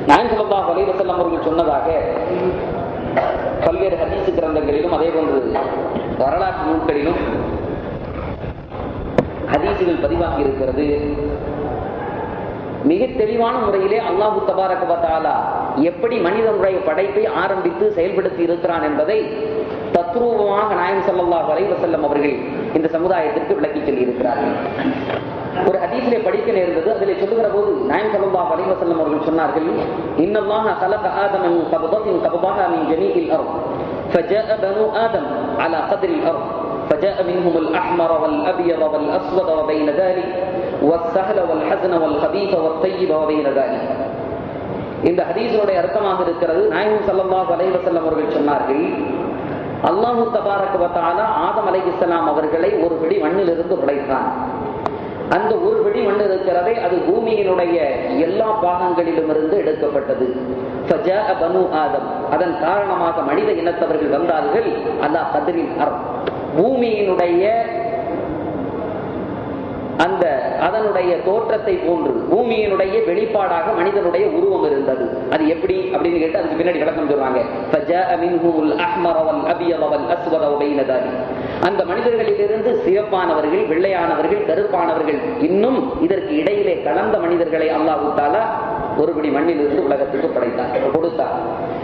நான் சொல்லா வலைவசல்லம் அவர்கள் சொன்னதாக பல்வேறு ஹதீசு கிரந்தங்களிலும் அதே போன்று வரலாற்று நூல்களிலும் ஹதீசுகள் பதிவாகி இருக்கிறது மிக தெளிவான முறையிலே அல்லாஹு தபாரகபத்தாலா எப்படி மனிதனுடைய படைப்பை ஆரம்பித்து செயல்படுத்தி இருக்கிறான் என்பதை தத்ரூபமாக நாயம் சல்லா வலைவசல்லம் அவர்கள் இந்த சமுதாயத்திற்கு விளக்கி சொல்லி இருக்கிறார்கள் ஒரு ஹதீஸிலே படிக்க நேர்ந்தது அதில் சொல்லுகிற போது நாயம் சல்லா வலைவசல்லம் அவர்கள் சொன்னார்கள் இன்னல்லாஹ خلق آدم من قبضة قبضها من جميع الأرض فجاء بنو آدم على قدر الأرض فجاء منهم الأحمر والأبيض والأسود وبين ذلك والسهل والحزن والخبيث والطيب وبين ذلك இந்த ஹதீஸனுடைய அர்த்தமாக இருக்கிறது நாயகம் சல்லல்லாஹு அலைஹி வஸல்லம் அவர்கள் சொன்னார்கள் அல்லாஹு தபாரக வத்தாலா ஆதம் அலைஹிஸ்ஸலாம் அவர்களை ஒரு பிடி மண்ணிலிருந்து படைத்தான் அந்த ஒரு பிடி மண் இருக்கிறதே அது பூமியினுடைய எல்லா பாகங்களிலும் இருந்து எடுக்கப்பட்டது பனு ஆதம் அதன் காரணமாக மனித இனத்தவர்கள் வந்தார்கள் அல்லாஹ் கதிரின் அறம் பூமியினுடைய அந்த அதனுடைய தோற்றத்தை போன்று பூமியினுடைய வெளிப்பாடாக மனிதனுடைய உருவம் இருந்தது அது எப்படி அப்படின்னு கேட்டு அதுக்கு பின்னாடி விளக்கம் சொல்றாங்க அந்த மனிதர்களிலிருந்து சிவப்பானவர்கள் வெள்ளையானவர்கள் கருப்பானவர்கள் இன்னும் இதற்கு இடையிலே கலந்த மனிதர்களை அல்லாஹு தாலா ஒருபடி மண்ணில் இருந்து உலகத்துக்கு படைத்தார் கொடுத்தார்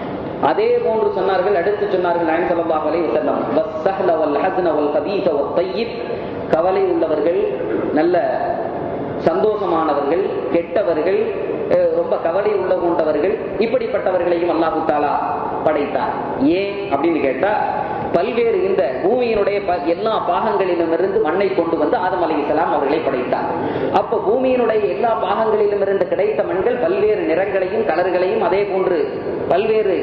அதே போன்று சொன்னார்கள் அடுத்து சொன்னார்கள் நாயன் சல்லாஹ் அலைஹி வஸல்லம் வஸ்ஸஹல வல் ஹஸ்ன வல் கபீஸ வத் தய்யிப் கவலை உள்ளவர்கள் நல்ல சந்தோஷமானவர்கள் கெட்டவர்கள் ரொம்ப கவலை உள்ள கொண்டவர்கள் இப்படிப்பட்டவர்களையும் அல்லாஹு தாலா படைத்தார் ஏன் அப்படின்னு கேட்டா பல்வேறு இந்த பூமியினுடைய எல்லா பாகங்களிலும் இருந்து மண்ணை கொண்டு வந்து ஆதம் அலி இஸ்லாம் அவர்களை படைத்தார் அப்ப பூமியினுடைய எல்லா பாகங்களிலும் இருந்து கிடைத்த மண்கள் பல்வேறு நிறங்களையும் கலர்களையும் அதே போன்று பல்வேறு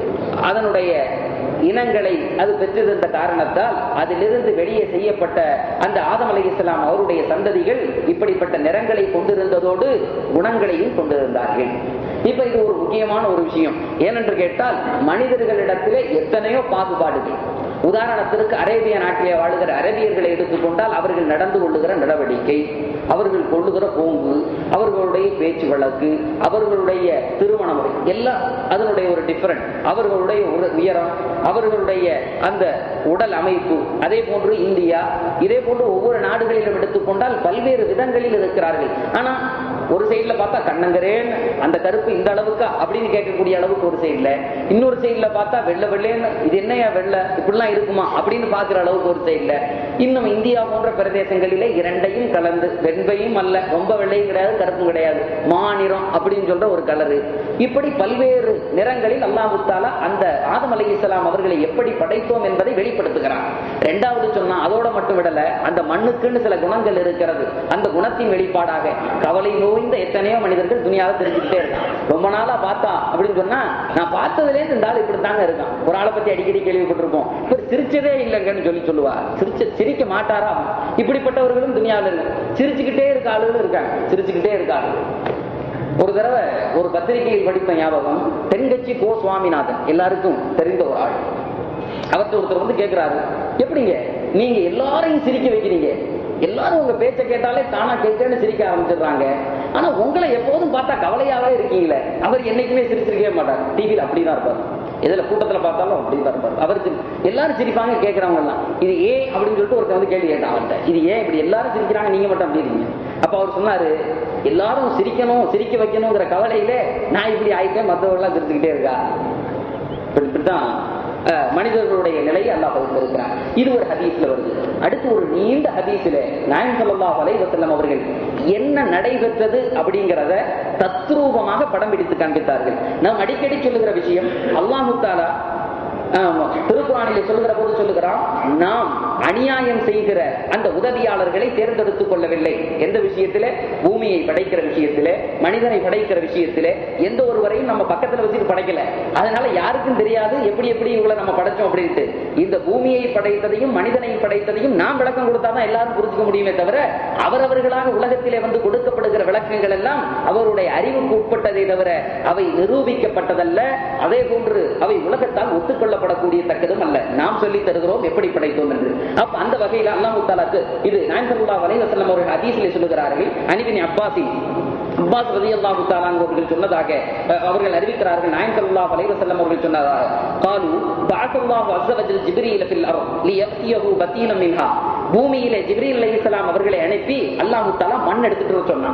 அதனுடைய இனங்களை அது பெற்றிருந்த காரணத்தால் அதிலிருந்து வெளியே செய்யப்பட்ட அந்த ஆதம் அலி இஸ்லாம் அவருடைய சந்ததிகள் இப்படிப்பட்ட நிறங்களை கொண்டிருந்ததோடு குணங்களையும் கொண்டிருந்தார்கள் இப்ப இது ஒரு முக்கியமான ஒரு விஷயம் ஏனென்று கேட்டால் மனிதர்களிடத்திலே எத்தனையோ பாகுபாடுகள் உதாரணத்திற்கு அரேபிய நாட்டிலே வாழுகிற அரபியர்களை எடுத்துக்கொண்டால் அவர்கள் நடந்து கொள்ளுகிற நடவடிக்கை அவர்கள் கொள்ளுகிற போங்கு அவர்களுடைய பேச்சு வழக்கு அவர்களுடைய திருமண முறை எல்லாம் அதனுடைய ஒரு டிஃபரண்ட் அவர்களுடைய உயரம் அவர்களுடைய அந்த உடல் அமைப்பு அதே போன்று இந்தியா இதே போன்று ஒவ்வொரு நாடுகளிலும் எடுத்துக்கொண்டால் பல்வேறு விதங்களில் இருக்கிறார்கள் ஆனா ஒரு சைட்ல பார்த்தா கண்ணங்கரேன்னு அந்த கருப்பு இந்த அளவுக்கு அப்படின்னு கேட்கக்கூடிய அளவுக்கு ஒரு சைட்ல இன்னொரு சைட்ல பார்த்தா வெள்ள வெள்ளேன்னு இது என்னையா வெள்ள இப்படிலாம் இருக்குமா அப்படின்னு பாக்குற அளவுக்கு ஒரு சைட்ல இன்னும் இந்தியா போன்ற பிரதேசங்களிலே இரண்டையும் கலந்து வெண்பையும் அல்ல ரொம்ப வெள்ளையும் கிடையாது கருப்பும் கிடையாது மாநிறம் அப்படின்னு சொல்ற ஒரு கலரு இப்படி பல்வேறு நிறங்களில் அல்லாஹுத்தாலா அந்த ஆதம் அலி இஸ்லாம் அவர்களை எப்படி படைத்தோம் என்பதை வெளிப்படுத்துகிறான் ரெண்டாவது சொன்னா அதோட மட்டும் விடல அந்த மண்ணுக்குன்னு சில குணங்கள் இருக்கிறது அந்த குணத்தின் வெளிப்பாடாக கவலை நோய்ந்த எத்தனையோ மனிதர்கள் துணியாவை தெரிஞ்சுக்கிட்டே இருக்கான் ரொம்ப நாளா பார்த்தா அப்படின்னு சொன்னா நான் பார்த்ததுலே இந்த ஆள் இப்படி தாங்க இருக்கான் ஒரு ஆளை பத்தி அடிக்கடி கேள்விப்பட்டிருப்போம் இவர் சிரிச்சதே இல்லைங்கன்னு சொல்லி சொல்லுவா சிரிச்ச சிரிக்க மாட்டாரா இப்படிப்பட்டவர்களும் துணியாவில் இருக்கு சிரிச்சுக்கிட்டே இருக்க ஆளுகளும் இருக்காங்க சிரிச்சுக்கிட்டே இருக்காங்க ஒரு தடவை ஒரு பத்திரிகையில் படித்த ஞாபகம் தென்கட்சி கோ சுவாமிநாதன் எல்லாருக்கும் தெரிந்த ஒரு ஆள் அவர்கிட்ட ஒருத்தர் வந்து கேட்கிறாரு எப்படிங்க நீங்க எல்லாரையும் சிரிக்க வைக்கிறீங்க எல்லாரும் உங்க பேச்ச கேட்டாலே தானா கேட்கன்னு சிரிக்க ஆரம்பிச்சிடுறாங்க ஆனா உங்களை எப்போதும் பார்த்தா கவலையாவே இருக்கீங்களே அவர் என்னைக்குமே சிரிச்சிருக்கவே மாட்டார் டிவியில அப்படிதான் இருப்பார் எதுல கூட்டத்துல பார்த்தாலும் அப்படிதான் இருப்பார் அவருக்கு எல்லாரும் சிரிப்பாங்க கேட்கறவங்க எல்லாம் இது ஏன் அப்படின்னு சொல்லிட்டு ஒருத்தர் வந்து கேள்வி கேட்டான் அவர்கிட்ட இது ஏன் இப்படி எல்லாரும் சிரிக்கிறாங்க நீங்க மட்டும் அப்படி இருக்கீங்க அப்ப அவர் சொன்னாரு எல்லாரும் சிரிக்கணும் சிரிக்க வைக்கணுங்கிற கவலையில நான் இப்படி ஆயிட்டேன் மற்றவர்கள் சிரிச்சுக்கிட்டே இருக்கா இப்படித்தான் மனிதர்களுடைய நிலையை அல்லாஹ் பகிர்ந்திருக்கிறார் இது ஒரு ஹதீஸ்ல வருது அடுத்து ஒரு நீண்ட ஹதீஸ்ல நாயம் சல்லா அலைவசல்லம் அவர்கள் என்ன நடைபெற்றது அப்படிங்கிறத தத்ரூபமாக படம் பிடித்து காண்பித்தார்கள் நாம் அடிக்கடி சொல்லுகிற விஷயம் அல்லாஹு தாலா திருக்குறானிலே சொல்லுகிற போது சொல்லுகிறான் நாம் அநியாயம் செய்கிற அந்த உதவியாளர்களை தேர்ந்தெடுத்துக் கொள்ளவில்லை எந்த விஷயத்திலே பூமியை படைக்கிற விஷயத்திலே மனிதனை படைக்கிற விஷயத்திலே எந்த ஒருவரையும் நம்ம பக்கத்துல வச்சுட்டு படைக்கல அதனால யாருக்கும் தெரியாது எப்படி எப்படி இவங்களை நம்ம படைச்சோம் அப்படின்ட்டு இந்த பூமியை படைத்ததையும் மனிதனை படைத்ததையும் நாம் விளக்கம் கொடுத்தாதான் எல்லாரும் புரிஞ்சுக்க முடியுமே தவிர அவரவர்களாக உலகத்திலே வந்து கொடுக்கப்படுகிற விளக்கங்கள் எல்லாம் அவருடைய அறிவுக்கு உட்பட்டதை தவிர அவை நிரூபிக்கப்பட்டதல்ல அதே போன்று அவை உலகத்தால் ஒத்துக்கொள்ளப்படக்கூடிய தக்கதும் அல்ல நாம் சொல்லி தருகிறோம் எப்படி படைத்தோம் என்று அப்ப அந்த வகையில் அல்லாஹு தாலாக்கு இது நாயன் சல்லா வலைவசல்லம் அவர்கள் ஹதீஸிலே சொல்லுகிறார்கள் அனிபின் அப்பாசி அப்பாஸ் ரலியல்லாஹு தஆலா அவர்கள் சொன்னதாக அஹ், அவர்கள் அறிவிக்கிறார்கள் நாயகம் ஸல்லல்லாஹு அலைஹி வஸல்லம் அவர்கள் சொன்னதாக قالوا بعث الله عز وجل جبريل في الارض ليأتيه بطينا منها பூமியிலே ஜிப்ரீல் அலைஹிஸ்ஸலாம் அவர்களை அனுப்பி அல்லாஹ் தஆலா மண் எடுத்துட்டு வர சொன்னான்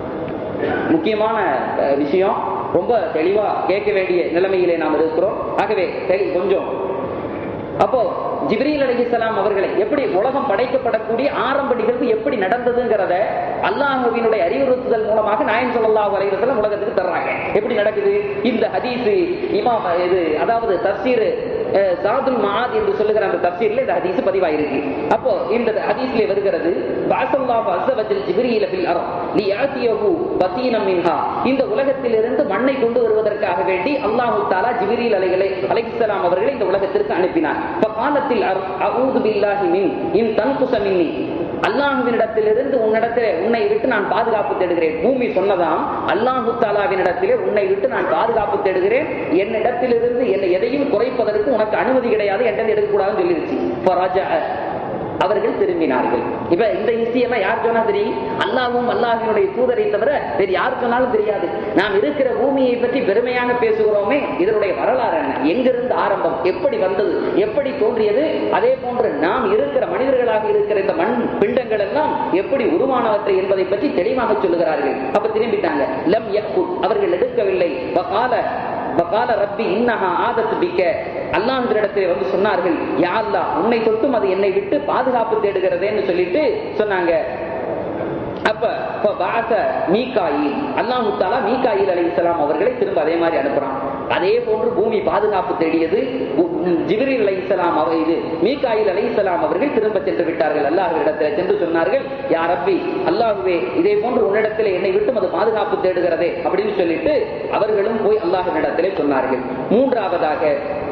முக்கியமான அஹ், விஷயம் ரொம்ப தெளிவா கேட்க வேண்டிய நிலைமையிலே நாம் இருக்கிறோம் ஆகவே தெளி கொஞ்சம் அப்போ ஜிப்ரீல் அலைஹிஸ்ஸலாம் அவர்களை எப்படி உலகம் படைக்கப்படக்கூடிய ஆரம்ப நிகழ்வு எப்படி நடந்ததுங்கிறத அல்லாஹுவினுடைய அறிவுறுத்துதல் மூலமாக நாயன் ஸல்லல்லாஹு அலைஹி வஸல்லம் உலகத்துக்கு தர்றாங்க எப்படி நடக்குது இந்த ஹதீஸ் இமாம் இது அதாவது தஃசீர் அஹ், ஜாதுல் மஆத் என்று சொல்லுகிற அந்த தஃசீர்ல இந்த ஹதீஸ் பதிவாயிருக்கு அப்போ இந்த ஹதீஸ்ல வருகிறது பாசல்லாஹு அஸ்ஸ வஜல் ஜிப்ரீல ஃபில் அர்த் லியாதியஹு பதீனம் மின்ஹா இந்த உலகத்திலிருந்து மண்ணை கொண்டு வருவதற்காக வேண்டி அல்லாஹ் தஆலா ஜிப்ரீல் அலைஹி அலைஹிஸ்ஸலாம் அவர்களை இந்த உலகத்திற்கு அனுப்பினார் ஃபகாலத்தில் அர்த் அஊது பில்லாஹி மின் இன் தன்குஸ மின்னி அல்லாஹுவினிடத்திலிருந்து உன்னிடத்திலே உன்னை விட்டு நான் பாதுகாப்பு தேடுகிறேன் பூமி சொன்னதாம் அல்லாஹு தாலாவினிடத்திலே உன்னை விட்டு நான் பாதுகாப்பு தேடுகிறேன் என்னிடத்திலிருந்து என்னை எதையும் குறைப்பதற்கு உனக்கு அனுமதி கிடையாது என்கிட்ட எடுக்கக்கூடாதுன்னு சொல்லிருச்சு ஃபரஜஅ. அவர்கள் திரும்பினார்கள் இப்ப இந்த ஹிஸ்டியெல்லாம் யார் சொன்னா தெரியும் அல்லாவும் அல்லாஹினுடைய தூதரை தவிர வேறு யார் சொன்னாலும் தெரியாது நாம் இருக்கிற பூமியை பற்றி பெருமையாக பேசுகிறோமே இதனுடைய வரலாறு என்ன எங்கிருந்து ஆரம்பம் எப்படி வந்தது எப்படி தோன்றியது அதே போன்று நாம் இருக்கிற மனிதர்களாக இருக்கிற இந்த மண் பிண்டங்கள் எல்லாம் எப்படி உருவானவற்றை என்பதை பற்றி தெளிவாக சொல்லுகிறார்கள் அப்ப திரும்பிட்டாங்க லம் யக்குத் அவர்கள் எடுக்கவில்லை வகால வகால ரப்பி இன்னஹா ஆதத்து பிக்க அல்லாஹ்விடத்தில் வந்து சொன்னார்கள் யா அல்லாஹ் உன்னை தொட்டும் அது என்னை விட்டு பாதுகாப்பு தேடுகிறதேன்னு சொல்லிட்டு சொன்னாங்க அப்ப இப்ப பாச மீகாயில் அல்லாஹு தாலா மீகாயில் அலைஹிஸ்ஸலாம் அவர்களை திரும்ப அதே மாதிரி அனுப்புறான் அதே போன்று பூமி பாதுகாப்பு தேடியது ஜிப்ரீல் அலைஹிஸ்ஸலாம் அவர் இது மீகாயில் அலைஹிஸ்ஸலாம் அவர்கள் திரும்ப சென்று விட்டார்கள் அல்லாஹ்விடத்தில் சென்று சொன்னார்கள் யா ரப்பி அல்லாஹுவே இதே போன்று உன்னிடத்தில் என்னை விட்டும் அது பாதுகாப்பு தேடுகிறதே அப்படின்னு சொல்லிட்டு அவர்களும் போய் அல்லாஹ்விடத்திலே சொன்னார்கள் மூன்றாவதாக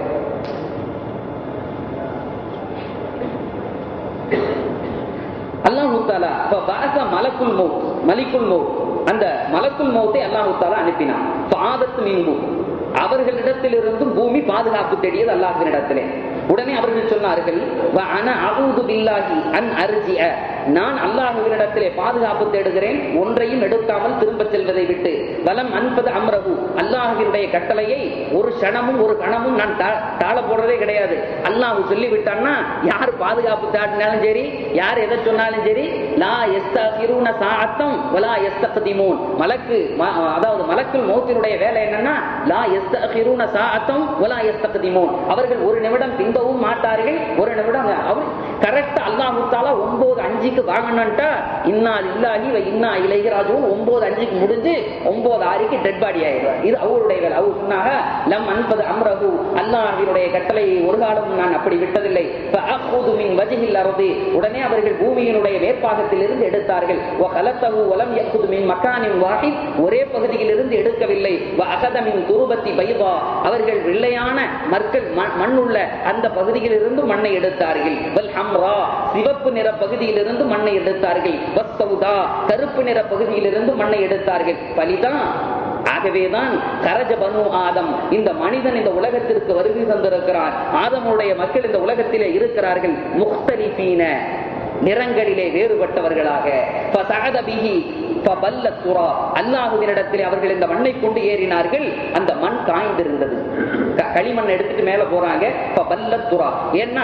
அல்லாஹு தாலா இப்ப பாச மலக்குல் மௌத் மலிக்குல் மௌத் அந்த மலக்குல் மௌத்தை அல்லாஹு தாலா அனுப்பினான் பாதத்து மீன்பு அவர்களிடத்திலிருந்தும் பூமி பாதுகாப்பு தேடியது அல்லாஹினிடத்திலே உடனே அவர்கள் சொன்னார்கள் "வ அன அஊது பில்லாஹி அன் அர்ஜிஅ." நான் அல்லாஹுவினிடத்திலே பாதுகாப்பு தேடுகிறேன் ஒன்றையும் எடுக்காமல் திரும்பச் செல்வதை விட்டு வலம் அன்பது அம்ரகு அல்லாஹுவினுடைய கட்டளையை ஒரு க்ஷணமும் ஒரு கணமும் நான் தா- தாழ போடுறதே கிடையாது அல்லாஹ் சொல்லி விட்டான்னா யார் பாதுகாப்பு தாட்டினாலும் சரி யார் எதை சொன்னாலும் சரி லா எஸ்தகிருன சாஅத்தம் வலா எஸ்தக்திமூன் மலக்கு ம- அதாவது மலக்குல் மௌத்தினுடைய வேலை என்னன்னா லா எஸ்தகிருன சாஅத்தம் வலா எஸ்தக்திமூன் அவர்கள் ஒரு நிமிடம் பின்பவும் மாட்டார்கள் ஒரு நிமிடம் அவர் கரெக்டா அல்லாஹு தாலா ஒன்பது அஞ்சுக்கு வாங்கணும்ட்டா இன்னா இல்லாஹி வ இன்னா இலைஹி ராஜுவும் ஒன்பது அஞ்சுக்கு முடிஞ்சு ஒன்பது ஆறுக்கு டெட் பாடி ஆயிடுவார் இது அவருடைய வேலை அவர் சொன்னாங்க லம் அன்பது அம்ரகு அல்லாஹினுடைய கட்டளையை ஒரு காலம் நான் அப்படி விட்டதில்லை ஃபஅഖுது மின் வஜ்ஹில் அர்தி உடனே அவர்கள் பூமியினுடைய வேர்ப்பாகத்தில் இருந்து எடுத்தார்கள் வ கலத்தஹு வலம் யഖுது மின் மக்கானின் வாஹித் ஒரே பகுதியில் இருந்து எடுக்கவில்லை வ அகத மின் துருபத்தி பைதா அவர்கள் வெள்ளையான மற்கள் மண்- மண்ணுள்ள அந்த பகுதியில் இருந்து மண்ணை எடுத்தார்கள் வல் ஹம்ரா சிவப்பு நிற பகுதியில் இருந்து மண்ணை எடுத்தார்கள் வஸ்தௌதா கருப்பு நிற பகுதியில் இருந்து மண்ணை எடுத்தார்கள் பலிதான் ஆகவேதான் கரஜ பனு ஆதம் இந்த மனிதன் இந்த உலகத்திற்கு வருகை தந்திருக்கிறான் ஆதமுடைய மக்கள் இந்த உலகத்திலே இருக்கிறார்கள் முக்தலிபீன நிறங்களிலே வேறுபட்டவர்களாக ஃபசஅத பிஹி ஃபபல்ல துரா அல்லாஹுவினிடத்திலே அவர்கள் இந்த மண்ணை கொண்டு ஏறினார்கள் அந்த மண் காய்ந்திருந்தது க- களிமண் எடுத்துட்டு மேல போறாங்க ஃபபல்ல துரா ஏன்னா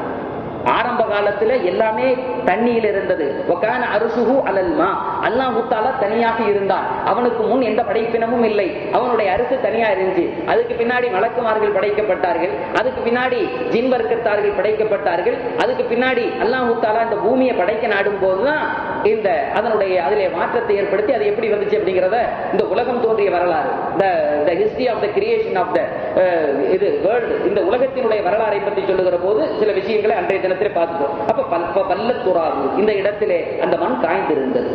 ஆரம்ப காலத்துல எல்லாமே தண்ணியில் இருந்தது ஒக்கான அருசுகு அலல்மா அல்லாஹு தாலா தனியாக இருந்தான் அவனுக்கு முன் எந்த படைப்பினமும் இல்லை அவனுடைய அரிசி தனியா இருந்துச்சு அதுக்கு பின்னாடி மலக்குமார்கள் படைக்கப்பட்டார்கள் அதுக்கு பின்னாடி ஜின் வர்க்கத்தார்கள் படைக்கப்பட்டார்கள் அதுக்கு பின்னாடி அல்லாஹு தாலா இந்த பூமியை படைக்க நாடும் போதுதான் இந்த அதனுடைய அதிலே மாற்றத்தை ஏற்படுத்தி அது எப்படி வந்துச்சு அப்படிங்கறத இந்த உலகம் தோன்றிய வரலாறு the history of the creation of the அஹ், இது வேர்ல்டு இந்த உலகத்தினுடைய வரலாறை பற்றி சொல்லுகிற போது சில விஷயங்களை அன்றைய தினத்திலே பார்த்துட்டோம் அப்ப பல் ப- பல்லத்துறாவு இந்த இடத்திலே அந்த மண் காய்ந்திருந்தது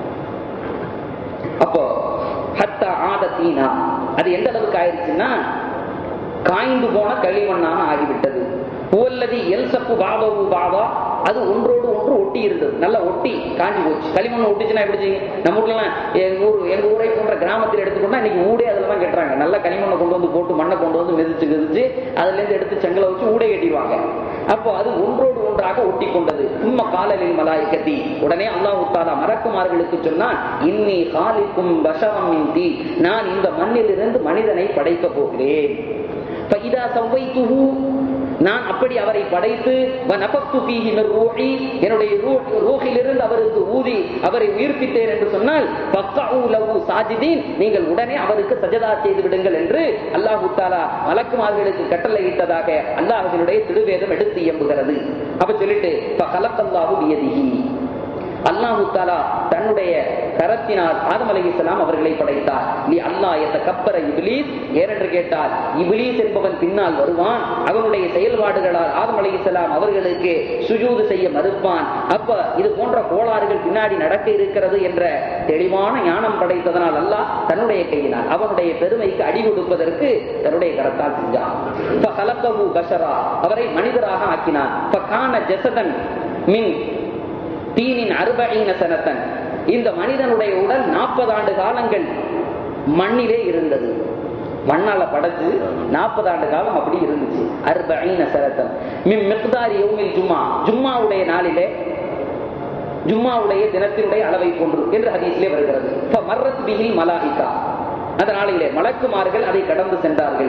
அப்போ ஹத்தா ஆதத்தீனா அது எந்த அளவுக்கு ஆயிடுச்சுன்னா காய்ந்து போன களிமண்ணாக ஆகிவிட்டது புவல்லதி எல் சப்பு பாபவு பாபா அது ஒன்றோடு ஒன்று ஒட்டி இருந்தது நல்லா ஒட்டி காஞ்சி போச்சு களிமண் ஒட்டிச்சுன்னா எப்படி செய்யும்? நம்ம ஊர்லாம் எங்க ஊர் எங்க ஊரை போன்ற கிராமத்தில் எடுத்துக்கொண்டா இன்னைக்கு ஊடே அதுல தான் கட்டுறாங்க நல்ல களிமண்ணை கொண்டு வந்து போட்டு மண்ணை கொண்டு வந்து மிதிச்சு மிதிச்சு அதுல இருந்து எடுத்து செங்கலை வச்சு ஊடே கட்டிடுவாங்க அப்போ அது ஒன்றோடு ஒன்றாக ஒட்டி கொண்டது சும்மா காலலில் மலாய்க்கத்தி உடனே அல்லாஹு தாலா மறக்குமார்களுக்கு சொன்னான் இன்னி காலிக்கும் பஷவம் தீ நான் இந்த மண்ணிலிருந்து மனிதனை படைக்க போகிறேன் فإذا سويته நான் அப்படி அவரை படைத்து வநபக்து ஃபீஹி மிர் ரூஹி என்னுடைய ரூஹ் ரூஹிலிருந்து அவருக்கு ஊதி அவரை உயிர்ப்பித்தேன் என்று சொன்னால் ஃபக்அு லஹு சாஜிதீன் நீங்கள் உடனே அவருக்கு சஜதா செய்து விடுங்கள் என்று அல்லாஹ் தஆலா மலக்குமார்களுக்கு கட்டளையிட்டதாக அல்லாஹ்வினுடைய திருவேதம் எடுத்து இயம்புகிறது அப்ப சொல்லிட்டு ஃபகலக்கல்லாஹு பியதிஹி அல்லாஹு தாலா தன்னுடைய கரத்தினால் ஆதம் அலைஹிஸ்ஸலாம் அவர்களை படைத்தார் நீ அல்லாஹ் எத்த கப்பர இபிலீஸ் ஏனென்று கேட்டால் இபிலீஸ் என்பவன் பின்னால் வருவான் அவனுடைய செயல்பாடுகளால் ஆதம் அலைஹிஸ்ஸலாம் அவர்களுக்கு சுஜூது செய்ய மறுப்பான் அப்ப இது போன்ற கோளாறுகள் பின்னாடி நடக்க இருக்கிறது என்ற தெளிவான ஞானம் படைத்ததனால் அல்லாஹ் தன்னுடைய கையினால் அவனுடைய பெருமைக்கு அடி கொடுப்பதற்கு தன்னுடைய கரத்தால் செஞ்சான் ஃபகலக்கஹு பஷரா அவரை மனிதராக ஆக்கினான் ஃபகான ஜஸதன் மின் தீனின் அறுபீன சனத்தன் இந்த மனிதனுடைய உடல் நாற்பது ஆண்டு காலங்கள் மண்ணிலே இருந்தது மண்ணால படைச்சு நாற்பது ஆண்டு காலம் அப்படி இருந்துச்சு அர்பீன சரத்தன் மிம் மிக்தாரி யௌமில் ஜும்மா ஜும்மாவுடைய நாளிலே ஜும்மாவுடைய தினத்தினுடைய அளவை போன்று என்று ஹதீஸிலே வருகிறது மர்ரத் பிஹில் மலாஹிகா அந்த நாளிலே மலக்குமார்கள் அதை கடந்து சென்றார்கள்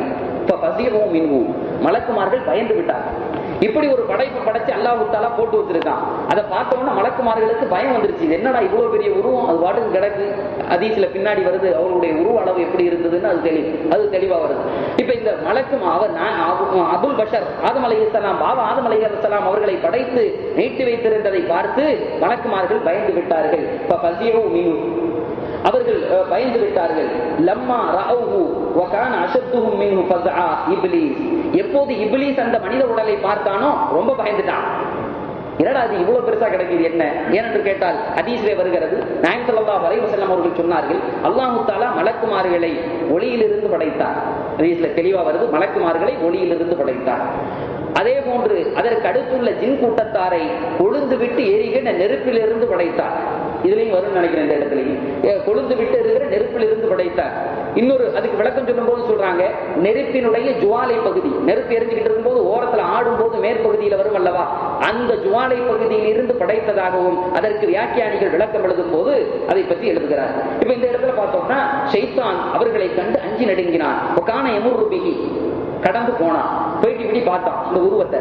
மலக்குமார்கள் பயந்து விட்டார்கள் இப்படி ஒரு படைப்பு படைச்சு அல்லாஹு தாலா போட்டு வச்சிருக்கான் அதை பார்த்தோம்னா மலக்குமார்களுக்கு பயம் வந்துருச்சு இது என்னடா இவ்வளவு பெரிய உருவம் அது பாட்டுக்கு கிடக்கு அதீசில பின்னாடி வருது அவருடைய உருவ அளவு எப்படி இருந்ததுன்னு அது தெளிவு அது தெளிவா வருது இப்ப இந்த மலக்கும் அவர் நான் அபு- அபுல் பஷர் ஆதம் அலைஹிஸ்ஸலாம் பாபா ஆதம் அலைஹிஸ்ஸலாம் அவர்களை படைத்து நீட்டி வைத்திருந்ததை பார்த்து மலக்குமார்கள் பயந்து விட்டார்கள் இப்ப பசியோ மீன் அவர்கள் அஹ், பயந்து விட்டார்கள் லம்மா ரஅவுஹு வகான அஷத்துஹும் மின்ஹு ஃபஸ்ஆ இப்லீஸ் எப்போது இப்லீஸ் அந்த மனித உடலை பார்த்தானோ ரொம்ப பயந்துட்டான் என்னடா அது இவ்வளவு பெருசா கிடைக்குது என்ன ஏனென்று கேட்டால் ஹதீஸிலே வருகிறது நாயம் ஸல்லல்லாஹு அலைஹி வஸல்லம் அவர்கள் சொன்னார்கள் அல்லாஹு தஆலா மலக்குமார்களை ஒளியிலிருந்து படைத்தார் ஹதீஸ்ல தெளிவா வருது மலக்குமார்களை ஒளியிலிருந்து படைத்தார் அதே போன்று அதற்கு அடுத்துள்ள ஜின் கூட்டத்தாரை கொழுந்து விட்டு எரிகிற நெருப்பிலிருந்து படைத்தார் இதுலயும் வரும்னு நினைக்கிறேன் இந்த இடத்துலயும் ஏ, கொழுந்து விட்டு இருக்கிற நெருப்பிலிருந்து படைத்தார் இன்னொரு அதுக்கு விளக்கம் சொல்லும் போது சொல்றாங்க நெருப்பினுடைய ஜுவாலை பகுதி நெருப்பு எரிஞ்சுக்கிட்டு இருக்கும்போது ஓரத்துல ஆடும் போது மேற்பகுதியில வரும் அல்லவா அந்த ஜுவாலை பகுதியில் இருந்து படைத்ததாகவும் அதற்கு வியாக்கியானிகள் விளக்கம் எழுதும் போது அதை பற்றி எழுதுகிறார் இப்ப இந்த இடத்துல பார்த்தோம்னா ஷைத்தான் அவர்களை கண்டு அஞ்சி நடுங்கினான் ஒக்கான எமுருபிகி கடந்து போனான் போயிட்டு இப்படி பார்த்தான் இந்த உருவத்தை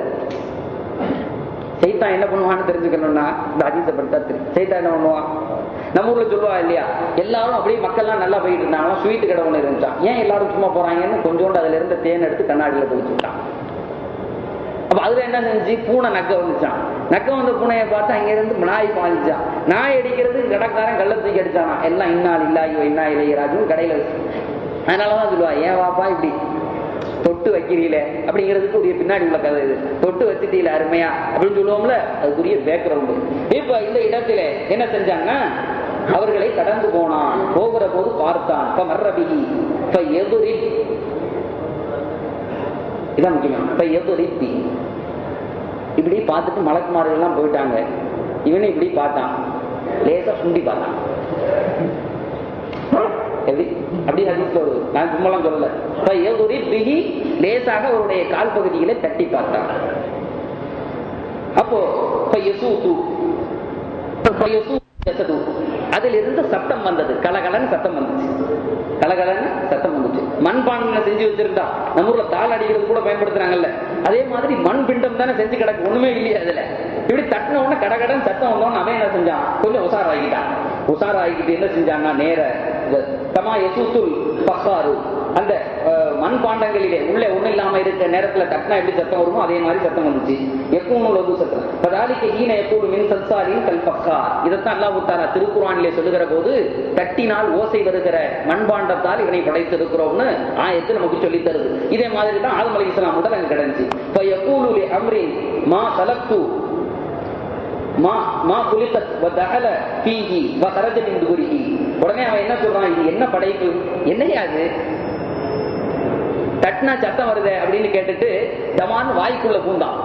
சைத்தான் என்ன பண்ணுவான்னு தெரிஞ்சுக்கணும்னா இந்த அதிச படுத்தா தெரியும் சைத்தான் என்ன பண்ணுவான் நம்ம ஊர்ல சொல்லுவா இல்லையா எல்லாரும் அப்படியே மக்கள்லாம் நல்லா போயிட்டு இருந்தாங்க ஸ்வீட் கடை ஒண்ணு இருந்துச்சான் ஏன் எல்லாரும் சும்மா போறாங்கன்னு கொஞ்சோண்டு அதுல இருந்த தேன் எடுத்து கண்ணாடியில போட்டு விட்டான் அப்ப அதுல என்ன செஞ்சு பூனை நக்க வந்துச்சான் நக்க வந்த பூனையை பார்த்து அங்க இருந்து நாய் பாஞ்சான் நாய் அடிக்கிறது கடற்காரன் கள்ள தூக்கி அடிச்சானா எல்லாம் இன்னால் இல்லாயோ இன்னா இளையராஜும் கடையில வச்சு அதனாலதான் சொல்லுவா ஏன் வாப்பா இப்படி தொட்டு வைக்கிறீல அப்படிங்கிறதுக்கு உரிய பின்னாடி உள்ள கதை இது தொட்டு வச்சுட்டீல அருமையா அப்படின்னு சொல்லுவோம்ல அதுக்குரிய பேக்ரவுண்டு இப்ப இந்த இடத்துல என்ன செஞ்சாங்க அவர்களை கடந்து போனான் போகிற போது பார்த்தான் இப்ப மர்ரபிகி இப்ப எதிரி இதான் முக்கியம் இப்ப எதிரி இப்படி பார்த்துட்டு மலக்குமார்கள் எல்லாம் போயிட்டாங்க இவனை இப்படி பார்த்தான் லேசா சுண்டி பார்த்தான் எப்படி அப்படி ஹதீஸ்ல வருது நான் சும்மாலாம் சொல்லல இப்ப ஏதொரு பிகி லேசாக அவருடைய கால் பகுதிகளை தட்டி பார்த்தான் அப்போ இப்ப யசூது இப்ப யசூ யசது அதிலிருந்து சத்தம் வந்தது கலகலன்னு சத்தம் வந்துச்சு கலகலன்னு சத்தம் வந்துச்சு மண்பானை செஞ்சு வச்சிருந்தா நம்ம ஊர்ல தாள் அடிக்கிறது கூட பயன்படுத்துறாங்கல்ல அதே மாதிரி மண் பிண்டம் தானே செஞ்சு கிடக்கு ஒண்ணுமே இல்லையா அதுல இப்படி தட்டின உடனே கடகடன் சத்தம் வந்தோன்னு அவன் என்ன செஞ்சான் கொஞ்சம் உசாராகிட்டான் உசாராகிட்டு என்ன செஞ்சான்னா நேர இந்த தமா யசூத்துல் பஹாரு அந்த அஹ், மண்பாண்டங்களிலே உள்ளே ஒண்ணு இல்லாம இருக்க நேரத்துல தட்டினா எப்படி சத்தம் வருமோ அதே மாதிரி சத்தம் வந்துச்சு எப்பவும் லகு சத்தம் பதாலிக்க ஈன எப்போது மின் சல்சாரின் கல் பக்கா இதைத்தான் அல்லாஹ் தாலா திருக்குறானிலே சொல்லுகிற போது தட்டினால் ஓசை வருகிற மண்பாண்டத்தால் இவனை படைத்திருக்கிறோம்னு ஆயத்து நமக்கு சொல்லி தருது இதே மாதிரி தான் ஆதம் அலி இஸ்லாம் உடல் அங்க கிடந்துச்சு இப்ப எப்பூலு அம்ரின் மா தலக்து மா மா குலித்தத் வ தஹல ஃபீஹி வ கரஜ மின் துபுரிஹி உடனே அவன் என்ன சொல்றான் இது என்ன படைப்பு என்னையா அது தட்டினா சத்தம் வருதே அப்படின்னு கேட்டுட்டு தமான் வாய்க்குள்ள பூந்தான்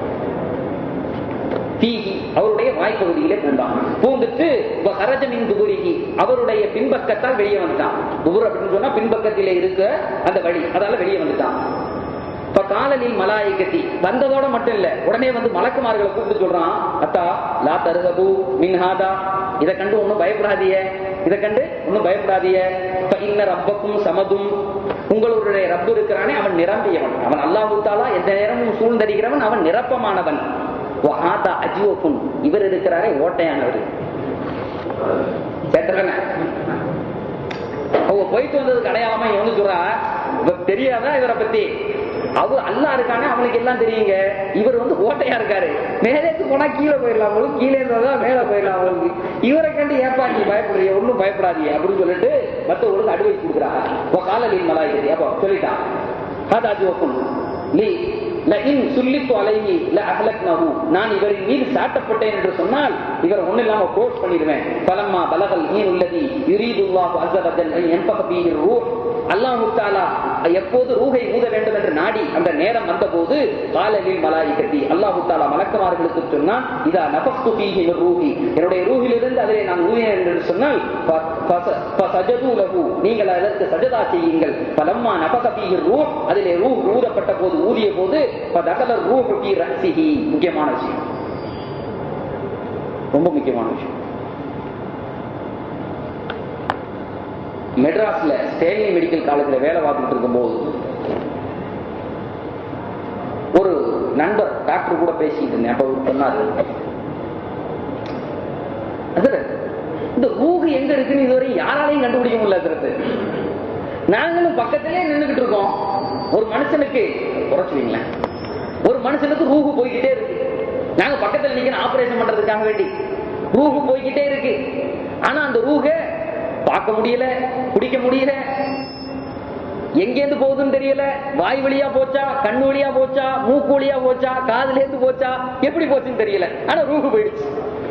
தீகி அவருடைய வாய்ப்பகுதியிலே பூந்தான் பூந்துட்டு வ கரஜ மின் துபுரிஹி அவருடைய பின்பக்கத்தால் வெளியே வந்துட்டான் துபுர் அப்படின்னு சொன்னா பின்பக்கத்திலே இருக்க அந்த வழி அதால வெளியே வந்துட்டான் இப்ப காலலில் மலாயிகத்தி வந்ததோட மட்டும் இல்ல உடனே வந்து மலக்குமார்களை கூப்பிட்டு சொல்றான் அத்தா லா தருகபு மின்ஹாதா இதை கண்டு ஒண்ணும் பயப்படாதீய இதை கண்டு ஒண்ணும் பயப்படாதீய இப்ப இன்ன ரப்பக்கும் சமதும் உங்களுடைய ரப்பு இருக்கிறானே அவன் நிரம்பியவன் அவன் அல்லாஹு தாலா எந்த நேரமும் சூழ்ந்தடிக்கிறவன் அவன் நிரப்பமானவன் வஹாதா அஜியோப்புன் இவர் இருக்கிறாரே ஓட்டையானவர் கேட்டவன அவங்க போயிட்டு வந்ததுக்கு அடையாளமா இவனு சொல்றா இவர் தெரியாதா இவரை பத்தி அவர் அல்லா இருக்கானே அவனுக்கு எல்லாம் தெரியுங்க இவர் வந்து ஓட்டையா இருக்காரு மேலேக்கு போனா கீழே போயிடலாம் அவங்களுக்கு கீழே இருந்தா மேல போயிடலாம் அவங்களுக்கு இவரை கண்டு ஏப்பா நீ பயப்படுறீங்க ஒண்ணும் பயப்படாதீங்க அப்படின்னு சொல்லிட்டு மத்தவங்களுக்கு அட்வைஸ் கொடுக்குறா உன் காலலில் மலாயிக்கதி அப்போ சொல்லிட்டான் ஹாதாஜி ஒப்பும் நீ லஇன் சுல்லித்து அலைஹி லஅஹ்லக்னஹு நான் இவரின் மீது சாட்டப்பட்டேன் என்று சொன்னால் இவர் ஒண்ணு இல்லாம கோட் பண்ணிடுவேன் பலம்மா பலகல் ஈன் உள்ளதி யுரீதுல்லாஹு அஸ்ஸ வஜல் அன் யன்ஃபக ஃபீஹி ரூஹ் அல்லாஹு தஆலா எப்போது ரூஹை ஊத வேண்டும் என்று நாடி அந்த நேரம் வந்தபோது காலலில் மலாயிகத்தி அல்லாஹு தஆலா மலக்குமார்களுக்கு சொன்னான் இதா நஃபஸ்து ஃபீஹி மின் ரூஹி என்னுடைய ரூஹிலிருந்து அதிலே நான் ஊதினேன் என்று சொன்னால் ஃப- ஃபச- ஃபசஜது லஹு நீங்கள் அதற்கு சஜதா செய்யுங்கள் பலம்மா நபக ஃபீஹி ரூஹ் அதிலே ரூஹ் ஊதப்பட்ட போது ஊதிய போது ஃபதகல ரூஹு ஃபீ ரஸிஹி முக்கியமான விஷயம் ரொம்ப முக்கியமான விஷயம் மெட்ராஸ்ல ஸ்டேலினி மெடிக்கல் காலேஜ்ல வேலை பார்த்துட்டு இருக்கும்போது ஒரு நண்பர் டாக்டர் கூட பேசிட்டு இருந்தேன் அப்ப அவர் சொன்னாரு அதில் இந்த ரூஹு எங்க இருக்குன்னு இதுவரை யாராலையும் கண்டுபிடிக்க முடியல அதிரத்து நாங்களும் பக்கத்திலே நின்றுகிட்டு இருக்கோம் ஒரு மனுஷனுக்கு குறைச்சுவீங்களேன் ஒரு மனுஷனுக்கு ரூஹு போய்கிட்டே இருக்கு நாங்க பக்கத்துல நிக்கிற ஆபரேஷன் பண்றதுக்காக வேண்டி ரூஹு போய்கிட்டே இருக்கு ஆனா அந்த ரூஹ பார்க்க முடியல குடிக்க முடியல எங்கேருந்து போகுதுன்னு தெரியல வாய் வழியா போச்சா கண்ணு வழியா போச்சா மூக்கு வழியா போச்சா காதுல இருந்து போச்சா எப்படி போச்சுன்னு தெரியல ஆனா ரூஹு போயிடுச்சு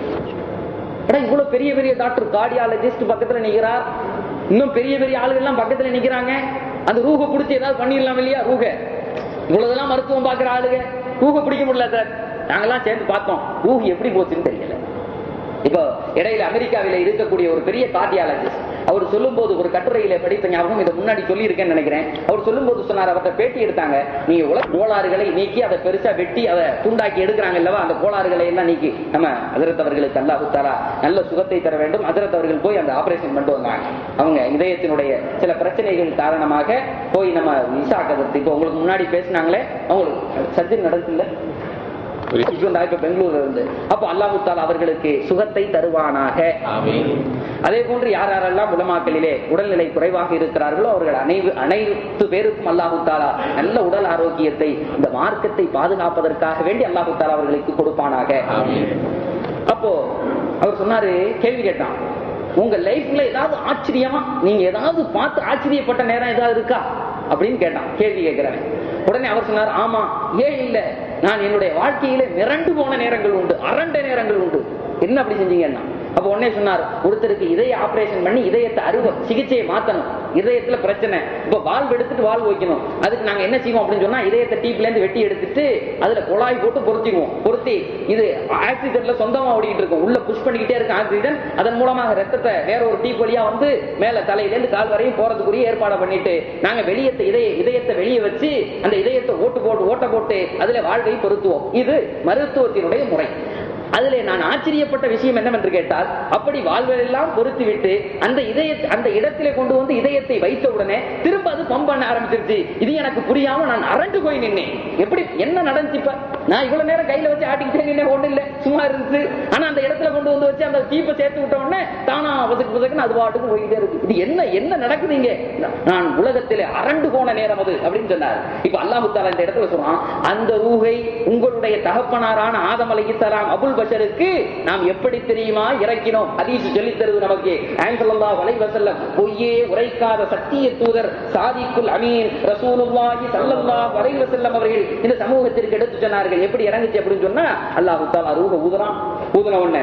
அடா இவ்வளவு பெரிய பெரிய டாக்டர் கார்டியாலஜிஸ்ட் பக்கத்துல நிக்கிறார் இன்னும் பெரிய பெரிய ஆளுகள் எல்லாம் பக்கத்துல நிக்கிறாங்க அந்த ரூஹ புடிச்சு ஏதாவது பண்ணிடலாம் இல்லையா ரூஹ இவ்வளவுதெல்லாம் மருத்துவம் பாக்குற ஆளுங்க ரூஹ பிடிக்க முடியல சார் நாங்கெல்லாம் சேர்ந்து பார்த்தோம் ரூஹ் எப்படி போச்சுன்னு தெரியல இப்போ இடையில அமெரிக்காவில இருக்கக்கூடிய ஒரு பெரிய கார்டியாலஜிஸ்ட் அவர் சொல்லும்போது ஒரு கட்டுரையில படித்த ஞாபகம் இதை முன்னாடி சொல்லியிருக்கேன்னு நினைக்கிறேன் அவர் சொல்லும்போது சொன்னார் அவர்கிட்ட பேட்டி எடுத்தாங்க நீங்க உலக கோளாறுகளை நீக்கி அதை பெருசா வெட்டி அதை துண்டாக்கி எடுக்கிறாங்க இல்லவா அந்த கோளாறுகளை எல்லாம் நீக்கி நம்ம அதிரத் அவர்களுக்கு அல்லாஹு தாலா நல்ல சுகத்தை தர வேண்டும் அதிரத் அவர்கள் போய் அந்த ஆபரேஷன் பண்ணிட்டு வந்தாங்க அவங்க இதயத்தினுடைய சில பிரச்சனைகள் காரணமாக போய் நம்ம விசா கதத்து இப்போ உங்களுக்கு முன்னாடி பேசினாங்களே அவங்களுக்கு சர்ஜரி நடக்குல்ல இப்ப இப்ப பெங்களூர்ல இருந்து அப்ப அல்லாஹு தாலா அவர்களுக்கு சுகத்தை தருவானாக அதே போன்று யார் யாரெல்லாம் உலமாக்களிலே உடல்நிலை குறைவாக இருக்கிறார்களோ அவர்கள் அனைவு அனைத்து பேருக்கும் அல்லாஹு தாலா நல்ல உடல் ஆரோக்கியத்தை இந்த மார்க்கத்தை பாதுகாப்பதற்காக வேண்டி அல்லாஹு தாலா அவர்களுக்கு கொடுப்பானாக அப்போ அவர் சொன்னாரு கேள்வி கேட்டான் உங்க லைஃப்ல ஏதாவது ஆச்சரியமா நீங்க ஏதாவது பார்த்து ஆச்சரியப்பட்ட நேரம் ஏதாவது இருக்கா அப்படின்னு கேட்டான் கேள்வி கேட்கிறவன் உடனே அவர் சொன்னார் ஆமா ஏன் இல்ல நான் என்னுடைய வாழ்க்கையில மிரண்டு போன நேரங்கள் உண்டு அரண்ட நேரங்கள் உண்டு என்ன அப்படி செஞ்சீங்கன்னா அப்ப உடனே சொன்னார் ஒருத்தருக்கு இதய ஆபரேஷன் பண்ணி இதயத்தை அறுவை சிகிச்சையை மாத்தணும் இதயத்துல பிரச்சனை இப்ப வால்வு எடுத்துட்டு வால்வு வைக்கணும் அதுக்கு நாங்க என்ன செய்வோம் அப்படின்னு சொன்னா இதயத்தை டீப்ல இருந்து வெட்டி எடுத்துட்டு அதுல குழாய் போட்டு பொருத்திடுவோம் பொருத்தி இது ஆக்சிஜன்ல சொந்தமா ஓடிட்டு இருக்கும் உள்ள புஷ் பண்ணிக்கிட்டே இருக்கும் ஆக்சிஜன் அதன் மூலமாக ரத்தத்தை வேற ஒரு டீப் வழியா வந்து மேல தலையில இருந்து கால் வரையும் போறதுக்குரிய ஏற்பாடு பண்ணிட்டு நாங்க வெளியத்தை இதய இதயத்தை வெளியே வச்சு அந்த இதயத்தை ஓட்டு போட்டு ஓட்ட போட்டு அதுல வாழ்வை பொருத்துவோம் இது மருத்துவத்தினுடைய முறை அதிலே நான் ஆச்சரியப்பட்ட விஷயம் என்னவென்று கேட்டால் அப்படி வாழ்வெல்லாம் பொருத்தி விட்டு அந்த இதய அந்த இடத்திலே கொண்டு வந்து இதயத்தை வைத்த உடனே திரும்ப அது பம்ப் பண்ண ஆரம்பிச்சிருச்சு இது எனக்கு புரியாம நான் அரண்டு போய் நின்னேன் எப்படி என்ன நடந்துச்சு இப்ப நான் இவ்வளவு நேரம் கையில வச்சு ஆட்டிக்கிட்டே நின்னேன் ஒண்ணு இல்ல சும்மா இருந்துச்சு ஆனா அந்த இடத்துல கொண்டு வந்து வச்சு அந்த தீப்பை சேர்த்து விட்ட உடனே தானா பதுக்கு பதுக்குன்னு அது பாட்டுக்கு போய்கிட்டே இருக்கு இது என்ன என்ன நடக்குது இங்க நான் உலகத்திலே அரண்டு போன நேரம் அது அப்படின்னு சொன்னார் இப்ப அல்லாஹு தாலா இந்த இடத்துல சொல்றான் அந்த ரூகை உங்களுடைய தகப்பனாரான ஆதம் அலைஹிஸ்ஸலாம் அபுல் பஷருக்கு நாம் எப்படி தெரியுமா இறக்கினோம் ஹதீஸ் சொல்லித் தருது நமக்கு ஆன்சல்லல்லாஹு அலைஹி வஸல்லம் பொய்யே உரைக்காத சத்திய தூதர் சாதிக்குல் அமீன் ரசூலுல்லாஹி ஸல்லல்லாஹு அலைஹி வஸல்லம் அவர்கள் இந்த சமூகத்திற்கு எடுத்து சொன்னார்கள் எப்படி இறங்குச்சு அப்படின்னு சொன்னா அல்லாஹ் தஆலா ரூஹ ஊதுறான் ஊதுன உடனே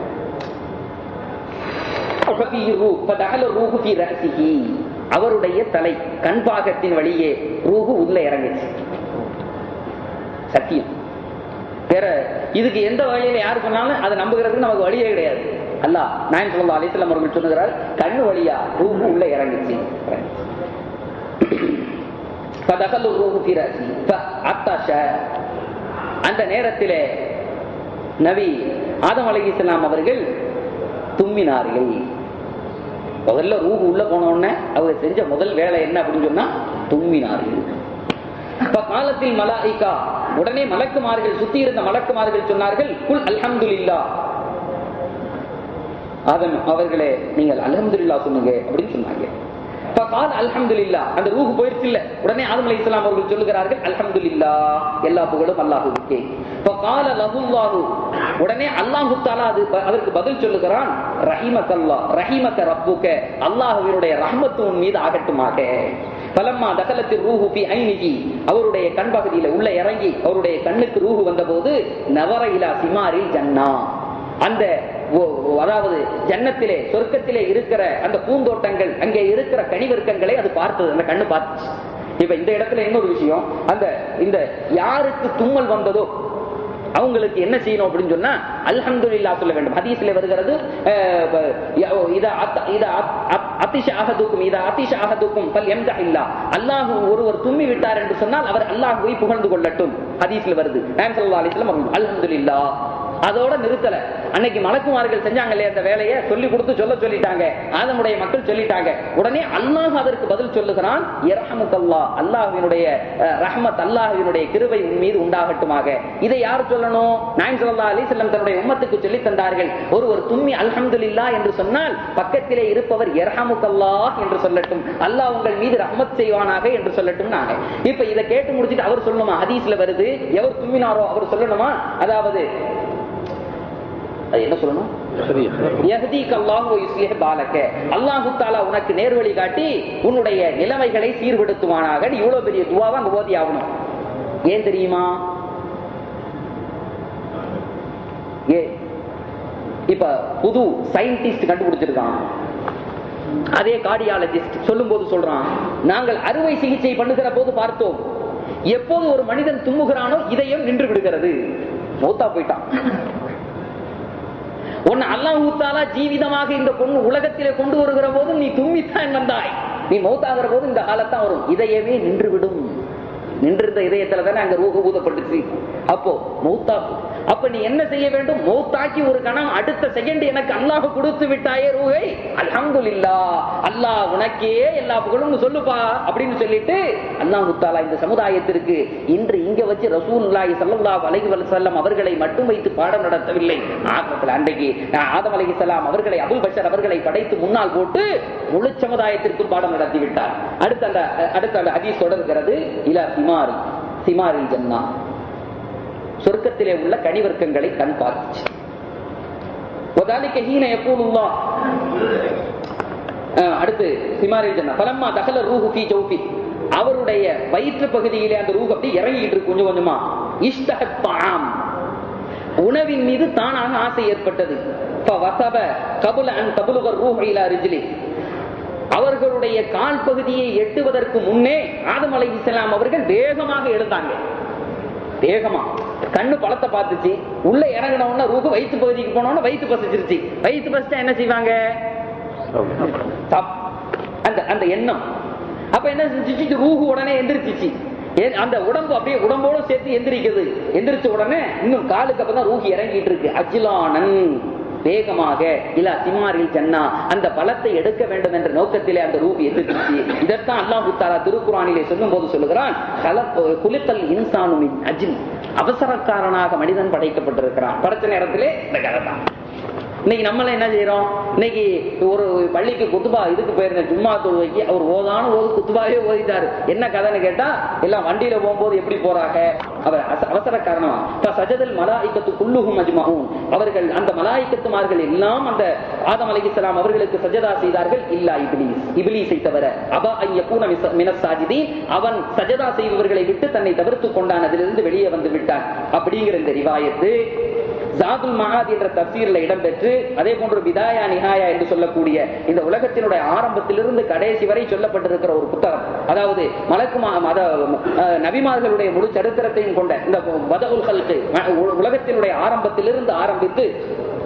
ஃபஃபீஹி ரூஹ் ஃபதஹல ரூஹு ஃபீ ரஅஸிஹி அவருடைய தலை கண் பாகத்தின் வழியே ரூஹு உள்ள இறங்குச்சு சத்தியம் வேற இதுக்கு எந்த வழியில யாரு சொன்னாலும் அதை நம்புகிறதுக்கு நமக்கு வழியே கிடையாது அல்ல நாயன் சொல்லா அலிஸ்லாம் அவர்கள் சொல்லுகிறார் கண்ணு வழியா ரூபு உள்ள இறங்குச்சு فدخل الروح في رأسي فعطش அந்த நேரத்திலே நபி ஆதம் அலைஹிஸ்ஸலாம் அவர்கள் தும்மினார்கள் முதல்ல ரூஹு உள்ள போன உடனே அவர் செஞ்ச முதல் வேலை என்ன அப்படின்னு சொன்னா தும்மினார்கள் இப்ப காலத்தில் மலாயிகா உடனே மலக்குமார்கள் சுத்தி இருந்த மலக்குமார்கள் சொன்னார்கள் குல் அல்ஹம்துலில்லா ஆதம் அவர்களே நீங்கள் அல்ஹம்துலில்லா சொன்னீங்க அப்படின்னு சொன்னாங்க இப்ப கால் அல்ஹம்துலில்லா அந்த ரூஹு போயிருச்சு இல்ல உடனே ஆதம் அலை இஸ்லாம் அவர்கள் சொல்லுகிறார்கள் அல்ஹம்துலில்லா எல்லா புகழும் அல்லாஹுக்கே இப்ப கால லஹுல்லாஹு உடனே அல்லாஹு தாலா அது அதற்கு பதில் சொல்லுகிறான் ரஹிமக்கல்லா ரஹிமக்க ரப்புக்க அல்லாஹுவினுடைய ரஹ்மத்து உன் மீது ஆகட்டுமாக பலம்மா தகலத்தில் ரூஹு பி ஐனிகி அவருடைய கண் பகுதியில உள்ள இறங்கி அவருடைய கண்ணுக்கு ரூஹு வந்தபோது நவர இலா சிமாரில் ஜன்னா அந்த ஓ- ஓ- அதாவது ஜன்னத்திலே சொர்க்கத்திலே இருக்கிற அந்த பூந்தோட்டங்கள் அங்கே இருக்கிற கனிவர்க்கங்களை அது பார்த்தது அந்த கண்ணு பார்த்துச்சு இப்ப இந்த இடத்துல இன்னொரு விஷயம் அந்த இந்த யாருக்கு தும்மல் வந்ததோ அவங்களுக்கு என்ன செய்யணும் அப்படின்னு சொன்னா அல்ஹம்துலில்லாஹ் சொல்ல வேண்டும் ஹதீஸ்ல வருகிறது அஹ், ப- ய- இதா அத்- இதா அத்- அத்- அதிஷ அஹதுக்கும் இதா அதிஷ அஹதுக்கும் பல் எம்தஹில்லா அல்லாஹ் ஒருவர் தும்மி விட்டார் என்று சொன்னால் அவர் அல்லாஹ்வை புகழ்ந்து கொள்ளட்டும் ஹதீஸ்ல வருது நாயகம் ஸல்லல்லாஹு அலைஹி வஸல்லம் அல்ஹம்துலில்லாஹ் அதோட நிறுத்தல அன்னைக்கு மலக்குமார்கள் செஞ்சாங்க இல்லையா அந்த வேலையை சொல்லி கொடுத்து சொல்ல சொல்லிட்டாங்க ஆதமுடைய மக்கள் சொல்லிட்டாங்க உடனே அல்லாஹ் அதற்கு பதில் சொல்லுகிறான் இரஹமுக்கல்லா அல்லாஹ்வினுடைய அஹ், ரஹ்மத் அல்லாஹ்வினுடைய கிருபை உன் மீது உண்டாகட்டுமாக இதை யார் சொல்லணும் நாயம் ஸல்லல்லாஹு அலைஹி வஸல்லம் தன்னுடைய உம்மத்துக்கு சொல்லி தந்தார்கள் ஒருவர் தும்மி அல்ஹம்துலில்லா என்று சொன்னால் பக்கத்திலே இருப்பவர் இரஹமுக்கல்லா என்று சொல்லட்டும் அல்லாஹ் உங்கள் மீது ரஹ்மத் செய்வானாக என்று சொல்லட்டும் நாங்க இப்ப இதை கேட்டு முடிச்சிட்டு அவர் சொல்லணுமா ஹதீஸ்ல வருது எவர் தும்மினாரோ அவர் சொல்லணுமா அதாவது அது என்ன சொல்லணும் யஹ்தீக அல்லாஹ் வ யுஸ்லிஹ் பாலக. அல்லாஹு தஆலா உனக்கு நேர்வழி காட்டி உன்னுடைய நிலைமைகளை சீர்படுத்துவானாக நீ இவ்வளவு பெரிய துவாவை அங்க ஓதி ஆகணும் ஏன் தெரியுமா ஏ இப்ப புது சயின்டிஸ்ட் கண்டுபிடிச்சிருக்கான் அதே கார்டியாலஜிஸ்ட் சொல்லும் போது சொல்றான் நாங்கள் அறுவை சிகிச்சை பண்ணுகிற போது பார்த்தோம் எப்போது ஒரு மனிதன் தும்முகிறானோ இதயம் நின்று விடுகிறது மௌத்தா போயிட்டான் உன்னை அல்லாஹ் தாலா ஜீவிதமாக இந்த பொண்ணு உலகத்திலே கொண்டு வருகிற போது நீ தும்மித்தான் வந்தாய் நீ மௌத்தாகிற போது இந்த காலத்தான் வரும் இதயமே நின்று விடும் நின்றிருந்த இதயத்துல தானே அங்க ரூக ஊதப்பட்டுச்சு அப்போ மௌத்தா அப்ப நீ என்ன செய்ய வேண்டும் மௌத்தாக்கி ஒரு கணம் அடுத்த செகண்ட் எனக்கு அல்லாஹ் கொடுத்து விட்டாயே ரூகை அல்ஹம்துலில்லா அல்லாஹ் உனக்கே எல்லா புகழும் சொல்லுப்பா அப்படின்னு சொல்லிட்டு அல்லாஹ் தாலா இந்த சமுதாயத்திற்கு இன்று இங்க வச்சு ரசூலுல்லாஹி ஸல்லல்லாஹு அலைஹி வஸல்லம் அவர்களை மட்டும் வைத்து பாடம் நடத்தவில்லை ஆகமத்தில் அன்றைக்கு ஆதம் அலைஹிஸ்ஸலாம் அவர்களை அபுல் பஷர் அவர்களை படைத்து முன்னால் போட்டு முழு சமுதாயத்திற்கும் பாடம் நடத்தி விட்டார் அடுத்த அந்த அடுத்த அந்த ஹதீஸ் தொடர்கிறது இலா சிமாரி சிமாரில் ஜன்னா சொர்க்கத்திலே உள்ள கனிவர்க்கங்களை கண் பார்த்துச்சு وذلك حين يقول الله அஹ், அடுத்து சிமாரில் ஜன்னா பலம்மா தகல ரூஹு ஃபீ ஜௌஃபி அவருடைய வயிற்று பகுதியிலே அந்த ரூஹ் அப்படி இறங்கிட்டு இருக்கு கொஞ்சம் கொஞ்சமா இஷ்டஹத் தாம் உணவின் மீது தானாக ஆசை ஏற்பட்டது فوثب قبل أن تبلغ الروح إلى رجله. அவர்களுடைய கால் பகுதியை எட்டுவதற்கு முன்னே ஆதம் அலை இஸ்லாம் அவர்கள் வேகமாக எழுந்தாங்க வேகமா கண்ணு பழத்தை பார்த்துச்சு உள்ள இறங்கின உடனே ரூபு வயிற்று பகுதிக்கு போனோன்னு வயிற்று பசிச்சிருச்சு வயிற்று பசிச்சா என்ன செய்வாங்க சாப்- அந்த அந்த எண்ணம் அப்ப என்ன செஞ்சுச்சு ரூஹு உடனே எந்திரிச்சிச்சு ஏ- அந்த உடம்பு அப்படியே உடம்போட சேர்த்து எந்திரிக்குது எந்திரிச்ச உடனே இன்னும் காலுக்கு அப்பதான் ரூஹி இறங்கிட்டு இருக்கு அஜிலானன் வேகமாக இல்ல சிமாரில் ஜன்னா அந்த பலத்தை எடுக்க வேண்டும் என்ற நோக்கத்திலே அந்த ரூபி எதிர்த்துச்சு இதைத்தான் அல்லாஹு தாலா திருக்குறானிலே சொல்லும் போது சொல்லுகிறான் "கலக்- குலிக்கல் இன்சானு மின் அஜில் அவசரக்காரனாக மனிதன் படைக்கப்பட்டிருக்கிறான் படைச்ச நேரத்திலே இந்த கதை தான் இன்னைக்கு நம்மள என்ன செய்யறோம் இன்னைக்கு ஒரு பள்ளிக்கு குத்துபா இதுக்கு போயிருந்த ஜும்மா தொழுவைக்கு அவர் ஓதான ஓது குத்துபாவே ஓதிட்டாரு என்ன கதைன்னு கேட்டா எல்லாம் வண்டியில போகும்போது எப்படி போறாங்க அவர் அச- அவசர காரணமா இப்ப சஜதல் மலாய்க்கத்து குல்லுகும் அஜ்மாவும் அவர்கள் அந்த மலாய்க்கத்துமார்கள் எல்லாம் அந்த ஆதம் அலைஹிஸ்ஸலாம் அவர்களுக்கு சஜதா செய்தார்கள் இல்லா இபிலிஸ் இபிலிஸை தவிர அபா ஐயப்பூன மினசாஜிதி அவன் சஜதா செய்பவர்களை விட்டு தன்னை தவிர்த்து கொண்டான் அதிலிருந்து வெளியே வந்து விட்டான் அப்படிங்கிற இந்த ரிவாயத்து ஜாதுல் மகாத் என்ற தப்சீரில் இடம்பெற்று அதே போன்று விதாயா நிஹாயா என்று சொல்லக்கூடிய இந்த உலகத்தினுடைய ஆரம்பத்திலிருந்து கடைசி வரை சொல்லப்பட்டிருக்கிற ஒரு புத்தகம் அதாவது மலக்குமா அத அஹ், நபிமார்களுடைய முழு சரித்திரத்தையும் கொண்ட இந்த பதவுல் ஹல்கு உலகத்தினுடைய ஆரம்பத்திலிருந்து ஆரம்பித்து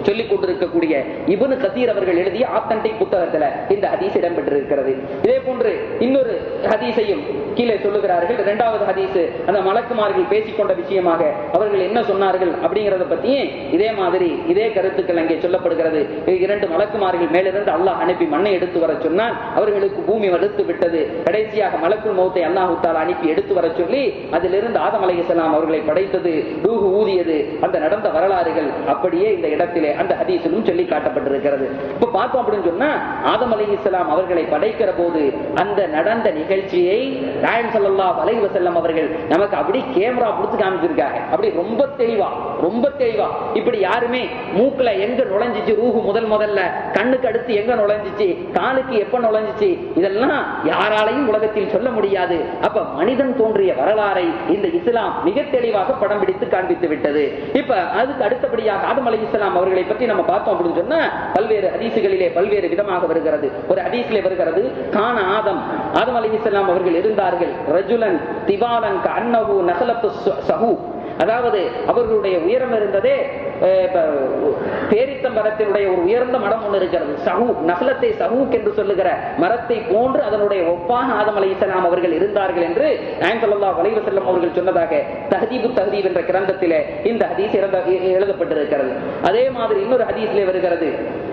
சொல்லிக் கொண்டிருக்கக்கூடிய இபுனு கதீர் அவர்கள் எழுதிய ஆத்தன்டிக் புத்தகத்துல இந்த ஹதீஸ் இடம்பெற்றிருக்கிறது இதே போன்று இன்னொரு ஹதீஸையும் கீழே சொல்லுகிறார்கள் இரண்டாவது ஹதீஸ் அந்த மலக்குமார்கள் பேசிக்கொண்ட விஷயமாக அவர்கள் என்ன சொன்னார்கள் அப்படிங்கறத பத்தியும் இதே மாதிரி இதே கருத்துக்கள் அங்கே சொல்லப்படுகிறது இரண்டு மலக்குமார்கள் மேலிருந்து அல்லாஹ் அனுப்பி மண்ணை எடுத்து வர சொன்னால் அவர்களுக்கு பூமி வடுத்து விட்டது கடைசியாக மலக்குள் மௌத்தை அல்லாஹு தாலா அனுப்பி எடுத்து வர சொல்லி அதிலிருந்து ஆதம் அலைஹிஸ்ஸலாம் அவர்களை படைத்தது ரூஹு ஊதியது அந்த நடந்த வரலாறுகள் அப்படியே இந்த இடத்திலே அந்த ஹதீஸிலும் சொல்லி காட்டப்பட்டிருக்கிறது இப்ப பார்த்தோம் அப்படின்னு சொன்னா ஆதம் அலைஹிஸ்ஸலாம் அவர்களை படைக்கிற போது அந்த நடந்த நிகழ்ச்சியை நாயம் ஸல்லல்லாஹு அலைஹி வஸல்லம் அவர்கள் நமக்கு அப்படி கேமரா கொடுத்து காமிச்சிருக்காங்க அப்படி ரொம்ப தெளிவா ரொம்ப தெளிவா இப்படி யாருமே மூக்குல எங்க நுழைஞ்சிச்சு ரூஹு முதல் முதல்ல கண்ணுக்கு அடுத்து எங்க நுழைஞ்சிச்சு காலுக்கு எப்ப நுழைஞ்சிச்சு இதெல்லாம் யாராலையும் உலகத்தில் சொல்ல முடியாது அப்ப மனிதன் தோன்றிய வரலாறை இந்த இஸ்லாம் மிக தெளிவாக படம் பிடித்து காண்பித்து விட்டது இப்ப அதுக்கு அடுத்தபடியாக ஆதம் அலி இஸ்லாம் அவர்களை பற்றி நம்ம பார்த்தோம் அப்படின்னு சொன்னா பல்வேறு ஹதீசுகளிலே பல்வேறு விதமாக வருகிறது ஒரு ஹதீஸ்ல வருகிறது கான ஆதம் ஆதம் அலி இஸ்லாம் அவர்கள் இருந்தார்கள் ரஜுலன் திவாலன் அன்னஹு நகலத்து சஹூ அதாவது அவர்களுடைய உயரம் இருந்ததே அஹ், இப்ப, பேரித்த மரத்தினுடைய ஒரு உயர்ந்த மரம் ஒன்று இருக்கிறது சஹூ நகலத்தை சஹூக் என்று சொல்லுகிற மரத்தை போன்று அதனுடைய ஒப்பாக ஆதம் அலை இஸ்லாம் அவர்கள் இருந்தார்கள் என்று நாயம் ஸல்லல்லாஹு அலைஹி வஸல்லம் அவர்கள் சொன்னதாக தஹதீபு தஹதீப் என்ற கிரந்தத்திலே இந்த ஹதீஸ் இறந்த- எ- எழுதப்பட்டிருக்கிறது அதே மாதிரி இன்னொரு ஹதீஸ்ல வருகிறது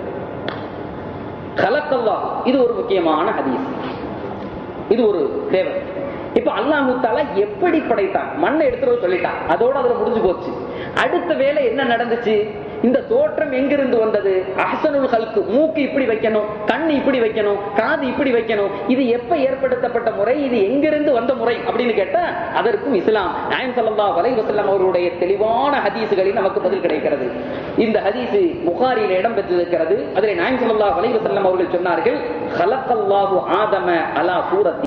கலக்கல்லா இது ஒரு முக்கியமான ஹதீஸ் இது ஒரு தேவை இப்ப அல்லாஹு தாலா எப்படி படைத்தான் மண்ணை எடுத்துட்டு சொல்லிட்டான் அதோட அதுல முடிஞ்சு போச்சு அடுத்த வேலை என்ன நடந்துச்சு இந்த தோற்றம் எங்கிருந்து வந்தது அஹசனுல் ஹல்கு மூக்கு இப்படி வைக்கணும் கண் இப்படி வைக்கணும் காது இப்படி வைக்கணும் இது எப்ப ஏற்படுத்தப்பட்ட முறை இது எங்கிருந்து வந்த முறை அப்படின்னு கேட்டா அதற்கும் இஸ்லாம் நாயம் ஸல்லல்லாஹு அலைஹி வஸல்லம் அவர்களுடைய தெளிவான ஹதீசுகளில் நமக்கு பதில் கிடைக்கிறது இந்த ஹதீஸ் புகாரியில் இடம் பெற்றிருக்கிறது அதில் நாயம் ஸல்லல்லாஹு அலைஹி வஸல்லம் அவர்கள் சொன்னார்கள் ஹலக்கல்லாஹு ஆதம அலா சூரத்தி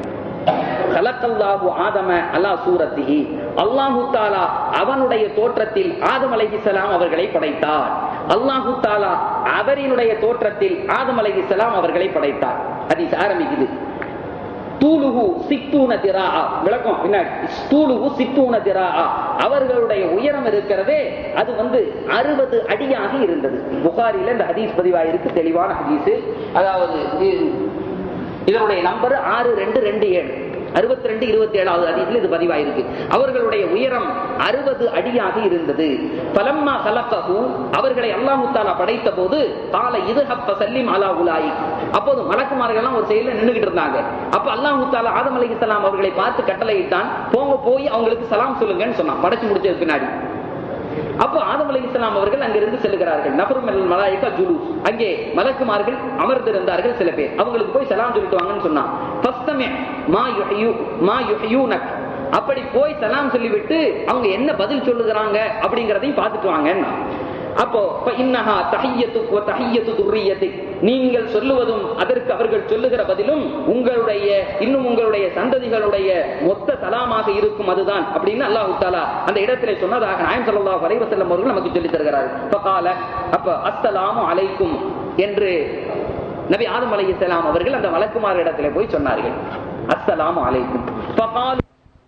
கலக்கல்லாஹு ஆதம அலா சூரத்திஹி அல்லாஹு தாலா அவனுடைய தோற்றத்தில் ஆதம் அலைஹிஸ்ஸலாம் அவர்களை படைத்தார் அல்லாஹு தாலா அவரினுடைய தோற்றத்தில் ஆதம் அலைஹிஸ்ஸலாம் அவர்களை படைத்தார் ஹதீஸ் ஆரம்பிக்குது தூளுகு சித்தூன திராஆ விளக்கம் பின்னாடி தூளுகு சித்தூன திராஆ அவர்களுடைய உயரம் இருக்கிறதே அது வந்து அறுபது அடியாக இருந்தது புகாரில இந்த ஹதீஸ் பதிவாயிருக்கு தெளிவான ஹதீஸ் அதாவது இது- இதனுடைய நம்பர் ஆறு ரெண்டு ரெண்டு ஏழு அறுபத்தி ரெண்டு இருபத்தி ஏழாவது அதிகத்தில் இது பதிவாயிருக்கு அவர்களுடைய உயரம் அறுபது அடியாக இருந்தது பலம்மா கலக்ககு அவர்களை அல்லாஹு தாலா படைத்த போது கால இது ஹப்ப சல்லிம் அலா உலாயி அப்போது மலக்குமார்கள் எல்லாம் ஒரு செயல நின்றுகிட்டு இருந்தாங்க அப்ப அல்லாஹு தாலா ஆதம் அலைஹிஸ்ஸலாம் அவர்களை பார்த்து கட்டளையிட்டான் போங்க போய் அவங்களுக்கு சலாம் சொல்லுங்கன்னு சொன்னான் படைச்சு முடிச்சது பின்னாடி அப்போ ஆதம் அலி இஸ்லாம் அவர்கள் அங்கிருந்து செல்கிறார்கள் நபரும் மலாய்க்கா ஜுலூஸ் அங்கே மலக்குமார்கள் அமர்ந்திருந்தார்கள் சில பேர் அவங்களுக்கு போய் சலாம் சொல்லிட்டு வாங்கன்னு சொன்னான் ஃபஸ்தமே மா யுஹ்யூ மா யுஹ்யூனக் அப்படி போய் சலாம் சொல்லிவிட்டு அவங்க என்ன பதில் சொல்லுகிறாங்க அப்படிங்கறதையும் பார்த்துட்டு வாங்கன்னா அப்போ "ஃப இன்னஹா தஹிய்யத்துக் வ தஹிய்யத்து துர்ரிய்யத்திக்." நீங்கள் சொல்லுவதும் அதற்கு அவர்கள் சொல்லுகிற பதிலும் உங்களுடைய இன்னும் உங்களுடைய சந்ததிகளுடைய மொத்த சலாமாக இருக்கும் அதுதான் அப்படின்னு அல்லாஹ் தாலா அந்த இடத்திலே சொன்னதாக நாயம் ஸல்லல்லாஹு அலைஹி வஸல்லம் அவர்கள் நமக்கு சொல்லி தருகிறார்கள் ஃபகால அப்ப அஸ்ஸலாமு அலைக்கும் என்று நபி ஆதம் அலைஹிஸ்ஸலாம் அவர்கள் அந்த வழக்குமார் இடத்திலே போய் சொன்னார்கள் அஸ்ஸலாமு அலைக்கும் ஃபகாலு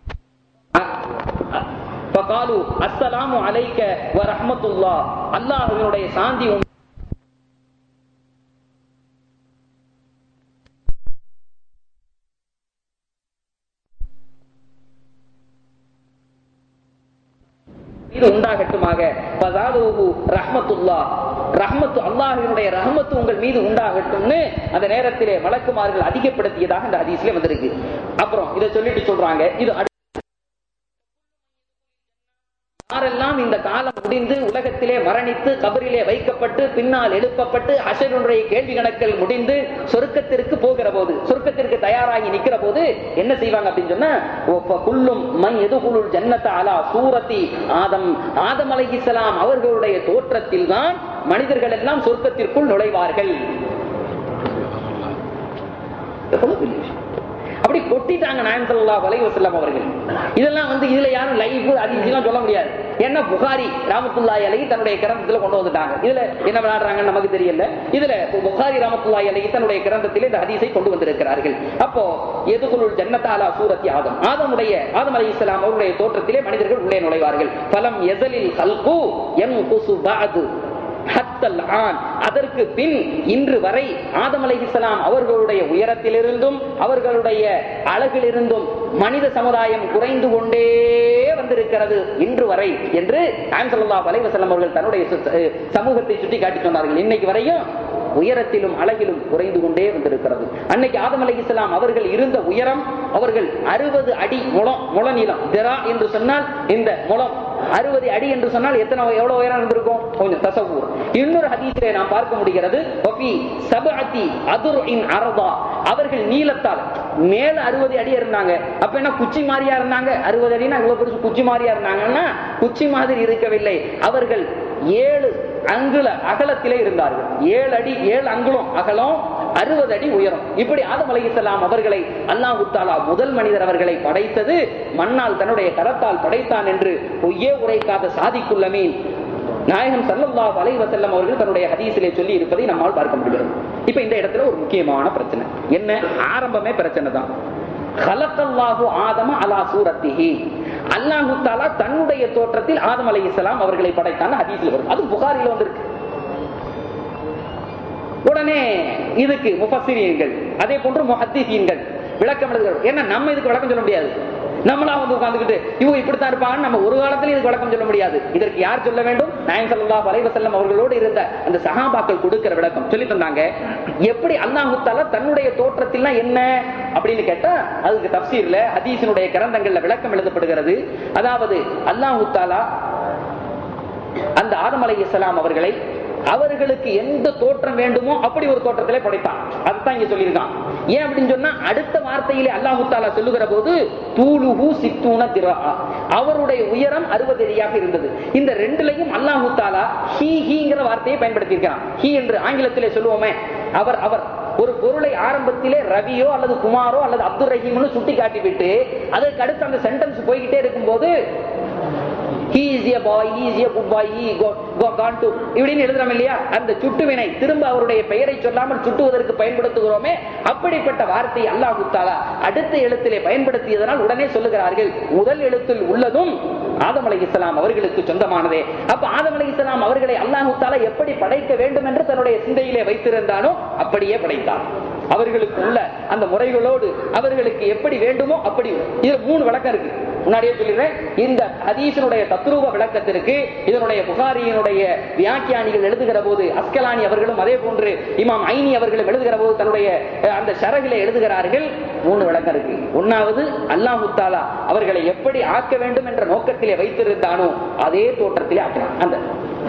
ஃபகாலு அஸ்ஸலாமு அலைக்க வ ரஹ்மத்துல்லாஹ் அல்லாஹ்வினுடைய சாந்தி உன் இது உண்டாகட்டுமாக பதாதுஹு ரஹ்மத்துல்லா ரஹ்மத்து அல்லாஹ்வினுடைய ரஹ்மத்து உங்கள் மீது உண்டாகட்டும்னு அந்த நேரத்திலே வழக்குமார்கள் அதிகப்படுத்தியதாக இந்த ஹதீஸ்ல வந்திருக்கு அப்புறம் இதை சொல்லிட்டு சொல்றாங்க இது அடுத்த யாரெல்லாம் இந்த காலம் முடிந்து உலகத்திலே மரணித்து கபரிலே வைக்கப்பட்டு பின்னால் எழுப்பப்பட்டு ஹஷருடைய கேள்வி கணக்கில் முடிந்து சொர்க்கத்திற்கு போகிற போது சொர்க்கத்திற்கு தயாராகி நிக்கிற போது என்ன செய்வாங்க அப்படின்னு சொன்னா ஒப்ப குல்லும் மண் எதுகுலுள் ஜன்னத்த அலா சூரத்தி ஆதம் ஆதம் அலைஹிஸ்ஸலாம் அவர்களுடைய தோற்றத்தில் தான் மனிதர்கள் எல்லாம் சொர்க்கத்திற்குள் நுழைவார்கள் எவ்வளவு பெரிய விஷயம். அப்படி கொட்டிட்டாங்க நாயம் ஸல்லல்லாஹு அலைஹி வஸல்லம் அவர்கள் இதெல்லாம் வந்து இதுல யாரும் லைவ் அதிகம் சொல்ல முடியாது ஏன்னா புகாரி ராமத்துல்லாஹி அலைஹி தன்னுடைய கிரந்தத்துல கொண்டு வந்துட்டாங்க இதுல என்ன விளையாடுறாங்கன்னு நமக்கு தெரியல இதுல புகாரி ராமத்துல்லாஹி அலைஹி தன்னுடைய கிரந்தத்திலே இந்த ஹதீஸை கொண்டு வந்திருக்கிறார்கள் அப்போ எதுகுலுள் ஜன்னத்தாலா சூரத்தி ஆதம் ஆதமுடைய ஆதம் அலைஹிஸ்ஸலாம் அவருடைய தோற்றத்திலே மனிதர்கள் உள்ளே நுழைவார்கள் பலம் எசலில் கல்கு எம் குசு பாது ஹத்தல் ஆன் அதற்கு பின் இன்று வரை ஆதம் அலைஹிஸ்ஸலாம் அவர்களுடைய உயரத்திலிருந்தும் அவர்களுடைய அழகிலிருந்தும் மனித சமுதாயம் குறைந்து கொண்டே வந்திருக்கிறது இன்று வரை என்று நாயம் ஸல்லல்லாஹு அலைஹி வஸல்லம் அவர்கள் தன்னுடைய சு- அஹ் சமூகத்தை சுட்டி காட்டி சொன்னார்கள் இன்னைக்கு வரையும் உயரத்திலும் அழகிலும் குறைந்து கொண்டே வந்திருக்கிறது அன்னைக்கு ஆதம் அலைஹிஸ்ஸலாம் அவர்கள் இருந்த உயரம் அவர்கள் அறுபது அடி முளம் முள நீளம் திரா என்று சொன்னால் இந்த முளம் அறுபது அடி என்று சொன்னால் எத்தனை எவ்வளவு உயரம் இருந்திருக்கும் கொஞ்சம் தசவூர் இன்னொரு ஹதீஸிலே நாம் பார்க்க முடிகிறது வஃபி சபஅத்தி அதுர்இன் அரதா அவர்கள் நீளத்தால் மேல அறுபது அடி இருந்தாங்க அப்ப என்ன குச்சி மாதிரியா இருந்தாங்க அறுபது அடினா இவ்வளவு பெருசு குச்சி மாதிரியா இருந்தாங்கன்னா குச்சி மாதிரி இருக்கவில்லை அவர்கள் ஏழு அங்குல அகலத்திலே இருந்தார்கள் ஏழு அடி ஏழு அங்குலம் அகலம் அறுபது அடி உயரம் இப்படி ஆதம் அலைஹிஸ்ஸலாம் அவர்களை அல்லாஹ் தாலா முதல் மனிதர் அவர்களை படைத்தது மண்ணால் தன்னுடைய கரத்தால் படைத்தான் என்று பொய்யே உரைக்காத சாதிக்குள்ளமீன் நாயகம் ஸல்லல்லாஹு அலைஹி வஸல்லம் அவர்கள் தன்னுடைய ஹதீஸிலே சொல்லி இருப்பதை நம்மால் பார்க்க முடிகிறது இப்ப இந்த இடத்துல ஒரு முக்கியமான பிரச்சனை என்ன ஆரம்பமே பிரச்சனை தான் கலக்கல்லாஹு ஆதம அலா சூரத்திஹி அல்லாஹு தாலா தன்னுடைய தோற்றத்தில் ஆதம் அலைஹிஸ்ஸலாம் அவர்களை படைத்தான் ஹதீஸ்ல வரும் அது புகாரில வந்திருக்கு உடனே இதுக்கு முஃபஸ்ஸிரீன்கள் அதே போன்று முஹத்திஸீன்கள் விளக்கம் எழுதுகிறோம் ஏன்னா நம்ம இதுக்கு விளக்கம் சொல்ல முடியாது நம்மளா வந்து உட்கார்ந்துகிட்டு இவங்க இப்படித்தான் இருப்பாங்க நம்ம ஒரு காலத்துல இதுக்கு விளக்கம் சொல்ல முடியாது இதற்கு யார் சொல்ல வேண்டும் நாயகம் ஸல்லல்லாஹு அலைஹி வஸல்லம் அவர்களோடு இருந்த அந்த சஹாபாக்கள் கொடுக்கிற விளக்கம் சொல்லி தந்தாங்க எப்படி அல்லாஹ் தஆலா தன்னுடைய தோற்றத்தில்னா என்ன அப்படின்னு கேட்டா அதுக்கு தப்சீர்ல ஹதீஸினுடைய கிரந்தங்கள்ல விளக்கம் எழுதப்படுகிறது அதாவது அல்லாஹ் தஆலா அந்த ஆதம் அலைஹிஸ்ஸலாம் அவர்களை அவர்களுக்கு எந்த தோற்றம் வேண்டுமோ அப்படி ஒரு தோற்றத்திலே படைத்தான் அதுதான் இங்க சொல்லியிருக்கான் ஏன் அப்படின்னு சொன்னா அடுத்த வார்த்தையிலே அல்லாஹு தாலா சொல்லுகிற போது தூளுஹு சித்தூன திரா அவருடைய உயரம் அறுபது அடியாக இருந்தது இந்த ரெண்டுலையும் அல்லாஹு தாலா ஹீ ஹீங்கிற வார்த்தையை பயன்படுத்தியிருக்கிறான் ஹீ என்று ஆங்கிலத்திலே சொல்லுவோமே அவர் அவர் ஒரு பொருளை ஆரம்பத்திலே ரவியோ அல்லது குமாரோ அல்லது அப்துல் ரஹீம்னு சுட்டி காட்டிவிட்டு அதற்கு அடுத்து அந்த சென்டென்ஸ் போய்கிட்டே இருக்கும்போது he is a boy he is a good boy he go, go gone to இப்படின்னு எழுதுறோம் இல்லையா அந்த சுட்டுவினை திரும்ப அவருடைய பெயரை சொல்லாமல் சுட்டுவதற்கு பயன்படுத்துகிறோமே அப்படிப்பட்ட வார்த்தை அல்லாஹ் தாலா அடுத்த எழுத்திலே பயன்படுத்தியதனால் உடனே சொல்லுகிறார்கள் முதல் எழுத்தில் உள்ளதும் ஆதம் அலை இஸ்லாம் அவர்களுக்கு சொந்தமானதே அப்ப ஆதம் அலை இஸ்லாம் அவர்களை அல்லாஹு தாலா எப்படி படைக்க வேண்டும் என்று தன்னுடைய சிந்தையிலே வைத்திருந்தானோ அப்படியே படைத்தான் அவர்களுக்கு உள்ள அந்த முறைகளோடு அவர்களுக்கு எப்படி வேண்டுமோ அப்படி இதுல மூணு விளக்கம் இருக்கு முன்னாடியே சொல்லிடுறேன் இந்த ஹதீஸினுடைய தத்ரூப விளக்கத்திற்கு இதனுடைய புகாரியினுடைய வியாக்கியானிகள் எழுதுகிற போது அஸ்கலானி அவர்களும் அதே போன்று இமாம் ஐனி அவர்களும் எழுதுகிற போது தன்னுடைய அஹ், அந்த ஷரகில எழுதுகிறார்கள் மூணு விளக்கம் இருக்கு ஒன்னாவது அல்லாஹு தாலா அவர்களை எப்படி ஆக்க வேண்டும் என்ற நோக்கத்திலே வைத்திருந்தானோ அதே தோற்றத்திலே ஆக்கலாம் அந்த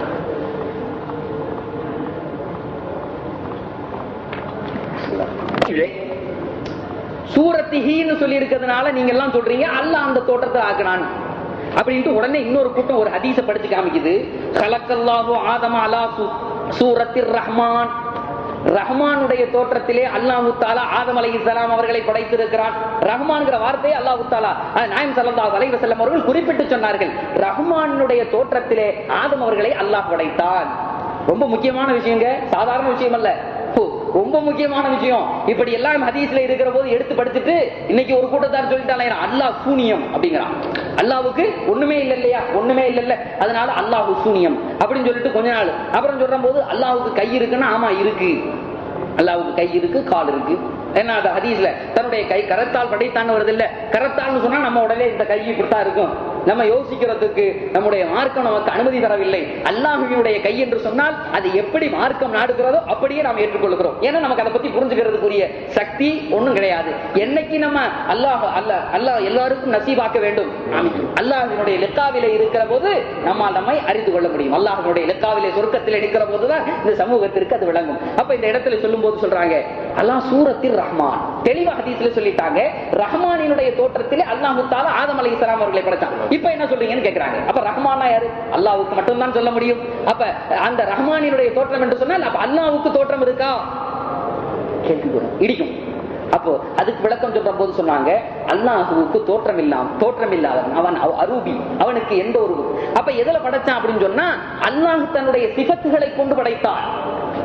சூரத்திஹின்னு சொல்லி இருக்கிறதுனால நீங்க எல்லாம் சொல்றீங்க அல்லாஹ் அந்த தோற்றத்தை ஆக்குறான் அப்படின்ட்டு உடனே இன்னொரு கூட்டம் ஒரு ஹதீஸ படிச்சு காமிக்குது கலக்கல்லாஹு ஆதம அலா சூ- சூரத்திர் ரஹ்மான் ரஹ்மானுடைய தோற்றத்திலே அல்லாஹு தாலா ஆதம் அலைஹிஸ்ஸலாம் அவர்களை படைத்திருக்கிறான் ரஹ்மான்ங்கிற வார்த்தையை அல்லாஹு தாலா அஹ், நாயம் ஸல்லல்லாஹு அலைஹி வஸல்லம் அவர்கள் குறிப்பிட்டு சொன்னார்கள் ரஹ்மானுடைய தோற்றத்திலே ஆதம் அவர்களை அல்லாஹ் படைத்தான் ரொம்ப முக்கியமான விஷயங்க சாதாரண விஷயம் அல்ல ஓ, ரொம்ப முக்கியமான விஷயம் இப்படி எல்லாம் ஹதீஸ்ல இருக்கிற போது எடுத்து படிச்சுட்டு இன்னைக்கு ஒரு கூட்டத்தார் சொல்லிட்டாலே அல்லாஹ் சூனியம் அப்படிங்கிறான் அல்லாவுக்கு ஒண்ணுமே இல்ல இல்லையா ஒண்ணுமே இல்ல இல்ல அதனால அல்லாஹு சூனியம் அப்படின்னு சொல்லிட்டு கொஞ்ச நாள் அப்புறம் சொல்ற போது அல்லாஹுக்கு கை இருக்குன்னா ஆமா இருக்கு அல்லாவுக்கு கை இருக்கு கால் இருக்கு என்ன அது ஹதீஸ்ல தன்னுடைய கை கரத்தால் படைத்தான்னு வருது இல்ல கரத்தால்னு சொன்னா நம்ம உடனே இந்த கை இப்படித்தான் இருக்கும் நம்ம யோசிக்கிறதுக்கு நம்முடைய மார்க்கம் நமக்கு அனுமதி தரவில்லை அல்லாஹுவினுடைய கை என்று சொன்னால் அது எப்படி மார்க்கம் நாடுகிறதோ அப்படியே நாம் ஏற்றுக்கொள்கிறோம் ஏன்னா நமக்கு அதை பத்தி புரிஞ்சுக்கிறதுக்குரிய சக்தி ஒண்ணும் கிடையாது என்னைக்கு நம்ம அல்லாஹ் அல்லாஹ் அல்லாஹ் எல்லாருக்கும் நசீபாக்க வேண்டும் அல்லாஹினுடைய லெக்காவிலே இருக்கிற போது நம்மால் நம்மை அறிந்து கொள்ள முடியும் அல்லாஹினுடைய லெக்காவிலே சொர்க்கத்தில் இருக்கிற போதுதான் இந்த சமூகத்திற்கு அது விளங்கும் அப்ப இந்த இடத்துல சொல்லும் போது சொல்றாங்க அல்லாஹ் சூரத்தில் ரஹ்மான் தெளிவா ஹதீஸ்ல சொல்லிட்டாங்க ரஹ்மானினுடைய தோற்றத்திலே அல்லாஹு தாலா ஆதம் அலை இஸ்லாம் அவர்களை படைச்சான் இப்ப என்ன சொல்றீங்கன்னு கேக்குறாங்க அப்ப ரஹ்மானா யாரு அல்லாஹ்வுக்கு மட்டும்தான் சொல்ல முடியும் அப்ப அந்த ரஹ்மானினுடைய தோற்றம் என்று சொன்னால் அப்ப அல்லாஹ்வுக்கு தோற்றம் இருக்கா கேள்வி வரும். இடிக்கும் அப்போ அதுக்கு விளக்கம் சொல்ற போது சொன்னாங்க அல்லாஹுவுக்கு தோற்றம் இல்லாம் தோற்றம் இல்லாதவன் அவன் அவ- அரூபி அவனுக்கு எந்த ஒரு அப்ப எதுல படைச்சான் அப்படின்னு சொன்னா அல்லாஹ் தன்னுடைய சிபத்துகளை கொண்டு படைத்தான்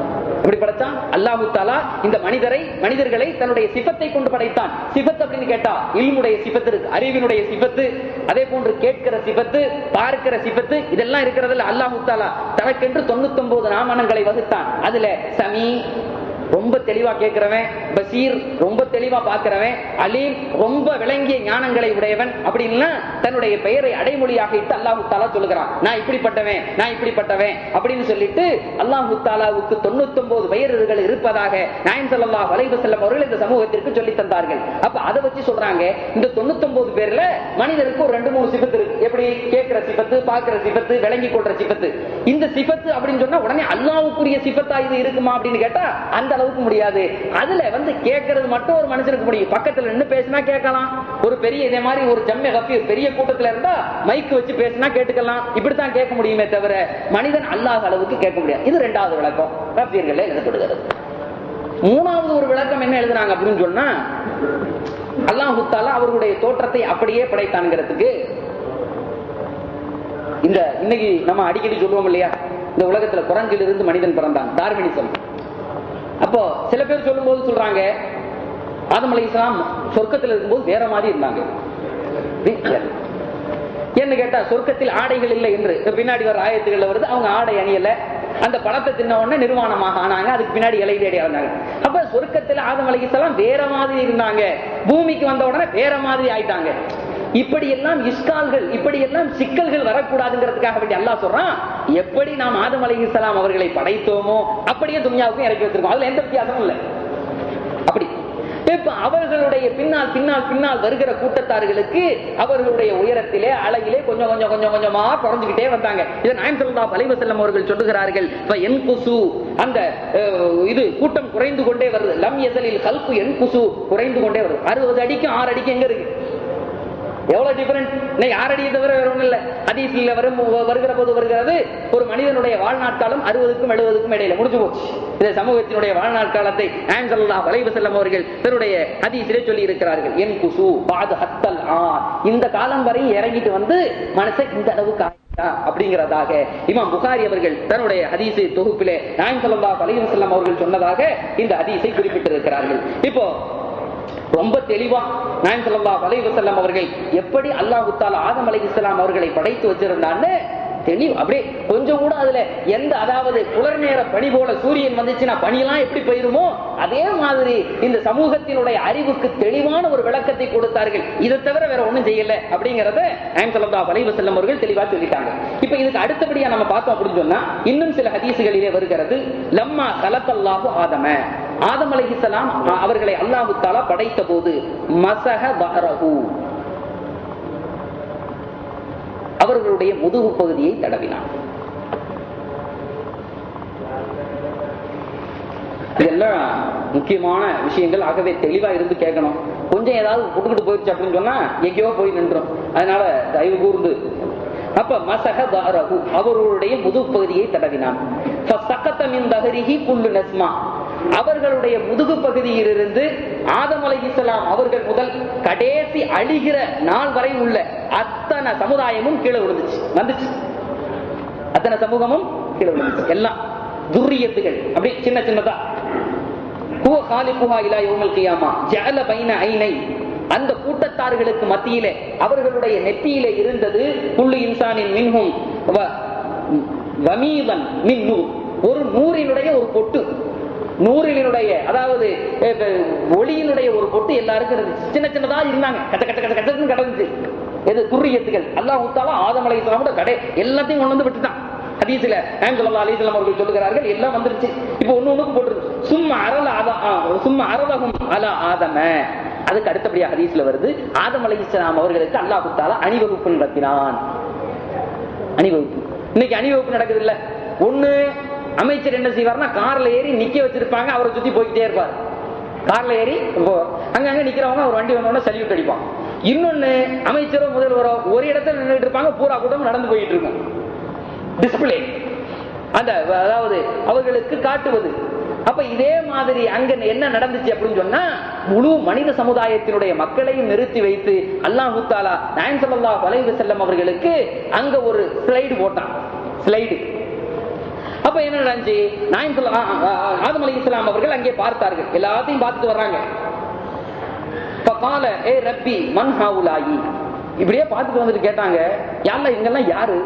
எப்படி படைச்சான் அல்லாஹு தாலா இந்த மனிதரை மனிதர்களை தன்னுடைய சிபத்தை கொண்டு படைத்தான் சிபத் அப்படின்னு கேட்டா இல்முடைய சிபத்து இருக்கு அறிவினுடைய சிபத்து அதே போன்று கேட்கிற சிபத்து பார்க்கிற சிபத்து இதெல்லாம் இருக்கிறதுல அல்லாஹு தாலா தனக்கென்று தொண்ணூத்தி ஒன்பது நாமனங்களை வகுத்தான் அதுல சமீ ரொம்ப தெளிவா கேட்கிறவன் பசீர் ரொம்ப தெளிவா பார்க்கிறவன் அலீம் ரொம்ப விளங்கிய ஞானங்களை உடையவன் அப்படின்னா தன்னுடைய பெயரை அடைமொழியாக இட்டு அல்லாஹு தாலா சொல்லுகிறான் நான் இப்படிப்பட்டவன் நான் இப்படிப்பட்டவன் அப்படின்னு சொல்லிட்டு அல்லாஹு தாலாவுக்கு தொண்ணூத்தி ஒன்பது பெயர்கள் இருப்பதாக நாயன் சல்லா வலைவு செல்லம் அவர்கள் இந்த சமூகத்திற்கு சொல்லி தந்தார்கள் அப்ப அதை வச்சு சொல்றாங்க இந்த தொண்ணூத்தி ஒன்பது பேர்ல மனிதருக்கு ஒரு ரெண்டு மூணு சிபத்து இருக்கு எப்படி கேட்கிற சிபத்து பார்க்கிற சிபத்து விளங்கி கொள்ற சிபத்து இந்த சிபத்து அப்படின்னு சொன்னா உடனே அல்லாவுக்குரிய சிபத்தா இது இருக்குமா அப்படின்னு கேட்டா அந்த அளவுக்கு முடியாது அதுல வந்து கேட்கறது மட்டும் ஒரு மனுஷனுக்கு முடியும் பக்கத்துல நின்று பேசினா கேட்கலாம் ஒரு பெரிய இதே மாதிரி ஒரு ஜம்மே கப்பி பெரிய கூட்டத்துல இருந்தா மைக்கு வச்சு பேசினா கேட்டுக்கலாம் இப்படித்தான் கேட்க முடியுமே தவிர மனிதன் அல்லாத அளவுக்கு கேட்க முடியாது இது ரெண்டாவது விளக்கம் கப்பியர்கள் எழுதப்படுகிறது மூணாவது ஒரு விளக்கம் என்ன எழுதுனாங்க அப்படின்னு சொன்னா அல்லாஹுத்தாலா அவர்களுடைய தோற்றத்தை அப்படியே படைத்தான்ங்கிறதுக்கு இந்த இன்னைக்கு நம்ம அடிக்கடி சொல்லுவோம் இல்லையா இந்த உலகத்துல குரங்கில் இருந்து மனிதன் பிறந்தான் டார்வினிசம் அப்போ சில பேர் சொல்லும் போது சொல்றாங்க ஆதம் அலி இஸ்லாம் சொர்க்கத்தில் இருக்கும்போது வேற மாதிரி இருந்தாங்க என்ன கேட்டா சொர்க்கத்தில் ஆடைகள் இல்லை என்று பின்னாடி வர ஆயத்துகள்ல வருது அவங்க ஆடை அணியல அந்த பழத்தை தின்ன உடனே நிர்வாணமாக ஆனாங்க அதுக்கு பின்னாடி இலை தேடி வந்தாங்க அப்ப சொர்க்கத்தில் ஆதம் அலிசலாம் வேற மாதிரி இருந்தாங்க பூமிக்கு வந்த உடனே வேற மாதிரி ஆயிட்டாங்க இப்படி எல்லாம் இஸ்கால்கள் இப்படி எல்லாம் சிக்கல்கள் வரக்கூடாதுங்கிறதுக்காக வேண்டி அல்லாஹ் சொல்றான் எப்படி நாம் ஆதம் அலிஹிஸ்லாம் அவர்களை படைத்தோமோ அப்படியே துன்யாவுக்கும் இறக்கி வச்சிருக்கோம் அதுல எந்த வித்தியாசமும் இல்லை அப்படி இப்ப அவர்களுடைய பின்னால் பின்னால் பின்னால் வருகிற கூட்டத்தார்களுக்கு அவர்களுடைய உயரத்திலே அழகிலே கொஞ்சம் கொஞ்சம் கொஞ்சம் கொஞ்சமா குறைஞ்சுக்கிட்டே வந்தாங்க இதை நாயம் சொல்லா பலைவ செல்லம் அவர்கள் சொல்லுகிறார்கள் என் குசு அந்த இது கூட்டம் குறைந்து கொண்டே வருது லம் எசலில் கல்பு என் குசு குறைந்து கொண்டே வருது அறுபது அடிக்கும் ஆறு அடிக்கும் எங்க இருக்கு எவ்வளவு டிஃபரெண்ட் இன்னைக்கு ஆறடியை தவிர வேற ஒண்ணும் இல்ல ஹதீஸ்ல வரும் வருகிற போது வருகிறது ஒரு மனிதனுடைய வாழ்நாட்காலம் அறுபதுக்கும் எழுபதுக்கும் இடையில முடிஞ்சு போச்சு இந்த சமூகத்தினுடைய வாழ்நாள் காலத்தை ஆன்சல்லா வலைவு செல்லம் அவர்கள் தன்னுடைய ஹதீஸிலே சொல்லி இருக்கிறார்கள் என் குசு பாது ஹத்தல் ஆ இந்த காலம் வரை இறங்கிட்டு வந்து மனசை இந்த அளவுக்கு அப்படிங்கிறதாக இமாம் புகாரி அவர்கள் தன்னுடைய ஹதீசை தொகுப்பிலே நாயம் சல்லா வலைவு செல்லம் அவர்கள் சொன்னதாக இந்த ஹதீஸை குறிப்பிட்டிருக்கிறார்கள் இப்போ ரொம்ப தெளிவா நாயம் சல்லா அலை வசல்லாம் அவர்கள் எப்படி அல்லாஹு தாலா ஆதம் அலை இஸ்லாம் அவர்களை படைத்து வச்சிருந்தான்னு தெளிவு அப்படியே கொஞ்சம் கூட அதுல எந்த அதாவது புலர் நேர பனி போல சூரியன் வந்துச்சுன்னா பனியெல்லாம் எப்படி போயிருமோ அதே மாதிரி இந்த சமூகத்தினுடைய அறிவுக்கு தெளிவான ஒரு விளக்கத்தை கொடுத்தார்கள் இதை தவிர வேற ஒண்ணும் செய்யல அப்படிங்கறத நாயம் சல்லா அலை வசல்லம் அவர்கள் தெளிவா சொல்லிட்டாங்க இப்ப இதுக்கு அடுத்தபடியா நம்ம பார்த்தோம் அப்படின்னு சொன்னா இன்னும் சில ஹதீசுகளிலே வருகிறது லம்மா கலத்தல்லாஹு ஆதம ஆதம் அலைஹிஸ்ஸலாம் அவர்களை அல்லாஹு தாலா படைத்த போது மசக பஹரஹு அவர்களுடைய முதுகு பகுதியை தடவினான் இதெல்லாம் முக்கியமான விஷயங்கள் ஆகவே தெளிவா இருந்து கேட்கணும் கொஞ்சம் ஏதாவது புட்டுக்கிட்டு போயிருச்சு அப்படின்னு சொன்னா எங்கேயோ போய் நின்றோம் அதனால தயவு கூர்ந்து அப்ப மசக பாரகு அவர்களுடைய முதுகு பகுதியை தடவினான் குள்ளு நஸ்மா அவர்களுடைய முதுகு பகுதியிலிருந்து ஆதம் அலை இஸ்லாம் அவர்கள் முதல் கடைசி அழிகிற நாள் வரை உள்ள அத்தனை சமுதாயமும் கீழே விழுந்துச்சு வந்துச்சு அத்தனை சமூகமும் கீழே விழுந்துச்சு எல்லாம் துர்ரியத்துகள் அப்படி சின்ன சின்னதா ஹுவ காலிபுஹா இலா யௌமல் கியாமா ஜஅல பைன ஐனை அந்த கூட்டத்தார்களுக்கு மத்தியிலே அவர்களுடைய நெத்தியிலே இருந்தது குள்ளு இன்சானின் மின்ஹும் வமீதன் மின் நூர் ஒரு நூறினுடைய ஒரு பொட்டு நூறினுடைய அதாவது ஒளியினுடைய ஒரு பொட்டு எல்லாருக்கும் இருந்துச்சு சின்ன சின்னதா இருந்தாங்க கட்ட கட்ட கட்ட கட்டன்னு கடந்துச்சு எது துர்ரியத்துகள் அல்லாஹ் ஊத்தாலும் ஆதமலை இஸ்லாமோட கடை எல்லாத்தையும் கொண்டு வந்து விட்டுட்டான் ஹதீஸ்ல ஆங்கல்லா அலிஸ்லாம் அவர்கள் சொல்லுகிறார்கள் எல்லாம் வந்துருச்சு இப்போ ஒண்ணு ஒண்ணுக்கு போட்டுருக்கு சும்மா அரல ஆதா சும்மா அரலகும் அலா ஆதம அதுக்கு அடுத்தபடியா ஹதீஸ்ல வருது ஆதம் அலி இஸ்லாம் அவர்களுக்கு அல்லாஹு தாலா அணிவகுப்பு நடத்தினான் அணிவகுப்பு இன்னைக்கு அணிவகுப்பு நடக்குது இல்ல ஒண்ணு அமைச்சர் என்ன செய்வார்னா கார்ல ஏறி நிக்க வச்சிருப்பாங்க அவரை சுத்தி போய்கிட்டே இருப்பார் கார்ல ஏறி அங்கங்க நிக்கிறவங்க ஒரு வண்டி வந்தோட சல்யூட் அடிப்பான் இன்னொன்னு அமைச்சரோ முதல்வரோ ஒரு இடத்துல நின்றுட்டு இருப்பாங்க பூரா கூட்டம் நடந்து போயிட்டு இருக்கும் டிஸ்பிளே அந்த அதாவது அவர்களுக்கு காட்டுவது அப்ப இதே மாதிரி அங்க என்ன நடந்துச்சு அப்படின்னு சொன்னா முழு மனித சமுதாயத்தினுடைய மக்களையும் நிறுத்தி வைத்து அல்லாஹு தாலா நாயன் சல்லா வலைவு செல்லம் அவர்களுக்கு அங்க ஒரு ஸ்லைடு போட்டான் ஸ்லைடு அப்ப என்ன நடந்துச்சு நாயம் சொல்ல- ஆ, ஆ, ஆ, ஆதம் அலி இஸ்லாம் அவர்கள் அங்கே பார்த்தார்கள் எல்லாத்தையும் பார்த்துட்டு வர்றாங்க கால ஏ ரப்பி மன் ஹாவுலாயி இப்படியே பார்த்துட்டு வந்துட்டு கேட்டாங்க யாருல இவங்கெல்லாம் யாரு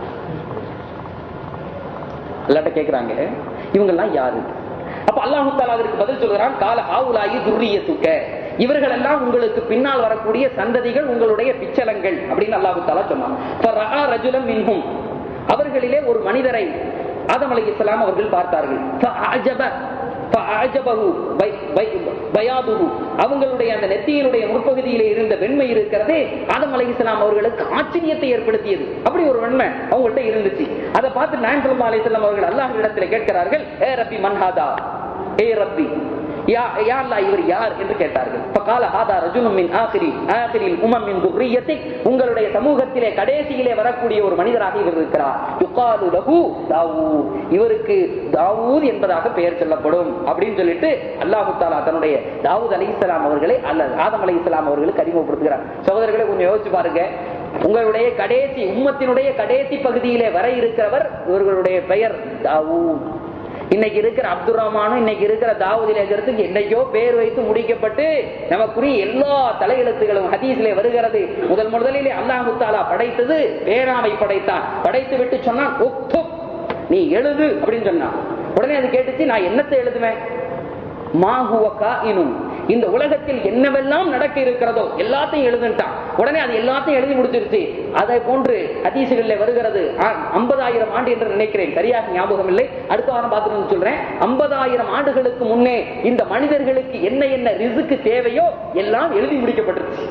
எல்லாட்ட கேக்குறாங்க இவங்கெல்லாம் யாரு அப்ப அல்லாஹு தாலா அதற்கு பதில் சொல்கிறான் கால ஹாவுலாயி துர்ரியத்துக்க இவர்கள் எல்லாம் உங்களுக்கு பின்னால் வரக்கூடிய சந்ததிகள் உங்களுடைய பிச்சலங்கள் அப்படின்னு அல்லாஹு தாலா சொன்னான் ஃபரஆ ரஜுலம் மின்ஹும் அவர்களிலே ஒரு மனிதரை ஆதம் அலை இஸ்லாம் அவர்கள் பார்த்தார்கள் ஃபஅஜப ஃபஅஜபஹு பை- பை- பயாதுஹு. அவங்களுடைய அந்த நெத்தியினுடைய முற்பகுதியிலே இருந்த வெண்மை இருக்கிறதே ஆதம் அலை இஸ்லாம் அவர்களுக்கு ஆச்சரியத்தை ஏற்படுத்தியது அப்படி ஒரு வெண்மை அவங்கள்ட்ட இருந்துச்சு அதை பார்த்து நான் சொல்லா அலிஸ்லாம் அவர்கள் அல்லாஹ் இடத்துல கேட்கிறார்கள் ஏ ரப்பி மன்ஹாதா ஏ ரப்பி யா யா அல்லாஹ் இவர் யார் என்று கேட்டார்கள் ஃபகால ஹாதா ரஜுலும் மின் ஆகிரி ஆகிரில் உமம் மின் துர்ரியத்திக் உங்களுடைய சமூகத்திலே கடைசியிலே வரக்கூடிய ஒரு மனிதராக இவர் இருக்கிறார் யுகாலு லஹு தாவூத் இவருக்கு தாவூத் என்பதாக பெயர் சொல்லப்படும் அப்படின்னு சொல்லிட்டு அல்லாஹு தாலா தன்னுடைய தாவூத் அலைஹிஸ்ஸலாம் அவர்களை அல்ல ஆதம் அலைஹிஸ்ஸலாம் அவர்களுக்கு அறிமுகப்படுத்துகிறார் சகோதரர்களை கொஞ்சம் யோசிச்சு பாருங்க உங்களுடைய கடைசி உம்மத்தினுடைய கடைசி பகுதியிலே வர இருக்கிறவர் இவர்களுடைய பெயர் தாவூத் இன்னைக்கு இருக்கிற அப்துல் ரஹ்மானும் இன்னைக்கு இருக்கிற தாவூத் இலேஜரத்துக்கு என்னைக்கோ பேர் வைத்து முடிக்கப்பட்டு நமக்குரிய எல்லா தலையெழுத்துகளும் ஹதீஸ்ல வருகிறது முதல் முதலிலே அல்லாஹு தாலா படைத்தது பேனாவை படைத்தான் படைத்து விட்டு சொன்னான் உக்துப், நீ எழுது அப்படின்னு சொன்னான் உடனே அது கேட்டுச்சு நான் என்னத்தை எழுதுவேன் மாஹுவ காயினும் இந்த உலகத்தில் என்னவெல்லாம் நடக்க இருக்கிறதோ எல்லாத்தையும் எழுதுட்டான் உடனே அது எல்லாத்தையும் எழுதி முடிச்சிருச்சு அதை போன்று ஹதீசுகள்ல வருகிறது ஐம்பதாயிரம் ஆண்டு என்று நினைக்கிறேன் சரியாக ஞாபகம் இல்லை அடுத்த வாரம் பார்த்துட்டு சொல்றேன் ஐம்பதாயிரம் ஆண்டுகளுக்கு முன்னே இந்த மனிதர்களுக்கு என்ன என்ன ரிசுக்கு தேவையோ எல்லாம் எழுதி முடிக்கப்பட்டிருச்சு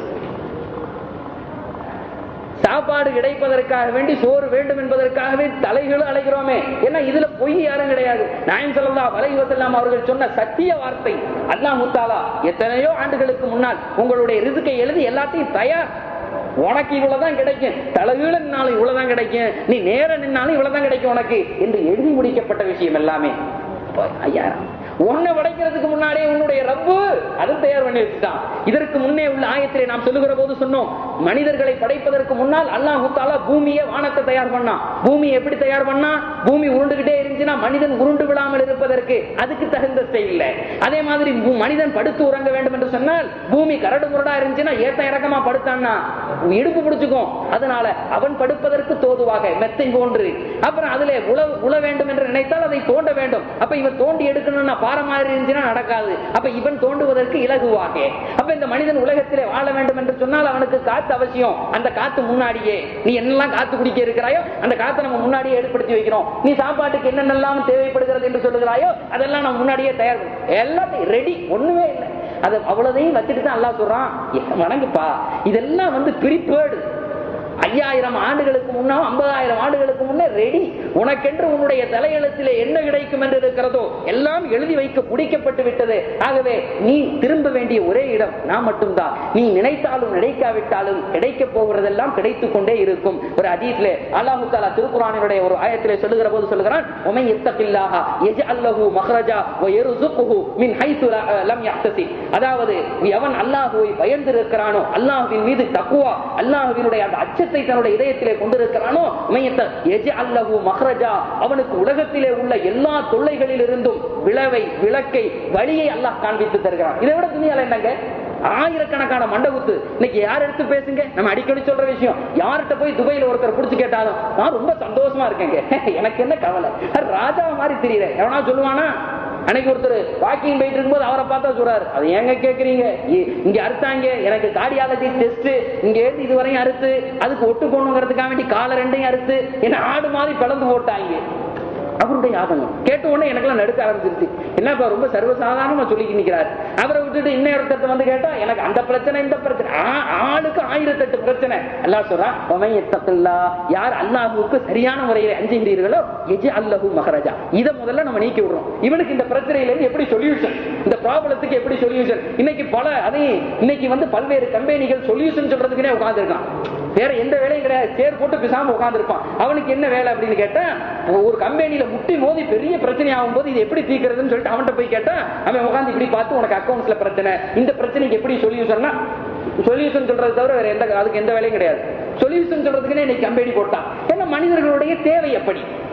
சாப்பாடு கிடைப்பதற்காக வேண்டி சோறு வேண்டும் என்பதற்காகவே தலைகளும் அழைக்கிறோமே ஏன்னா இதுல பொய் யாரும் கிடையாது நாயம் சொல்லலாம் வலைவசல்லாம் அவர்கள் சொன்ன சத்திய வார்த்தை அல்லாஹ் முத்தாலா எத்தனையோ ஆண்டுகளுக்கு முன்னால் உங்களுடைய ரிசுக்கை எழுதி எல்லாத்தையும் தயார் உனக்கு இவ்வளவுதான் கிடைக்கும் தலகீழ நின்னாலும் இவ்வளவுதான் கிடைக்கும் நீ நேர நின்னாலும் இவ்வளவுதான் கிடைக்கும் உனக்கு என்று எழுதி முடிக்கப்பட்ட விஷயம் எல்லாமே அப்ப ஐயா உன்னை படைக்கிறதுக்கு முன்னாடியே உன்னுடைய ரப்பு அது தயார் பண்ணி வச்சுட்டான் இதற்கு முன்னே உள்ள ஆயத்திலே நாம் சொல்லுகிற போது சொன்னோம் மனிதர்களை படைப்பதற்கு முன்னால் அல்லாஹ் தாலா பூமியை வானத்தை தயார் பண்ணான் பூமி எப்படி தயார் பண்ணா பூமி உருண்டுகிட்டே இருந்துச்சுன்னா மனிதன் உருண்டு விழாமல் இருப்பதற்கு அதுக்கு தகுந்த இல்ல அதே மாதிரி பூ- மனிதன் படுத்து உறங்க வேண்டும் என்று சொன்னால் பூமி கரடு முரடா இருந்துச்சுன்னா ஏத்த இறக்கமா படுத்தான்னா இடுப்பு பிடிச்சுக்கும் அதனால அவன் படுப்பதற்கு தோதுவாக மெத்தை போன்று அப்புறம் அதுல உழ உழ வேண்டும் என்று நினைத்தால் அதை தோண்ட வேண்டும் அப்ப இவன் தோண்டி எடுக்கணும்னா பாறை மாதிரி இருந்துச்சுன்னா நடக்காது அப்ப இவன் தோண்டுவதற்கு இலகுவாக அப்ப இந்த மனிதன் உலகத்திலே வாழ வேண்டும் என்று சொன்னால் அவனுக்கு காத்து அவசியம் அந்த காத்து முன்னாடியே நீ என்னெல்லாம் காத்து குடிக்க இருக்கிறாயோ அந்த காத்தை நம்ம முன்னாடியே ஏற்படுத்தி வைக்கிறோம் நீ சாப்பாட்டுக்கு என்னென்னலாம் தேவைப்படுகிறது என்று சொல்லுகிறாயோ அதெல்லாம் நம்ம முன்னாடியே தயார் பண்ணி- எல்லாத்தையும் ரெடி ஒண்ணுமே இல்லை அது அவ்வளவுதையும் வச்சுட்டு தான் அல்லாஹ் சொல்றான் "ஏ, வணங்குப்பா இதெல்லாம் வந்து பிரிப்பேடு ஐயாயிரம் ஆண்டுகளுக்கு முன்னா ஐம்பதாயிரம் ஆண்டுகளுக்கு முன்னே ரெடி உனக்கென்று உன்னுடைய தலையெழுத்திலே என்ன கிடைக்கும் என்று இருக்கிறதோ எல்லாம் எழுதி வைக்க பிடிக்கப்பட்டு விட்டது ஆகவே நீ திரும்ப வேண்டிய ஒரே இடம் நான் மட்டும்தான் நீ நினைத்தாலும் நினைக்காவிட்டாலும் கிடைக்க போகிறதெல்லாம் கிடைத்துக் கொண்டே இருக்கும் ஒரு அதீத்ல அல்லாஹு தாலா திருக்குறானினுடைய ஒரு ஆயத்திலே சொல்லுகிற போது சொல்லுகிறான் உமை இத்தகில்லாஹா எஜ்அல்லஹு மஹ்ரஜா வ யர்சுகுஹு மின் ஹைத்து ல- லம் யஹ்தசிப் அதாவது எவன் அல்லாஹுவை பயந்திருக்கிறானோ அல்லாஹ்வின் மீது தக்குவா அல்லாஹ்வினுடைய அந்த அச்சத்தை தன்னுடைய இதயத்திலே கொண்டிருக்கிறானோ மையத்த எஜ்அல்லஹு மஹ்ரஜா அவனுக்கு உலகத்திலே உள்ள எல்லா தொல்லைகளில் இருந்தும் விளைவை விளக்கை வழியை அல்லாஹ் காண்பித்து தருகிறான் இதை விட துணியால என்னங்க ஆயிரக்கணக்கான மண்டபத்து இன்னைக்கு யார் எடுத்து பேசுங்க நம்ம அடிக்கடி சொல்ற விஷயம் யார்கிட்ட போய் துபாயில ஒருத்தர் புடிச்சு கேட்டாலும் நான் ரொம்ப சந்தோஷமா இருக்கேங்க எனக்கு என்ன கவலை அது ராஜா மாதிரி தெரியல எவனா சொல்லுவானா அன்னைக்கு ஒருத்தர் வாக்கிங் போயிட்டு இருக்கும்போது அவரை பார்த்தா சொல்றாரு அது ஏங்க கேக்குறீங்க இ- இங்க அறுத்தாங்க எனக்கு கார்டியாலஜி டெஸ்ட் இங்க இருந்து இதுவரையும் அறுத்து அதுக்கு ஒட்டு போகணுங்கிறதுக்காக வேண்டி காலை ரெண்டையும் அறுத்து என்ன ஆடு மாதிரி பிளந்து போட்டாங்க அவருடைய ஆதங்கம் கேட்ட உடனே எனக்கெல்லாம் நடுக்க ஆரம்பிச்சிருச்சு என்னப்பா ரொம்ப சர்வசாதாரணமா சொல்லி நிக்கிறாரு அவரை விட்டுட்டு இன்னொருத்தர் வந்து கேட்டா எனக்கு அந்த பிரச்சனை இந்த பிரச்சனை ஆ- ஆளுக்கு ஆயிரத்தெட்டு பிரச்சனை அல்லாஹ் சொல்றான் "வமன் யத்தகில்லா", யார் அல்லாஹுவுக்கு சரியான முறையில் அஞ்சுகிறீர்களோ எஜி அல்லாஹு மகராஜா இதை முதல்ல நம்ம நீக்கி விடுறோம் இவனுக்கு இந்த பிரச்சனையில இருந்து எப்படி சொல்யூஷன் இந்த ப்ராப்ளத்துக்கு எப்படி சொல்யூஷன் இன்னைக்கு பல அதையும் இன்னைக்கு வந்து பல்வேறு கம்பெனிகள் சொல்யூஷன் சொல்றதுக்குனே உட்கார்ந்துருக்கான் வேற எந்த வேலையும் கிடையாது சேர் போட்டு பிசாம உட்கார்ந்துருப்பான் அவனுக்கு என்ன வேலை அப்படின்னு கேட்டா ஒரு கம்பெனியில முட்டி மோதி பெரிய பிரச்சனை ஆகும் போது இது எப்படி தீர்க்கிறதுன்னு சொல்லிட்டு அவன்கிட்ட போய் கேட்டா அவன் உட்கார்ந்து இப்படி பார்த்து உனக்கு அக்கௌண்ட்ஸ்ல பிரச்சனை இந்த பிரச்சனைக்கு எப்படி சொல்யூஷன்னா சொல்யூஷன் சொல்றது தவிர வேற எந்த அதுக்கு எந்த வேலையும் கிடையாது சொல்யூஷன் சொல்றதுக்குன்னே இன்னைக்கு கம்பெனி போட்டான் ஏன்னா மனிதர்களுடைய தேவை எப்படி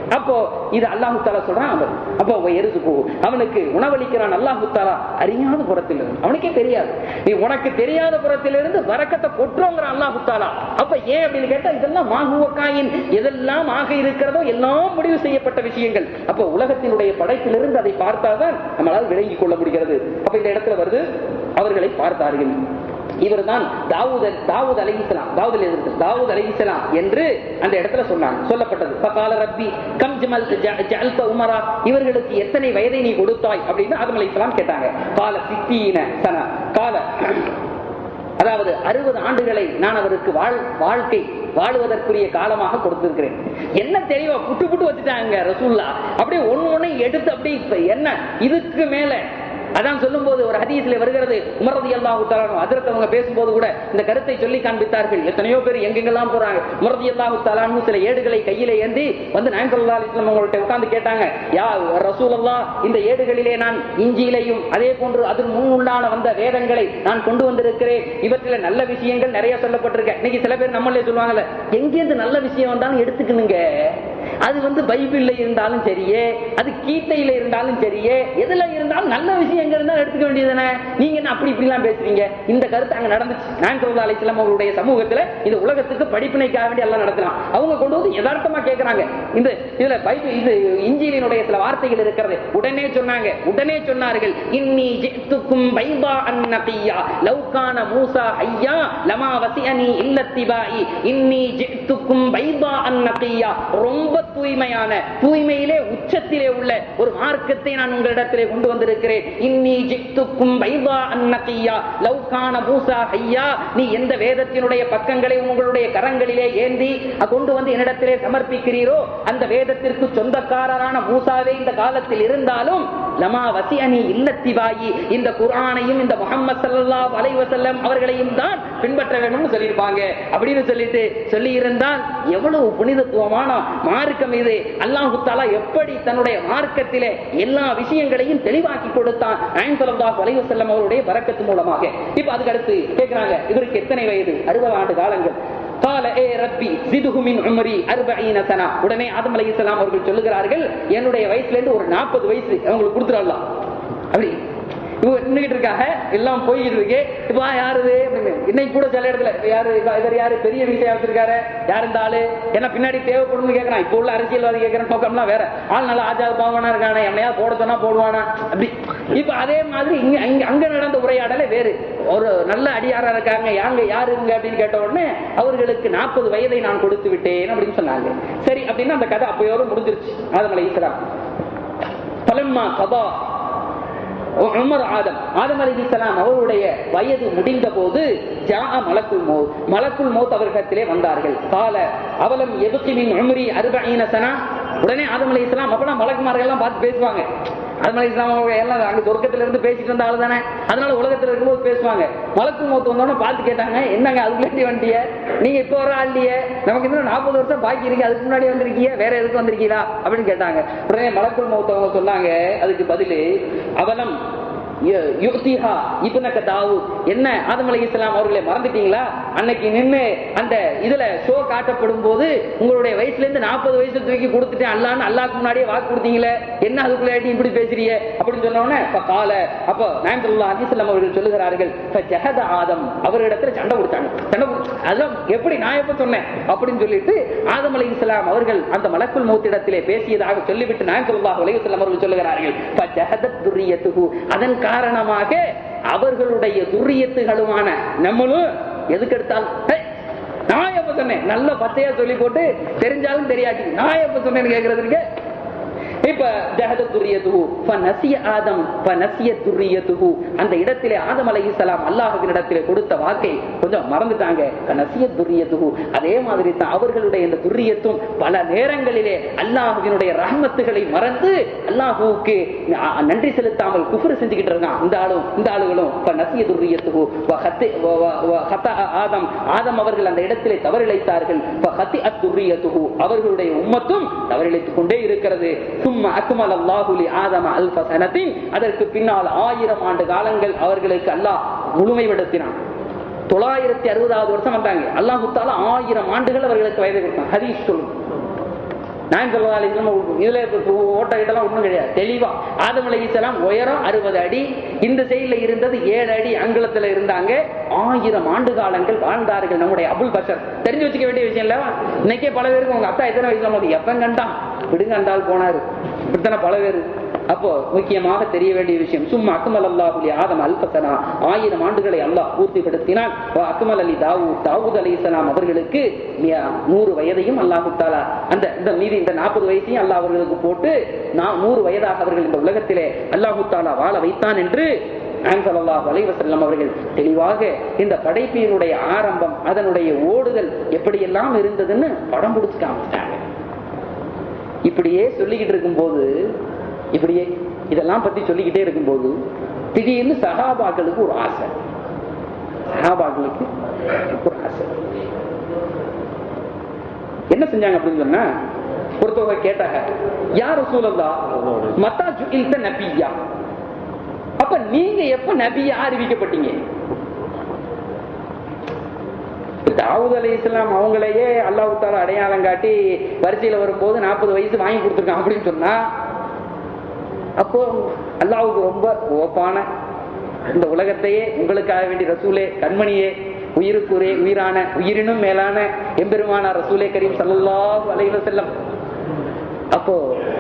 அப்போ இது அல்லாஹு தாலா சொல்றான் அவன் அப்போ அவன் எரிஞ்சு போகும் அவனுக்கு உணவளிக்கிறான் அல்லாஹு தாலா அறியாத புறத்தில் இருந்து அவனுக்கே தெரியாது நீ உனக்கு தெரியாத புறத்திலிருந்து வரக்கத்தை கொட்டுறோங்கிற அல்லாஹு தாலா அப்ப ஏன் அப்படின்னு கேட்டா இதெல்லாம் மாகுவக்காயின் எதெல்லாம் ஆக இருக்கிறதோ எல்லாம் முடிவு செய்யப்பட்ட விஷயங்கள் அப்ப உலகத்தினுடைய படைப்பிலிருந்து அதை பார்த்தால்தான் நம்மளால் விளங்கிக் கொள்ள முடிகிறது அப்ப இந்த இடத்துல வருது அவர்களை பார்த்தார்கள் இவர்தான் தாவூத் தாவூத் அலைஹிஸ்ஸலாம் தாவூத் அலைஹிஸ்ஸலாம் தாவூத் அலைஹிஸ்ஸலாம் என்று அந்த இடத்துல சொன்னாங்க சொல்லப்பட்டது ஃபகால ரப்பி கம் ஜமல் ஜ- ஜஅல்த உமரா இவர்களுக்கு எத்தனை வயதை நீ கொடுத்தாய் அப்படின்னு ஆதம் அலைஹிஸ்ஸலாம் கேட்டாங்க கால சித்தீன சன கால அதாவது அறுபது ஆண்டுகளை நான் அவருக்கு வாழ் வாழ்க்கை வாழுவதற்குரிய காலமாக கொடுத்திருக்கிறேன் என்ன தெளிவா புட்டு புட்டு வச்சுட்டாங்க ரசூல்லா அப்படியே ஒண்ணு ஒண்ணு எடுத்து அப்படியே இப்ப என்ன இதுக்கு மேல அதான் சொல்லும்போது ஒரு ஹதீஸ்ல வருகிறது உமரதி அல்லாஹு தலானு அதிரத்து அவங்க பேசும்போது கூட இந்த கருத்தை சொல்லி காண்பித்தார்கள் எத்தனையோ பேர் எங்கெங்கெல்லாம் போறாங்க உமரதி அல்லாஹு தலானு சில ஏடுகளை கையில ஏந்தி வந்து நாயக்கல்லா அலிஸ்லாம் அவங்கள்ட்ட உட்கார்ந்து கேட்டாங்க யா ரசூலல்லா இந்த ஏடுகளிலே நான் இஞ்சியிலையும் அதே போன்று அதன் முன் உண்டான வந்த வேதங்களை நான் கொண்டு வந்திருக்கிறேன் இவற்றில நல்ல விஷயங்கள் நிறைய சொல்லப்பட்டிருக்க இன்னைக்கு சில பேர் நம்மளே சொல்லுவாங்கல்ல எங்கேருந்து நல்ல விஷயம் வந்தாலும் எடுத்துக்கணுங்க அது வந்து பைபிள்ல இருந்தாலும் சரியே அது கீதையில இருந்தாலும் சரியே எதுல இருந்தாலும் நல்ல விஷயம் எங்க இருந்தாலும் எடுத்துக்க வேண்டியதுதானே நீங்க என்ன அப்படி இப்படி எல்லாம் பேசுறீங்க இந்த கருத்து அங்க நடந்துச்சு நான் சொல்லா அலிஸ்லாம் அவருடைய சமூகத்துல இந்த உலகத்துக்கு படிப்பினைக்காக வேண்டி எல்லாம் நடத்தலாம் அவங்க கொண்டு வந்து யதார்த்தமா கேக்குறாங்க இந்த இதுல பைபிள் இது இஞ்சிலினுடைய சில வார்த்தைகள் இருக்கிறது உடனே சொன்னாங்க உடனே சொன்னார்கள் இன்னி ஜித்துக்கும் பைபா அன்னபியா லவ்கான மூசா ஐயா லமா வசியனி இல்லத்திபாயி இன்னி ஜித்துக்கும் பைபா அன்னபியா ரொம்ப தூய்மையான தூய்மையிலே உச்சத்திலே உள்ள ஒரு மார்க்கத்தை நான் உங்களிடத்திலே கொண்டு வந்திருக்கிறேன் இன்னி ஜித்துக்கும் பைபா அன்னபியா லவ்கான மூசா ஐயா நீ எந்த வேதத்தினுடைய பக்கங்களை உங்களுடைய கரங்களிலே ஏந்தி அ- கொண்டு வந்து என்னிடத்திலே சமர்ப்பிக்கிறீரோ அந்த வேதத்திற்கு சொந்தக்காரரான மூசாவே இந்த காலத்தில் இருந்தாலும் லமா வசியனி இல்லத்திவாயி இந்த குர்ஆனையும் இந்த முகமது ஸல்லல்லாஹு அலைஹி வஸல்லம் அவர்களையும் தான் பின்பற்ற வேண்டும்னு சொல்லியிருப்பாங்க அப்படின்னு சொல்லிட்டு சொல்லி இருந்தால் எவ்வளவு புனிதத்துவமான மார்க்கம் இது அல்லாஹு தஆலா எப்படி தன்னுடைய மார்க்கத்திலே எல்லா விஷயங்களையும் தெளிவாக்கி கொடுத்தான் நாயகம் ஸல்லல்லாஹு அலைஹி வஸல்லம் அவருடைய பரக்கத்து மூலமாக இப்ப அதுக்கு அடுத்து கேக்குறாங்க இவருக்கு எத்தனை வயது அறுபது ஆண்டு காலங்கள் கால ஏ ரப்பி ஜிதுஹு மின் உம்ரி அர்பஈன சனா உடனே ஆதம் அலைஹிஸ்ஸலாம் அவர்கள் சொல்லுகிறார்கள் என்னுடைய வயசுல இருந்து ஒரு 40 வயசு அவங்களுக்கு கொடுத்துடலாம் அப்படி இவங்க நின்னுகிட்டு இருக்காங்க எல்லாம் போய்கிட்டு இருக்கு இப்ப யாரு இது அப்படின்னு இன்னைக்கு கூட சில இடத்துல இப்ப யாரு இவ- இவர் யாரு பெரிய வீட்டை வச்சிருக்காரு யார் இந்த ஆளு என்ன பின்னாடி தேவைப்படும்னு கேக்குறான் இப்ப உள்ள அரசியல்வாதி கேட்கிற நோக்கம்லாம் வேற ஆள் நல்லா ஆஜாத பாவனா இருக்கானே என்னையா போட சொன்னா போடுவானா அப்படி இப்ப அதே மாதிரி இங்க அங்க அங்க நடந்த உரையாடலே வேறு ஒரு நல்ல அடியாரா இருக்காங்க யாங்க யாருங்க அப்படின்னு கேட்ட உடனே அவர்களுக்கு நாற்பது வயதை நான் கொடுத்து விட்டேன் அப்படின்னு சொன்னாங்க சரி அப்படின்னா அந்த கதை அப்பயோட முடிஞ்சிருச்சு ஆதமலை ஈஸ்வரம் பலம்மா கதா உமர் ஆதம் ஆதம் அலிசலாம் அவருடைய வயது முடிந்த போது ஜா மலக்குல் மௌத் மலக்குல் மௌத் அவர்களிடத்திலே வந்தார்கள் கால அவலம் எதுக்கிமின் உமரி அறுபீன சனா உடனே ஆதம் அலி இஸ்லாம் அப்பதான் மலக்குமார்கள் எல்லாம் பார்த்து பேசுவாங்க ஆதம் அலி இஸ்லாம் அவங்க எல்லாம் அங்க சொர்க்கத்துல இருந்து பேசிட்டு இருந்த ஆளு தானே அதனால உலகத்துல இருக்கும்போது பேசுவாங்க மலக்குல் மௌத் வந்தோடனே பார்த்து கேட்டாங்க என்னங்க அதுக்குள்ளே வண்டிய நீங்க இப்ப வர ஆள்லையே நமக்கு இன்னும் நாற்பது வருஷம் பாக்கி இருக்கு அதுக்கு முன்னாடி வந்திருக்கீங்க வேற எதுக்கு வந்திருக்கீங்களா அப்படின்னு கேட்டாங்க உடனே மலக்குல் மௌத் அவங்க சொன்னாங்க அதுக்கு பதிலு அவலம் யு- யுக்திஹா இப்னக தாவூத் என்ன ஆதம் அலைஹிஸ்ஸலாம் அவர்களை மறந்துட்டீங்களா அன்னைக்கு நின்னு அந்த இதுல ஷோ காட்டப்படும் போது உங்களுடைய வயசுல இருந்து நாற்பது வயசு தூக்கி கொடுத்துட்டேன் அல்லான்னு அல்லாஹ்க்கு முன்னாடியே வாக்கு கொடுத்தீங்களே என்ன அதுக்குள்ள இப்படி பேசுறீங்க அப்படின்னு சொன்ன உடனே இப்ப கால அப்போ நாயம்துல்லா அலிசல்லாம் அவர்கள் சொல்லுகிறார்கள் இப்ப ஜஹத ஆதம் அவரிடத்துல சண்டை கொடுத்தாங்க சண்டை கொடுத்து- அதெல்லாம் எப்படி நான் எப்ப சொன்னேன் அப்படின்னு சொல்லிட்டு ஆதம் அலைஹிஸ்ஸலாம் அவர்கள் அந்த மலக்குல் மௌத்திடத்திலே பேசியதாக சொல்லிவிட்டு நாயம்துல்லா அலைஹிஸ்ஸலாம் அவர்கள் சொல்லுகிறார்கள் இப்ப ஜஹதத் துர்ரியத்துஹு அதன் காரணமாக அவர்களுடைய துர்ரியத்துகளுமான நம்மளும் எதுக்கு எடுத்தாலும் "ஹே, நான் எப்ப சொன்னேன் நல்ல பத்தையா சொல்லி போட்டு தெரிஞ்சாலும் தெரியாட்டி நான் எப்ப சொன்னேன்னு கேக்குறதுக்கு இப்ப ஜஹத துரியத்துஹு ஃபனசிய ஆதம் ஃபனசிய துரியத்துஹு அந்த இடத்திலே ஆதம் அலைஹிஸ்ஸலாம் அல்லாஹ்வின் இடத்திலே கொடுத்த வாக்கை கொஞ்சம் மறந்துட்டாங்க ஃபனசிய துரியத்துஹு அதே மாதிரி தான் அவர்களுடைய இந்த துரியத்தும் பல நேரங்களிலே அல்லாஹ்வினுடைய ரஹ்மத்துகளை மறந்து அல்லாஹ்வுக்கு அ- நன்றி செலுத்தாமல் குஃப்ர் செஞ்சுக்கிட்டு இருக்கான் இந்த ஆளும் இந்த ஆளுகளும் ஃபனசிய துரியத்துஹு வ ஹத்தி வ- வ- வ ஹத்தா ஆதம் ஆதம் அவர்கள் அந்த இடத்திலே தவறிழைத்தார்கள் ஃபஹத்தி அத்துரியத்துஹு அவர்களுடைய உம்மத்தும் தவறிழைத்துக் கொண்டே இருக்கிறது சும்மா அக்மல் அல்லாஹு லி ஆதம அல்ஃப சனத்தின் அதற்கு பின்னால் ஆயிரம் ஆண்டு காலங்கள் அவர்களுக்கு அல்லாஹ் முழுமைப்படுத்தினான் தொள்ளாயிரத்தி அறுபதாவது வருஷம் வந்தாங்க அல்லாஹு தாலா ஆயிரம் ஆண்டுகள் அவர்களுக்கு வயது கொடுத்தான் ஹதீஸ் சொல்லும் நான் சொல்லதாலே இதுல இருக்க ஓட்ட கிட்டலாம் ஒண்ணும் கிடையாது தெளிவா ஆதம் அலைஹிஸ்ஸலாம் உயரம் அறுபது அடி இந்த சைடுல இருந்தது ஏழு அடி அங்குலத்துல இருந்தாங்க ஆயிரம் ஆண்டு காலங்கள் வாழ்ந்தார்கள் நம்முடைய அபுல் பஷர் தெரிஞ்சு வச்சுக்க வேண்டிய விஷயம் இல்ல இன்னைக்கே பல பேருக்கு உங்க அத்தா எத்தனை வயசுல போது எப்ப கண்டான் விடுங்க அண்டால் போனாரு இப்படித்தானே பல பேர் அப்போ முக்கியமாக தெரிய வேண்டிய விஷயம் சும்மா அக்மல் அல்லாஹுலி ஆதம் அல்பத்தனா ஆயிரம் ஆண்டுகளை அல்லாஹ் பூர்த்திப்படுத்தினான் அக்மல் அலி தாவூ தாவூத் அலி இஸ்லாம் அவர்களுக்கு மிய- நூறு வயதையும் அல்லாஹு தாலா அந்த இந்த மீதி இந்த நாற்பது வயசையும் அல்லாஹ் அவர்களுக்கு போட்டு நான் நூறு வயதாக அவர்கள் இந்த உலகத்திலே அல்லாஹு தாலா வாழ வைத்தான் என்று ஸல்லல்லாஹு அலைஹி வஸல்லம் அவர்கள் தெளிவாக இந்த படைப்பினுடைய ஆரம்பம் அதனுடைய ஓடுதல் எப்படியெல்லாம் இருந்ததுன்னு படம் பிடிச்சு காமிச்சிட்டாங்க இப்படியே சொல்லிக்கிட்டு இருக்கும்போது இப்படியே இதெல்லாம் பத்தி சொல்லிக்கிட்டே இருக்கும்போது திடீர்னு சஹாபாக்களுக்கு ஒரு ஆசை சஹாபாக்களுக்கு ஒரு ஆசை என்ன செஞ்சாங்க அப்படின்னு சொன்னா ஒருத்தவங்க கேட்டாங்க யார் சூழல்லா மத்தா ஜுஇல்த நபியா அப்ப நீங்க எப்ப நபியா அறிவிக்கப்பட்டீங்க தாவூத் அலி இஸ்லாம் அவங்களையே அல்லாஹ் தாலா அடையாளம் காட்டி வரிசையில வரும்போது நாற்பது வயசு வாங்கி கொடுத்துருக்கான் அப்படின்னு சொன்னா அப்போ அல்லாவுக்கு ரொம்ப ஓப்பான இந்த உலகத்தையே உங்களுக்காக வேண்டி ரசூலே கண்மணியே உயிருக்குரே உயிரான உயிரினும் மேலான எம்பெருமான ரசூலே கரீம் ஸல்லல்லாஹு அலைஹி வஸல்லம் அப்போ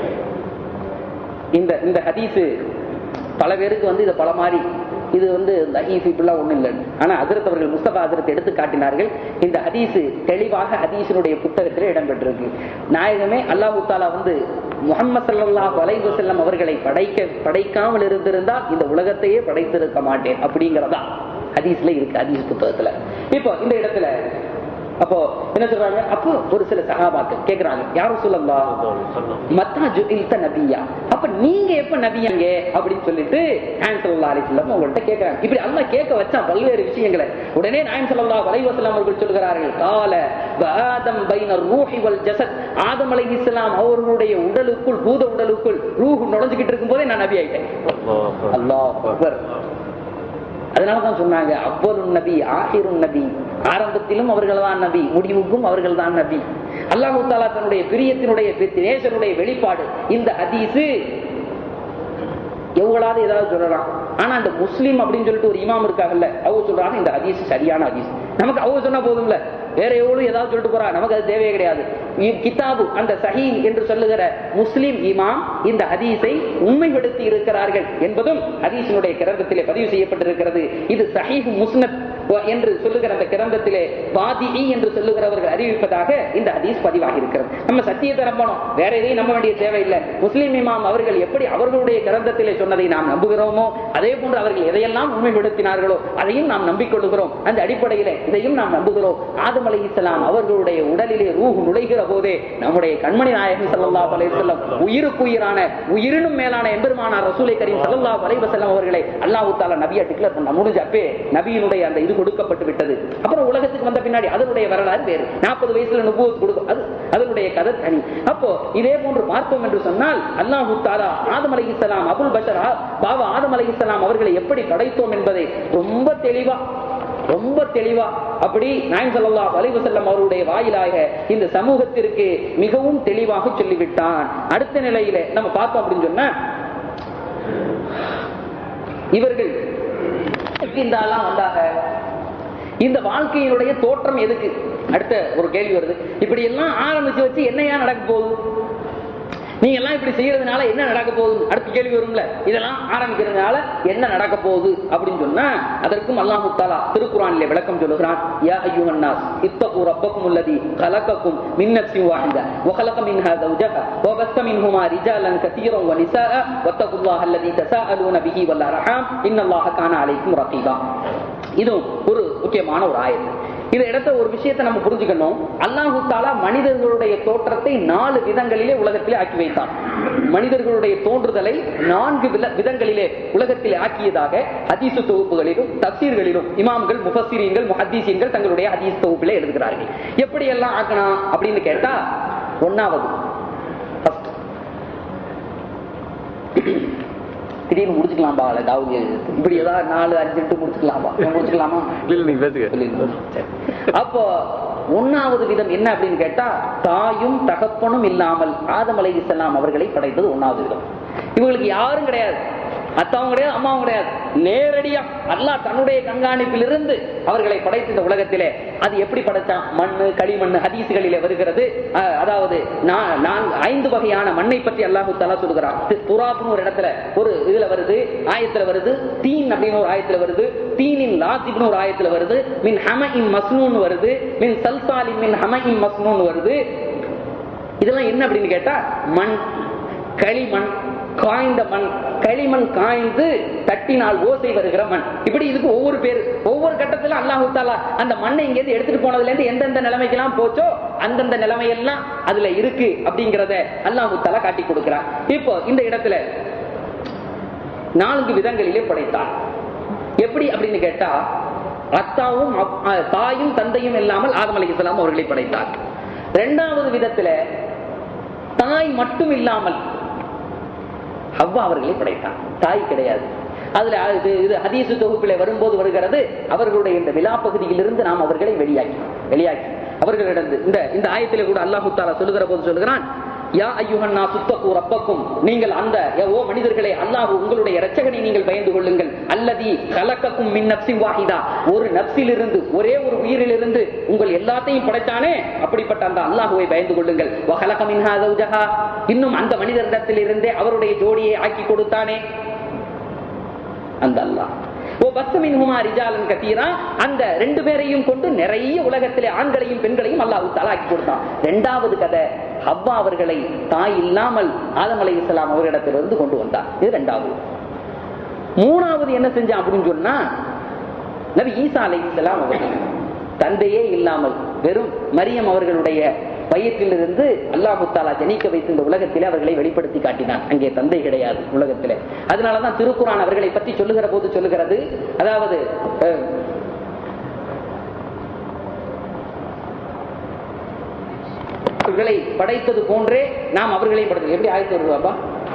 இந்த இந்த ஹதீஸ் பல பேருக்கு வந்து இதை பல மாதிரி இது வந்து தஹீஃப் இப்படிலாம் ஒண்ணும் இல்லை ஆனா ஹஜரத் அவர்கள் முஸ்தபா ஹஜரத் எடுத்து காட்டினார்கள் இந்த ஹதீஸ் தெளிவாக ஹதீஸினுடைய புத்தகத்திலே இடம்பெற்றிருக்கு நாயகமே அல்லாஹு தாலா வந்து முகமது ஸல்லல்லாஹு அலைஹி வஸல்லம் அவர்களை படைக்க படைக்காமல் இருந்திருந்தால் இந்த உலகத்தையே படைத்திருக்க மாட்டேன் அப்படிங்கிறதா ஹதீஸ்ல இருக்கு ஹதீஸ் புத்தகத்துல இப்போ இந்த இடத்துல அப்போ என்ன சொல்றாங்க அப்போ ஒரு சில சகாபாக்கள் கேக்குறாங்க யாரும் சொல்லலாம் மத்தா ஜுஇல்த நபியா அப்ப நீங்க எப்ப நபியாங்க அப்படின்னு சொல்லிட்டு நாயன் ஸல்லல்லாஹு அலைஹி வஸல்லம் அவங்கள்ட்ட கேக்குறாங்க இப்படி அல்லாஹ் கேட்க வச்சான் பல்வேறு விஷயங்களை உடனே நாயன் ஸல்லல்லாஹு அலைஹி வஸல்லம் அவர்கள் சொல்கிறார்கள் கால ஆதம் பைன ரூஹி வல் ஜஸத் ஆதம் அலைஹிஸ்ஸலாம் அவர்களுடைய உடலுக்குள் பூத உடலுக்குள் ரூஹ் நுழைஞ்சுக்கிட்டு இருக்கும்போதே நான் நபி ஆயிட்டேன் அல்லாஹ் அக்பர் அதனாலதான் சொன்னாங்க அவ்வளும் நபி ஆஹிரும் நபி ஆரம்பத்திலும் அவர்கள் தான் நபி முடிவுக்கும் அவர்கள் தான் நபி அல்லாஹு தாலா தன்னுடைய பிரியத்தினுடைய நேசனுடைய வெளிப்பாடு இந்த ஹதீஸு எவ்வளவு ஏதாவது சொல்லலாம் ஆனா அந்த முஸ்லீம் அப்படின்னு சொல்லிட்டு ஒரு இமாம் இருக்காங்கல்ல அவங்க சொல்றாங்க இந்த ஹதீஸ் சரியான ஹதீஸ் நமக்கு அவங்க சொன்னா போதும்ல வேற எவ்வளவு ஏதாவது சொல்லிட்டு போறா நமக்கு அது தேவையே கிடையாது இ- கிதாபு அந்த சஹீ என்று சொல்லுகிற முஸ்லிம் இமாம் இந்த ஹதீஸை உண்மைப்படுத்தி இருக்கிறார்கள் என்பதும் ஹதீஸினுடைய கிரந்தத்திலே பதிவு செய்யப்பட்டிருக்கிறது இது சஹீஹ் முஸ்னத் என்று சொல்லுகிற அந்த கிரந்தத்திலே பாதி என்று சொல்லுகிறவர்கள் அறிவிப்பதாக இந்த ஹதீஸ் பதிவாகி இருக்கிறது நம்ம சத்தியத்தை நம்பணும் வேற எதையும் நம்ப வேண்டிய தேவையில்லை முஸ்லிம் இமாம் அவர்கள் எப்படி அவர்களுடைய கிரந்தத்திலே சொன்னதை நாம் நம்புகிறோமோ அதே போன்று அவர்கள் எதையெல்லாம் உண்மைப்படுத்தினார்களோ அதையும் நாம் நம்பிக்கொள்ளுகிறோம் அந்த அடிப்படையிலே இதையும் நாம் நம்புகிறோம் ஆதம் அலை இஸ்லாம் அவர்களுடைய உடலிலே ரூஹ் நுழைகிற போதே நம்முடைய கண்மணி நாயகம் ஸல்லல்லாஹு அலைஹி வஸல்லம் உயிருக்கு உயிரான உயிரினும் மேலான எம்பெருமானார் ரசூலை கரீம் ஸல்லல்லாஹு அலைஹி வஸல்லம் அவர்களை அல்லாஹ் தஆலா நபியா டிக்ளேர் பண்ண முடிஞ்ச அப்பே நபியினுடைய அந்த இது கொடுக்கப்பட்டு விட்டது அப்புறம் உலகத்துக்கு வந்த பின்னாடி அதனுடைய வரலாறு வேறு நாற்பது வயசுல நுபுவத் கொடுக்கும் அது அதனுடைய கதை தனி அப்போ இதே போன்று பார்த்தோம் என்று சொன்னால் அல்லாஹு தாலா ஆதம் அலைஹிஸ்ஸலாம் அபுல் பஷர் ஆ- பாபா ஆதம் அலைஹிஸ்ஸலாம் அவர்களை எப்படி படைத்தோம் என்பதை ரொம்ப தெளிவா ரொம்ப தெளிவா அப்படி நாயம் ஸல்லல்லாஹு அலைஹி வஸல்லம் அவருடைய வாயிலாக இந்த சமூகத்திற்கு மிகவும் தெளிவாக சொல்லிவிட்டான் அடுத்த நிலையில நம்ம பார்த்தோம் அப்படின்னு சொன்னா இவர்கள் இந்த ஆளாம் வந்தாங்க இந்த வாழ்க்கையினுடைய தோற்றம் எதுக்கு அடுத்த ஒரு கேள்வி வருது இப்படி எல்லாம் ஆரம்பிச்சு வச்சு என்னையா நடக்க போகுது நீங்க எல்லாம் இப்படி செய்யறதுனால என்ன நடக்க போகுது அடுத்த கேள்வி வரும்ல இதெல்லாம் ஆரம்பிக்கிறதுனால என்ன நடக்க போகுது அப்படின்னு சொன்னா அதற்கும் அல்லாஹு தாலா திருக்குறானிலே விளக்கம் சொல்லுகிறான் யா அய்யுஹன் நாஸ் இத்தகு ரப்பக்கும் அல்லதி கலக்கக்கும் மின் நஃப்ஸின் வாஹிதா وخلق منها زوجها وبث منهما رجالا كثيرا ونساء واتقوا الله الذي تساءلون به والارحام ان الله كان عليكم رقيبا இதுவும் ஒரு முக்கியமான ஒரு ஆயத்து இந்த இடத்த ஒரு விஷயத்தை நம்ம புரிஞ்சுக்கணும் அல்லாஹு தாலா மனிதர்களுடைய தோற்றத்தை நாலு விதங்களிலே உலகத்திலே ஆக்கி வைத்தான் மனிதர்களுடைய தோன்றுதலை நான்கு வில- விதங்களிலே உலகத்திலே ஆக்கியதாக ஹதீசு தொகுப்புகளிலும் தப்சீர்களிலும் இமாம்கள் முஃபஸ்ஸிரீன்கள் முஹத்தீசீன்கள் தங்களுடைய ஹதீஸ் தொகுப்பிலே எழுதுகிறார்கள் எப்படி எல்லாம் ஆக்கணும் அப்படின்னு கேட்டா ஒன்னாவது first. திடீர்னு முடிச்சுக்கலாம்பா ஏதாவது இப்படி ஏதாவது நாலு அஞ்சு எட்டு முடிச்சுக்கலாமா முடிச்சுக்கலாமா இல்ல நீங்க பேசுங்க சொல்லிடுங்க. சரி. அப்போ ஒன்னாவது விதம் என்ன அப்படின்னு கேட்டா தாயும் தகப்பனும் இல்லாமல் ஆதம் அலை இஸ்லாம் அவர்களை படைத்தது ஒன்னாவது விதம் இவங்களுக்கு யாரும் கிடையாது அத்தாவும் கிடையாது அம்மாவும் கிடையாது நேரடியா அல்லாஹ் தன்னுடைய கண்காணிப்பிலிருந்து அவர்களை படைத்த இந்த உலகத்திலே அது எப்படி படைச்சான் மண்ணு களிமண் ஹதீசுகளிலே வருகிறது அஹ், அதாவது நான் நான் ஐந்து வகையான மண்ணை பற்றி அல்லாஹு தலா சொல்கிறான் தி- துராப்னு ஒரு இடத்துல ஒரு இதுல வருது ஆயத்துல வருது தீன் அப்படின்னு ஒரு ஆயத்துல வருது தீனின் லாசிப்னு ஒரு ஆயத்துல வருது மின் ஹம இன் மஸ்னூன் வருது மின் சல்சாலி மின் ஹம இன் மஸ்னூன் வருது இதெல்லாம் என்ன அப்படின்னு கேட்டா மண் களிமண் காய்ந்த மண் களிமண் காய்ந்து தட்டினால் ஓசை வருகிற மண் இப்படி இதுக்கு ஒவ்வொரு பேர் ஒவ்வொரு கட்டத்துல அல்லாஹு தாலா அந்த மண்ணை இங்கேருந்து எடுத்துட்டு போனதுல இருந்து எந்தெந்த நிலைமைக்கெல்லாம் போச்சோ அந்தந்த நிலைமையெல்லாம் அதுல இருக்கு அப்படிங்கறத அல்லாஹு தாலா காட்டி கொடுக்கிறார் இப்போ இந்த இடத்துல நான்கு விதங்களிலே படைத்தான் எப்படி அப்படின்னு கேட்டா அத்தாவும் அப்- அஹ் தாயும் தந்தையும் இல்லாமல் ஆதம் அலைஹிஸ்ஸலாம் அவர்களை படைத்தார் இரண்டாவது விதத்துல தாய் மட்டும் இல்லாமல் ஹவ்வா அவர்களை படைத்தான் தாய் கிடையாது அதுல இது இது ஹதீசு தொகுப்பிலே வரும்போது வருகிறது அவர்களுடைய இந்த விழா பகுதியிலிருந்து நாம் அவர்களை வெளியாக்கி வெளியாக்கி அவர்களிடம் இந்த இந்த ஆயத்திலே கூட அல்லாஹு தாலா சொல்லுகிற போது சொல்லுகிறான் யா ஐயுஹன்னா சுத்தகு ரப்பக்கும் நீங்கள் அந்த ஓ மனிதர்களே அல்லாஹ் உங்களுடைய இரட்சகனை நீங்கள் பயந்து கொள்ளுங்கள் அல்லதி கலக்கக்கும் மின் நப்சின் வாஹிதா ஒரு நப்சிலிருந்து ஒரே ஒரு உயிரிலிருந்து உங்கள் எல்லாத்தையும் படைத்தானே அப்படிப்பட்ட அந்த அல்லாஹுவை பயந்து கொள்ளுங்கள் வஹலக மின்ஹா ஜௌஜஹா இன்னும் அந்த மனிதரிடத்திலிருந்தே அவருடைய ஜோடியை ஆக்கி கொடுத்தானே அந்த அல்லாஹ் ஓ பஸ்மின்ஹுமா ரிஜாலன் கத்தீரா அந்த ரெண்டு பேரையும் கொண்டு நிறைய உலகத்திலே ஆண்களையும் பெண்களையும் அல்லாஹ் தஆலா ஆக்கி கொடுத்தான் இரண்டாவது கதை ஹவ்வா அவர்களை தாய் இல்லாமல் ஆதம் அலைஹிஸ்ஸலாம் அவர்களிடத்திலிருந்து கொண்டு வந்தார் இது இரண்டாவது மூணாவது என்ன செஞ்சான் அப்படின்னு சொன்னா நபி ஈசா அலைஹிஸ்ஸலாம் அவர்கள் தந்தையே இல்லாமல் வெறும் மரியம் அவர்களுடைய வயிற்றிலிருந்து அல்லாஹு தாலா ஜனிக்க வைத்து இந்த உலகத்திலே அவர்களை வெளிப்படுத்தி காட்டினான் அங்கே தந்தை கிடையாது உலகத்திலே அதனாலதான் திருக்குறான் அவர்களை பற்றி சொல்லுகிற போது சொல்லுகிறது அதாவது அஹ், அவர்களை படைத்தது போன்றே நாம் அவர்களையும் படைத்தது எப்படி ஆயத்து வருவாப்பா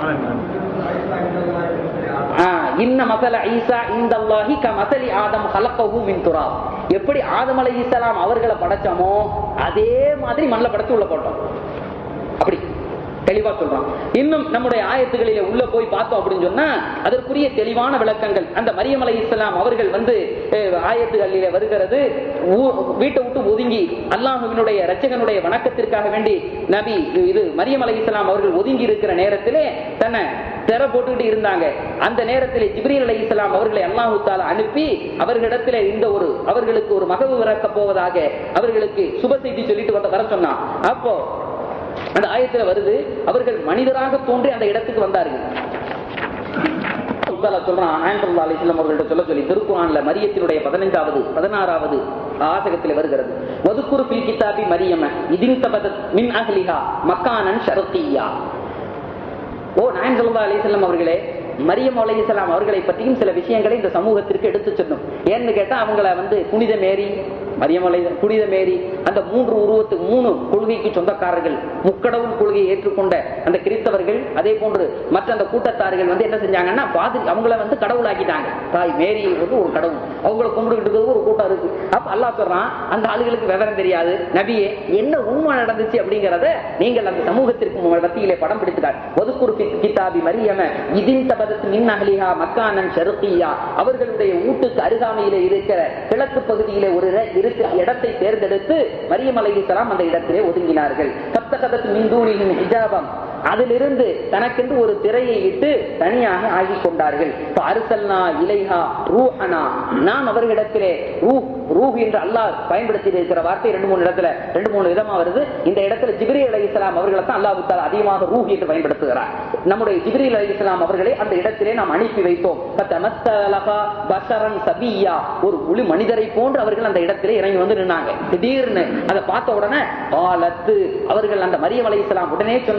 இன்ன மசல ஈசா இந்த அல்லாஹி க மசலி ஆதம் ஹலக்கஹு மின் துராப் எப்படி ஆதம் அலைஹிஸ்ஸலாம் அவர்களை படைச்சோமோ அதே மாதிரி மண்ணில் படைச்சு உள்ள போட்டோம் அப்படி தெளிவா சொல்றான் இன்னும் நம்முடைய ஆயத்துகளில உள்ள போய் பார்த்தோம் அப்படின்னு சொன்னா அதற்குரிய தெளிவான விளக்கங்கள் அந்த மரியம் அலை இஸ்லாம் அவர்கள் வந்து அஹ், ஆயத்துகளில வருகிறது ஊ- வீட்டை விட்டு ஒதுங்கி அல்லாஹுவினுடைய ரச்சகனுடைய வணக்கத்திற்காக வேண்டி நபி இது மரியம் அலை இஸ்லாம் அவர்கள் ஒதுங்கி இருக்கிற நேரத்திலே தன்னை திற போட்டுக்கிட்டு இருந்தாங்க அந்த நேரத்தில் ஜிப்ரீல் அலை இஸ்லாம் அவர்களை அல்லாஹு தாலா அனுப்பி அவர்களிடத்தில் இந்த ஒரு அவர்களுக்கு ஒரு மகவு இறக்க போவதாக அவர்களுக்கு சுப செய்தி சொல்லிட்டு வந்த வர சொன்னான் அப்போ அந்த ஆயத்துல வருது அவர்கள் மனிதராக தோன்றி அந்த இடத்துக்கு வந்தார்கள் அல்லாஹ் சொல்றான் ஆண்டல்லா அலிஸ்லாம் அவர்கள்ட்ட சொல்ல சொல்லி திருக்குறான்ல மரியத்தினுடைய பதினைந்தாவது பதினாறாவது ஆசகத்தில் வருகிறது வதுக்குரு பில் கிதாபி மரியம இதின் தபதத் மின் அஹ்லிஹா மக்கானன் ஷரத்தியா ஓ நாயன் சல்லா அலிசல்லாம் அவர்களே மரியம் அலைஹிஸ்ஸலாம் அவர்களை பற்றியும் சில விஷயங்களை இந்த சமூகத்திற்கு எடுத்து சொன்னோம் ஏன்னு கேட்டா அவங்கள வந்து புனித மேரி மரியம் அலை புனித மேரி அந்த மூன்று உருவத்துக்கு மூணு கொள்கைக்கு சொந்தக்காரர்கள் முக்கடவுள் கொள்கையை ஏற்றுக்கொண்ட அந்த கிறிஸ்தவர்கள் அதே போன்று மற்ற அந்த கூட்டத்தார்கள் வந்து என்ன செஞ்சாங்கன்னா பாதி அவங்கள வந்து கடவுளாக்கிட்டாங்க தாய் மேரி வந்து ஒரு கடவுள் அவங்கள கும்பிடுகிட்டு ஒரு கூட்டம் இருக்கு அப்ப அல்லாஹ் சொல்றான் அந்த ஆளுகளுக்கு விவரம் தெரியாது நபியே என்ன உண்மை நடந்துச்சு அப்படிங்கறத நீங்கள் அந்த சமூகத்திற்கு மத்தியிலே படம் பிடித்துட்டார் ஒதுக்குறு கிதாபி மரியம இதின் தபதத்து மின் அகலிஹா மக்கானன் ஷருக்கியா அவர்களுடைய ஊட்டுக்கு அருகாமையிலே இருக்கிற கிழக்கு பகுதியிலே ஒரு இட- இருக்கிற இடத்தை தேர்ந்தெடுத்து மரியம் அலைஹிஸ்ஸலாம் அந்த இடத்திலே ஒதுங்கினார்கள் கத்த கதத்து மின்தூனின் ஹிஜாபம் அதிலிருந்து தனக்கென்று ஒரு திரையை இட்டு தனியாக ஆகிக் கொண்டார்கள் அரிசல்னா இலைஹா ரூஹனா நாம் அவர்களிடத்திலே ரூ ரூஹ் என்று அல்லாஹ் பயன்படுத்தி இருக்கிற வார்த்தை ரெண்டு மூணு இடத்துல ரெண்டு மூணு விதமா வருது இந்த இடத்துல ஜிப்ரி அலை இஸ்லாம் அவர்களை தான் அல்லாஹ் தாலா அதிகமாக ரூஹ் என்று பயன்படுத்துகிறார் நம்முடைய ஜிப்ரி அலை இஸ்லாம் அவர்களை அந்த இடத்திலே நாம் அனுப்பி வைத்தோம் ஃபதமஸ்தலகா பஷரன் சபியா ஒரு முழு மனிதரை போன்று அவர்கள் அந்த இடத்திலே இறங்கி வந்து நின்னாங்க திடீர்னு அதை பார்த்த உடனே காலத்து அவர்கள் அந்த மரியம் அலை இஸ்லாம் உடனே சொன்னார்கள்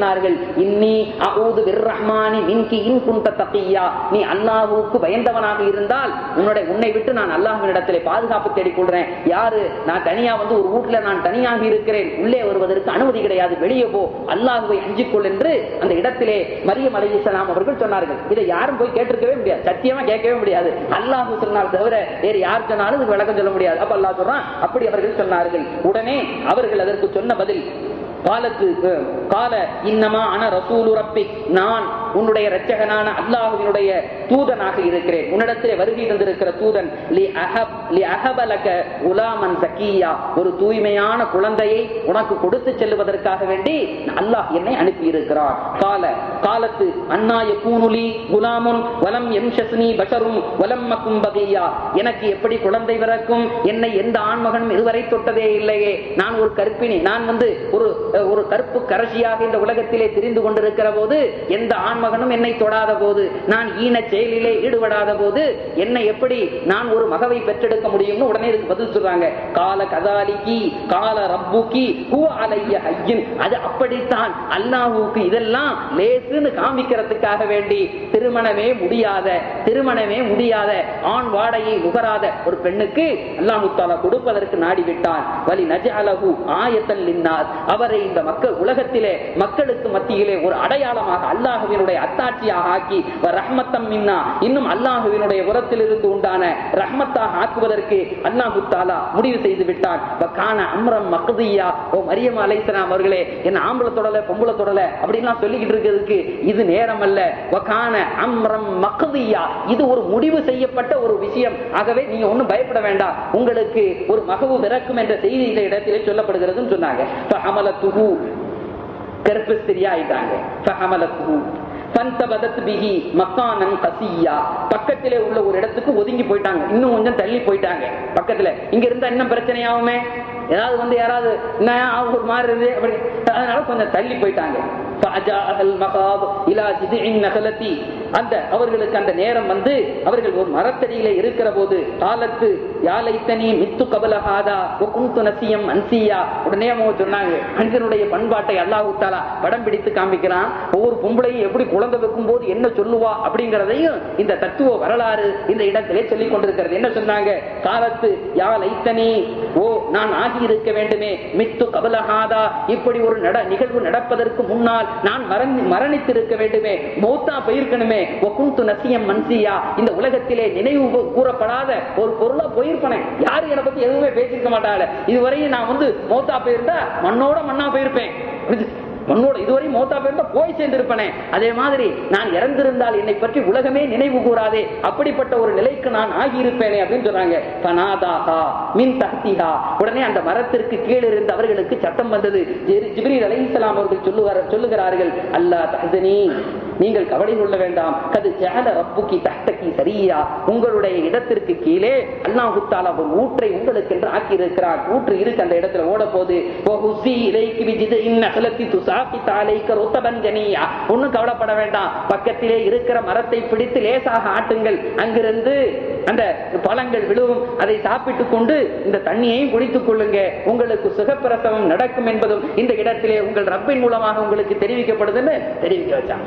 இன்னி அஊது விர்ரஹ்மானி மின்கி இன் குந்த தக்கியா நீ அல்லாஹ்வுக்கு பயந்தவனாக இருந்தால் உன்னுடைய உன்னை விட்டு நான் அல்லாஹ்வினிடத்திலே பாதுகாப்பு தேடிக் கொள்றேன் யாரு நான் தனியா வந்து ஒரு வீட்டுல நான் தனியாக இருக்கிறேன் உள்ளே வருவதற்கு அனுமதி கிடையாது வெளியே போ அல்லாஹுவை அஞ்சிக்கொள் என்று அந்த இடத்திலே மரியம் அலைஹிஸ்ஸலாம் அவர்கள் சொன்னார்கள் இதை யாரும் போய் கேட்டிருக்கவே முடியாது சத்தியமா கேட்கவே முடியாது அல்லாஹு சொன்னால் தவிர வேறு யார் சொன்னாலும் இதுக்கு விளக்கம் சொல்ல முடியாது அப்ப அல்லாஹ் சொல்றான் அப்படி அவர்கள் சொன்னார்கள் உடனே அவர்கள் அதற்கு சொன்ன பதில் காலத்து அஹ், கால இன்னமா அன ரசூலு ரப்பி நான் உன்னுடைய இரட்சகனான அல்லாஹுவினுடைய தூதனாக இருக்கிறேன் உன்னிடத்திலே வருகை தந்திருக்கிற தூதன் லி அஹப் லி அஹபலக உலாமன் சக்கியா ஒரு தூய்மையான குழந்தையை உனக்கு கொடுத்து செல்லுவதற்காக வேண்டி அல்லாஹ் என்னை அனுப்பி இருக்கிறார் கால காலத்து அன்னாய கூனுலி குலாமுன் வலம் எம்ஷஸ்னி பஷரும் வலம் மக்கும் பகையா எனக்கு எப்படி குழந்தை பிறக்கும் என்னை எந்த ஆண்மகனும் இதுவரை தொட்டதே இல்லையே நான் ஒரு கற்பிணி நான் வந்து ஒரு அஹ், ஒரு கற்பு கரசியாக இந்த உலகத்திலே திரிந்து கொண்டிருக்கிற போது எந்த ஆண்மகனும் என்னை தொடாத போது நான் ஈன செயலிலே ஈடுபடாத போது என்னை எப்படி நான் ஒரு மகவை பெற்றெடுக்க முடியும்னு உடனே இதுக்கு பதில் சொல்றாங்க கால கதாலிக்கி கால ரப்புக்கி ஹுவ அலைய ஹய்யின் அது அப்படித்தான் அல்லாஹுக்கு இதெல்லாம் லேசுன்னு காமிக்கிறதுக்காக வேண்டி திருமணமே முடியாத திருமணமே முடியாத ஆண் வாடையை நுகராத ஒரு பெண்ணுக்கு அல்லாஹு தாலா கொடுப்பதற்கு நாடி விட்டான் வலி நஜஅலஹு ஆயத்தன் லின்னார் அவரை இந்த மக்கள் உலகத்திலே மக்களுக்கு மத்தியிலே ஒரு அடையாளமாக அல்லாஹுவினுடைய அத்தாட்சியாக ஆக்கி வ ரஹ்மத்தம் மின்னா இன்னும் அல்லாஹுவினுடைய புறத்திலிருந்து உண்டான ரஹ்மத்தாக ஆக்குவதற்கு அல்லாஹு தாலா முடிவு செய்து விட்டான் வ கான அம்ரம் மக்தியா ஓ மரியம் அலைஹிஸ்ஸலாம் அவர்களே என்ன ஆம்பளை தொடல பொம்பளை தொடல அப்படின்லாம் சொல்லிக்கிட்டு இருக்கிறதுக்கு இது நேரம் அல்ல வ கான அம்ரம் மக்தியா இது ஒரு முடிவு செய்யப்பட்ட ஒரு விஷயம் ஆகவே நீங்க ஒண்ணும் பயப்பட வேண்டாம் உங்களுக்கு ஒரு மகவு பிறக்கும் என்ற செய்தி இந்த இடத்திலே சொல்லப்படுகிறதுன்னு சொன்னாங்க ஃபஹமலத்துஹு கர்ப்பஸ்திரியா ஆயிட்டாங்க ஃபஹமலத்துஹு ஃபந்தபதத் பிஹி மக்கானன் கசியா பக்கத்திலே உள்ள ஒரு இடத்துக்கு ஒதுங்கி போயிட்டாங்க இன்னும் கொஞ்சம் தள்ளி போயிட்டாங்க பக்கத்துல இங்க இருந்தா இன்னும் பிரச்சனையாகுமே ஏதாவது வந்து யாராவது என்ன அவங்க ஒரு மாதிரி இருந்து அப்படி அதனால கொஞ்சம் தள்ளி போயிட்டாங்க فأجاءها المخاض إلى جذع النخلة அந்த அவர்களுக்கு அந்த நேரம் வந்து அவர்கள் ஒரு மரத்தடியில இருக்கிற போது காலத்து யாலைத்தனி மித்து கபலஹாதா குந்து நசியம் அன்சியா உடனே அவங்க சொன்னாங்க மனிதனுடைய பண்பாட்டை அல்லாஹு தாலா படம் பிடித்து காமிக்கிறான் ஒவ்வொரு பொம்பளையும் எப்படி குழந்தை வைக்கும் போது என்ன சொல்லுவா அப்படிங்கறதையும் இந்த தத்துவ வரலாறு இந்த இடத்திலே சொல்லிக் கொண்டிருக்கிறது என்ன சொன்னாங்க காலத்து யாலைத்தனி ஓ நான் ஆகி இருக்க வேண்டுமே மித்து கபலஹாதா இப்படி ஒரு நட நிகழ்வு நடப்பதற்கு முன்னால் நான் மரணி மரணித்திருக்க வேண்டுமே மௌத்தா போயிருக்கணுமே ஒகுந்து நசியம் மன்சியா இந்த உலகத்திலே நினைவு கூ- கூறப்படாத ஒரு பொருளா போயிருப்பனே யாரு என்னை பத்தி எதுவுமே பேசியிருக்க மாட்டாங்க இதுவரையும் நான் வந்து மௌத்தா போயிருந்தா மண்ணோட மண்ணா போயிருப்பேன் மண்ணோட இதுவரை மௌத்தா போயிருந்தா போய் சேர்ந்திருப்பனே அதே மாதிரி நான் இறந்திருந்தால் என்னை பற்றி உலகமே நினைவு கூறாதே அப்படிப்பட்ட ஒரு நிலைக்கு நான் ஆகியிருப்பேனே அப்படின்னு சொன்னாங்க ஃபனாதாஹா மின் தஹ்திஹா உடனே அந்த மரத்திற்கு கீழே இருந்து அவர்களுக்கு சத்தம் வந்தது ஜிப்ரி- ஜிப்ரீல் அலைஹிஸ்ஸலாம் அவர்கள் சொல்லுவார் சொல்லுகிறார்கள் அல்லா தஹ்தனி நீங்கள் கவலை கொள்ள வேண்டாம் கது ஜஹல ரப்புக்கி தஹ்தகி சரியா உங்களுடைய இடத்திற்கு கீழே அல்லாஹு தஆலா ஒரு ஊற்றை உங்களுக்கு என்று ஆக்கி இருக்கிறார் ஊற்று இருக்கு அந்த இடத்துல ஓட போது வஹுஸி இலைக்கி பிஜிதின் நஹலத்தி துசாஃபித் அலைக்க ருத்தபன் ஜனியா ஒண்ணும் கவலைப்பட வேண்டாம் பக்கத்திலே இருக்கிற மரத்தை பிடித்து லேசாக ஆட்டுங்கள் அங்கிருந்து அந்த பழங்கள் விழுவும் அதை சாப்பிட்டுக் கொண்டு இந்த தண்ணியையும் குடித்துக் கொள்ளுங்க உங்களுக்கு சுகப்பிரசவம் நடக்கும் என்பதும் இந்த இடத்திலே உங்கள் ரப்பின் மூலமாக உங்களுக்கு தெரிவிக்கப்படுதுன்னு தெரிவிக்க வச்சான்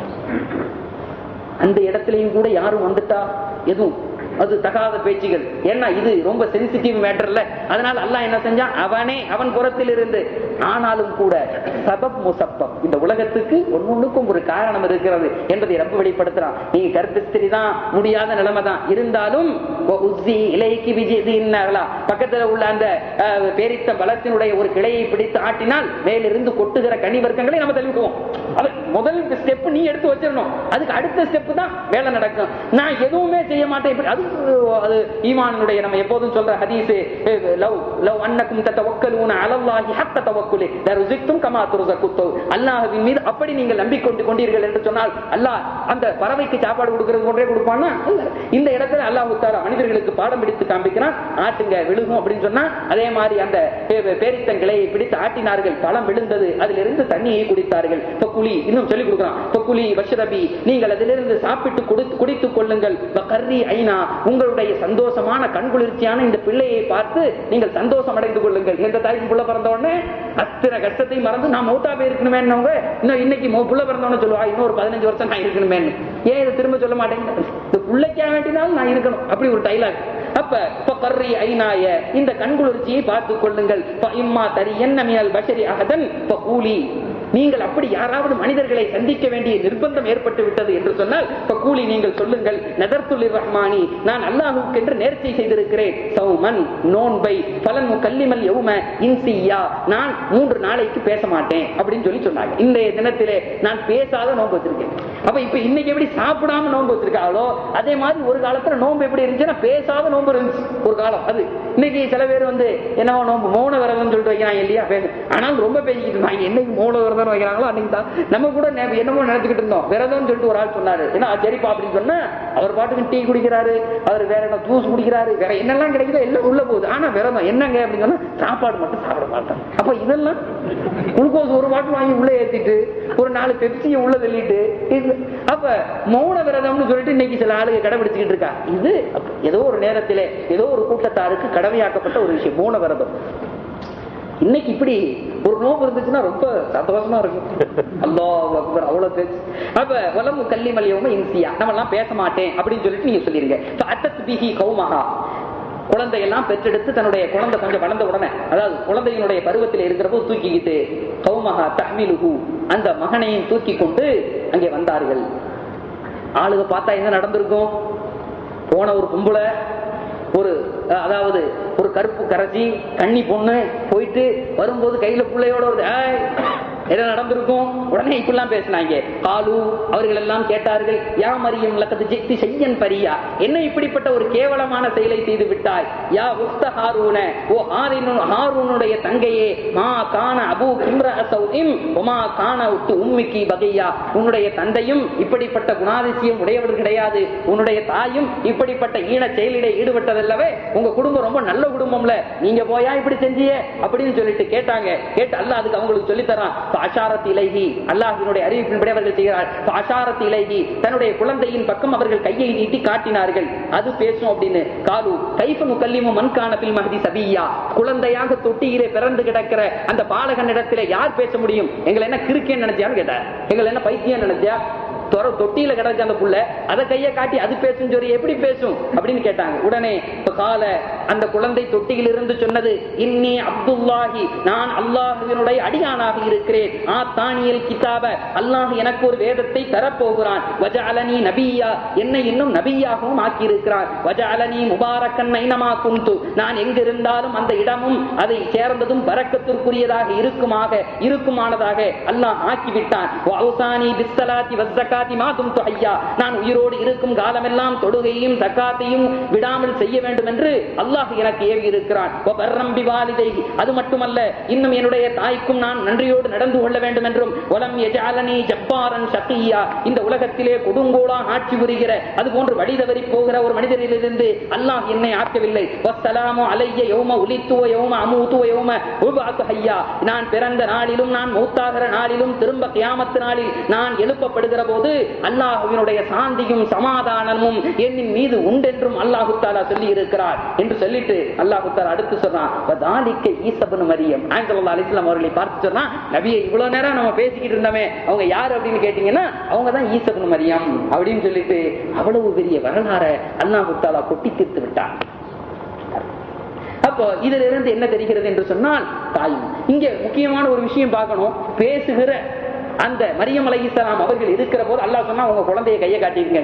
அந்த இடத்திலையும் கூட யாரும் வந்துட்டா எதுவும் அது தகாத பேச்சுகள் ஏன்னா இது ரொம்ப சென்சிட்டிவ் மேட்டர்ல அதனால அல்லாஹ் என்ன செஞ்சான் அவனே அவன் புறத்தில் இருந்து ஆனாலும் கூட சபப் முசப்பப் இந்த உலகத்துக்கு ஒன்னொன்னுக்கும் ஒரு காரணம் இருக்கிறது என்பதை ரப்பு வெளிப்படுத்துறான் நீங்க கர்ப்பஸ்திரி தான் முடியாத நிலைமை தான் இருந்தாலும் உஸ்ஸி இலைக்கு விஜயதின்னார்களா பக்கத்துல உள்ள அந்த அஹ், பேரித்த பலத்தினுடைய ஒரு கிளையை பிடித்து ஆட்டினால் மேலிருந்து கொட்டுகிற கனி வர்க்கங்களை நம்ம தள்ளிவிடுவோம் அது முதல் ஸ்டெப் நீ எடுத்து வச்சிடணும் அதுக்கு அடுத்த ஸ்டெப் தான் வேலை நடக்கும் நான் எதுவுமே செய்ய மாட்டேன் இப்படி- அது அது ஈமானுடைய நம்ம எப்போதும் சொல்ற ஹதீஸ் லவ் லவ் அன்னக்கும் தத்தவக்கலூன அலல்லாஹி ஹக்க தவக்குலி லருசிக்தும் கமா துருசகுத்து அல்லாஹ்வின் மீது அப்படி நீங்கள் நம்பிக்கொண்டு கொண்டீர்கள் என்று சொன்னால் அல்லாஹ் அந்த பறவைக்கு சாப்பாடு கொடுக்கிறது போன்றே கொடுப்பானா இல்ல இந்த இடத்துல அல்லாஹ் தாலா மனிதர்களுக்கு பாடம் பிடித்து காண்பிக்கிறான் ஆட்டுங்க விழுகும் அப்படின்னு சொன்னா அதே மாதிரி அந்த பே- பேரித்தன் கிளையை பிடித்து ஆட்டினார்கள் பழம் விழுந்தது அதிலிருந்து தண்ணியை குடித்தார்கள் இப்ப குழி இன்னும் சொல்லி கொடுக்குறான் இப்ப குழி வஷ்ரபி நீங்கள் அதிலிருந்து சாப்பிட்டு குடித்து குடித்துக் கொள்ளுங்கள் வ கர்ரி ஐனா உங்களுடைய சந்தோஷமான கண்குளிர்ச்சியான இந்த பிள்ளையை பார்த்து நீங்கள் சந்தோஷம் அடைந்து கொள்ளுங்கள் எந்த தாய்க்கு புள்ள பிறந்த உடனே அத்தனை கஷ்டத்தை மறந்து நான் மௌத்தா போயிருக்கணுமே இன்னும் இன்னைக்கு மௌ- புள்ள பிறந்தவன சொல்லுவா இன்னும் ஒரு பதினஞ்சு வருஷம் நான் இருக்கணுமே ஏன் இதை திரும்ப சொல்ல மாட்டேங்க இந்த பிள்ளைக்கா வேண்டினாலும் நான் இருக்கணும் அப்படி ஒரு டைலாக் அப்ப இப்ப கர்ரி ஐநாய இந்த கண்குளிர்ச்சியை பார்த்துக் கொள்ளுங்கள் இப்ப இம்மா தரி என்ன மினல் பஷரி அகதன் இப்ப கூலி நீங்கள் அப்படி யாராவது மனிதர்களை சந்திக்க வேண்டிய நிர்பந்தம் ஏற்பட்டு விட்டது என்று சொன்னால் இப்ப கூலி நீங்கள் சொல்லுங்கள் நதர்த்துலிர் ரஹ்மானி நான் அல்லாஹுக்கு என்று நேர்ச்சை செய்திருக்கிறேன் சௌமன் நோன்பை பலன் கல்லிமல் யௌம இன்சியா நான் மூன்று நாளைக்கு பேச மாட்டேன் அப்படின்னு சொல்லி சொன்னாங்க இன்றைய தினத்திலே நான் பேசாத நோன்பு வச்சிருக்கேன் அப்ப இப்ப இன்னைக்கு எப்படி சாப்பிடாம நோன்பு வச்சிருக்காங்களோ அதே மாதிரி ஒரு காலத்துல நோன்பு எப்படி இருந்துச்சுன்னா பேசாத நோன்பு இருந்துச்சு ஒரு காலம் அது இன்னைக்கு சில பேர் வந்து என்னவோ நோன்பு மௌன விரதம் சொல்லிட்டு வைக்கிறாங்க இல்லையா பேச ஆனால் ரொம்ப பேசிக்கிட்டு இருந்தாங்க என்னைக்கு மௌன விரதம் வைக்கிறாங்களோ அன்னைக்கு தான் நம்ம கூட நே- என்னமோ நினைச்சுக்கிட்டு இருந்தோம் விரதம்னு சொல்லிட்டு ஒரு ஆள் சொன்னாரு ஏன்னா சரிப்பா அப்படின்னு சொன்னா அவர் பாட்டுக்கு டீ குடிக்கிறாரு அவர் வேற என்ன ஜூஸ் குடிக்கிறாரு வேற என்னெல்லாம் கிடைக்குதோ எல்லாம் உள்ள போகுது ஆனா விரதம் என்னங்க அப்படின்னு சொன்னா சாப்பாடு மட்டும் சாப்பிட மாட்டேன் அப்ப இதெல்லாம் குளுக்கோஸ் ஒரு பாட்டில் வாங்கி உள்ள ஏத்திட்டு ஒரு நாலு பெப்சியை உள்ள தள்ளிட்டு இது அப்ப மௌன விரதம்னு சொல்லிட்டு இன்னைக்கு சில ஆளுங்க கடைபிடிச்சுக்கிட்டு இருக்கா இது அப்ப ஏதோ ஒரு நேரத்திலே ஏதோ ஒரு கூட்டத்தாருக்கு கடமையாக்கப்பட்ட ஒரு விஷயம் மௌன விரதம் இன்னைக்கு இப்படி ஒரு நோம்பு இருந்துச்சுன்னா ரொம்ப சந்தோஷமா இருக்கும் அல்லாஹ் அக்பர் அவ்வளவு பேச்சு அப்ப வலமு கல்லி மல்லியவங்க இன்சியா நம்ம எல்லாம் பேச மாட்டேன் அப்படின்னு சொல்லிட்டு நீங்க சொல்லிருங்க அத்தத் பிஹி கௌமஹா குழந்தையெல்லாம் பெற்றெடுத்து தன்னுடைய குழந்தை கொஞ்சம் வளர்ந்த உடனே அதாவது குழந்தையினுடைய பருவத்தில் இருக்கிறப்போ தூக்கிக்கிட்டு கௌமஹா தஹ்மிலுஹு அந்த மகனையும் தூக்கி கொண்டு அங்கே வந்தார்கள் ஆளுக பார்த்தா என்ன நடந்திருக்கும் போன ஒரு பொம்பளை ஒரு அஹ், அதாவது ஒரு கருப்பு கரைச்சி கன்னி பொண்ணு போயிட்டு வரும்போது கையில பிள்ளையோட வருது "ஏய், என்ன நடந்திருக்கும் உடனே இப்படிலாம் பேசினாங்க காலு அவர்கள் எல்லாம் கேட்டார்கள் யா மரியம் லக்கது ஜிக்தி செய்யன் பரியா என்ன இப்படிப்பட்ட ஒரு கேவலமான செயலை செய்து விட்டாய் யா உஸ்த ஹாரூன ஓ ஹாரினு ஹாரூனுடைய தங்கையே மா கான அபு கிம்ர அசௌஇம் உமா கான உத்து உம்மிக்கி பகையா உன்னுடைய தந்தையும் இப்படிப்பட்ட குணாதிசயம் உடையவர் கிடையாது உன்னுடைய தாயும் இப்படிப்பட்ட ஈன செயலிலே ஈடுபட்டதல்லவே உங்க குடும்பம் ரொம்ப நல்ல குடும்பம்ல நீங்க போயா இப்படி செஞ்சியே அப்படின்னு சொல்லிட்டு கேட்டாங்க கேட்டு அல்லாஹ் அதுக்கு அவங்களுக்கு சொல்லி தரான் பாஷாரத் இலைகி அல்லாஹினுடைய அறிவிப்பின்படி அவர்கள் செய்கிறார் பாஷாரத் இலைகி தன்னுடைய குழந்தையின் பக்கம் அவர்கள் கையை நீட்டி காட்டினார்கள் அது பேசும் அப்படின்னு காலு கைஃப முக்கல்லிமு மண்கான பில் மஹதி சபியா குழந்தையாக தொட்டியிலே பிறந்து கிடக்கிற அந்த பாலகனிடத்திலே யார் பேச முடியும் எங்களை என்ன கிறுக்கேன்னு நினைச்சியான்னு கேட்டார் எங்களை என்ன பைத்தியம் நினைச்சியா தொர தொட்டியில கிடக்க அந்த புள்ள அதை கைய காட்டி அது பேசும் சொல்லி எப்படி பேசும் அப்படின்னு கேட்டாங்க உடனே இப்ப கால அந்த குழந்தை தொட்டியில் இருந்து சொன்னது இன்னி அப்துல்லாஹி நான் அல்லாஹுவினுடைய அடியானாக இருக்கிறேன் ஆ தானியல் கிதாப அல்லாஹ் எனக்கு ஒரு வேதத்தை தரப்போகிறான் வஜஅலனி நபியா என்னை இன்னும் நபியாகவும் ஆக்கியிருக்கிறான் வஜஅலனி முபாரக்கன் ஐனமா குந்து நான் எங்கிருந்தாலும் அந்த இடமும் அதை சேர்ந்ததும் பரக்கத்திற்குரியதாக இருக்குமாக இருக்குமானதாக அல்லாஹ் ஆக்கிவிட்டான் வஅவுசானி பிஸ்ஸலாத்தி வஸ்ஸகாத்தி மா தும்து ஹய்யா நான் உயிரோடு இருக்கும் காலமெல்லாம் தொழுகையும் தக்காத்தையும் விடாமல் செய்ய வேண்டும் என்று அல்லாஹ் எனக்கு ஏவி இருக்கிறான் வபர்ரம் பிவாலிதைஹி அது மட்டுமல்ல இன்னும் என்னுடைய தாய்க்கும் நான் நன்றியோடு நடந்து கொள்ள வேண்டும் என்றும் வலம் எஜாலனி ஜப்பாரன் ஷக்கியா இந்த உலகத்திலே கொடுங்கோலா ஆட்சி புரிகிற அது போன்று வழி தவறி போகிற ஒரு மனிதரிலிருந்து அல்லாஹ் என்னை ஆக்கவில்லை வஸ்ஸலாமு அலைய யௌம உலித்துவ யௌம அமூத்துவ யௌம உபாத்து ஹய்யா நான் பிறந்த நாளிலும் நான் மௌத்தாகிற நாளிலும் திரும்ப கியாமத்து நாளில் நான் எழுப்பப்படுகிற போது அல்லாஹுவினுடைய சாந்தியும் சமாதானமும் என்னின் மீது உண்டென்றும் அல்லாஹு தாலா சொல்லி இருக்கிறார் என்று சொல்லிட்டு அல்லாஹு தாலா அடுத்து சொல்றான் வதாலிக்க ஈசபனு மரியம் ஆங்கல்லா அலிஸ்லாம் அவர்களை பார்த்து சொன்னா நபியை இவ்வளவு நேரம் நம்ம பேசிக்கிட்டு இருந்தோமே அவங்க யார் அப்படின்னு கேட்டீங்கன்னா அவங்க தான் ஈசபனு மரியம் அப்படின்னு சொல்லிட்டு அவ்வளவு பெரிய வரலாற அல்லாஹு தாலா கொட்டி தீர்த்து விட்டார் அப்போ இதுல இருந்து என்ன தெரிகிறது என்று சொன்னால் தாய் இங்க முக்கியமான ஒரு விஷயம் பார்க்கணும் பேசுகிற அந்த மரியம் அலைஹிஸ்ஸலாம் அவர்கள் இருக்கிற போது அல்லாஹ் சொன்னா உங்க குழந்தைய கையை காட்டிருங்க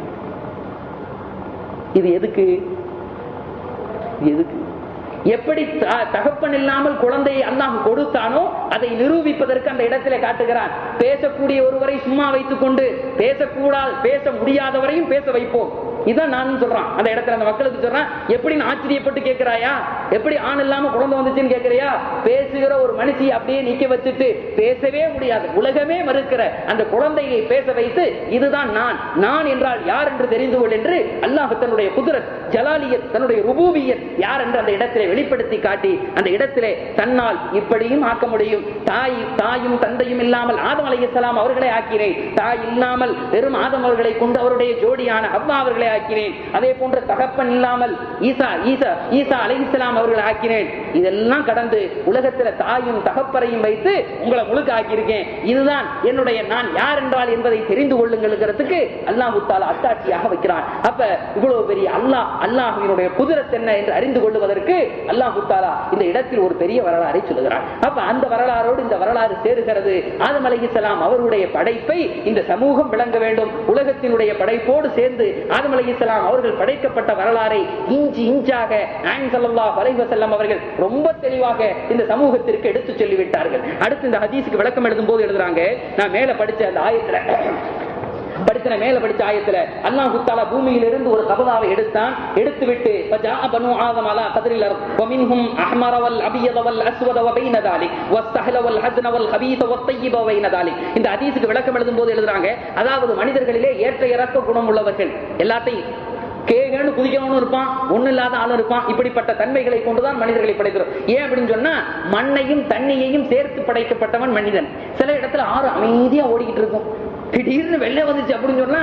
இது எதுக்கு இது எதுக்கு எப்படி த- தகப்பன் இல்லாமல் குழந்தையை அல்லாஹ் கொடுத்தானோ அதை நிரூபிப்பதற்கு அந்த இடத்திலே காட்டுகிறான் பேசக்கூடிய ஒருவரை சும்மா வைத்துக் கொண்டு பேசக்கூடாது பேச முடியாதவரையும் பேச வைப்போம் இதான் நான் சொல்றான் அந்த இடத்துல அந்த மக்களுக்கு சொல்றான் எப்படின்னு ஆச்சரியப்பட்டு கேட்கிறாயா எப்படி ஆண் இல்லாம குழந்தை வந்துச்சுன்னு கேக்குறியா பேசுகிற ஒரு மனுஷி அப்படியே நிக்க வச்சுட்டு பேசவே முடியாது உலகமே மறுக்கிற அந்த குழந்தையை பேச வைத்து இதுதான் நான் நான் என்றால் யார் என்று தெரிந்து கொள் என்று அல்லாஹ் தன்னுடைய குதிரத் ஜலாலியத் தன்னுடைய ருபூபியத் யார் என்று அந்த இடத்திலே வெளிப்படுத்தி காட்டி அந்த இடத்திலே தன்னால் இப்படியும் ஆக்க முடியும் தாய் தாயும் தந்தையும் இல்லாமல் ஆதம் அலைஹிஸ்ஸலாம் அவர்களை ஆக்கினேன் தாய் இல்லாமல் வெறும் ஆதம் அவர்களை கொண்டு அவருடைய ஜோடியான அவ்வா அவர்களை ஆக்கினேன் அதே போன்ற தகப்பன் இல்லாமல் ஈசா ஈசா ஈசா அலைஹிஸ்ஸலாம் அவர்களை ஆக்கினேன் இதெல்லாம் கடந்து உலகத்துல தாயும் தகப்பரையும் வைத்து உங்களை முழுக்க ஆக்கியிருக்கேன் இதுதான் என்னுடைய நான் யார் என்றால் என்பதை தெரிந்து கொள்ளுங்கிறதுக்கு அல்லாஹு தாலா அத்தாட்சியாக வைக்கிறான் அப்ப இவ்வளவு பெரிய அல்லாஹ் அல்லாஹுவினுடைய குதிரத் என்ன என்று அறிந்து கொள்வதற்கு அல்லாஹு தாலா இந்த இடத்தில் ஒரு பெரிய வரலாறை சொல்லுகிறான் அப்ப அந்த வரலாறோடு இந்த வரலாறு சேருகிறது ஆதம் அலைஹிஸ்ஸலாம் அவருடைய படைப்பை இந்த சமூகம் விளங்க வேண்டும் உலகத்தினுடைய படைப்போடு சேர்ந்து ஆதம் அலைஹிஸ்ஸலாம் அவர்கள் படைக்கப்பட்ட வரலாறை இஞ்சி இஞ்சாக நாயகம் ஸல்லல்லாஹு அலைஹி வஸல்லம் அவர்கள் ரொம்ப தெளிவாக இந்த சமூகத்திற்கு எடுத்து சொல்லிவிட்டார்கள் அடுத்து இந்த ஹதீஸுக்கு விளக்கம் எழுதும் போது எழுதுறாங்க நான் மேல படிச்ச அந்த ஆயத்துல படிக்கிற மேல படிச்ச ஆயத்துல அல்லாஹ் குத்தாலா பூமியிலிருந்து ஒரு கபதாவை எடுத்தான் எடுத்து விட்டு فجاء بنو آدم على قدر الأرض ومنهم أحمر والأبيض والأسود وبين ذلك والسهل والحزن والخبيث والطيب وبين ذلك இந்த ஹதீஸுக்கு விளக்கம் எழுதும் போது எழுதுறாங்க அதாவது மனிதர்களிலே ஏற்ற இறக்க குணம் உள்ளவர்கள் எல்லாத்தையும் கேகன்னு குதிக்கவனும் இருப்பான் ஒண்ணு இல்லாத ஆளும் இருப்பான் இப்படிப்பட்ட தன்மைகளை கொண்டுதான் மனிதர்களை படைக்கிறோம் ஏன் அப்படின்னு சொன்னா மண்ணையும் தண்ணியையும் சேர்த்து படைக்கப்பட்டவன் மனிதன் சில இடத்துல ஆறு அமைதியா ஓடிக்கிட்டு இருக்கும் திடீர்னு வெள்ளை வந்துச்சு அப்படின்னு சொன்னா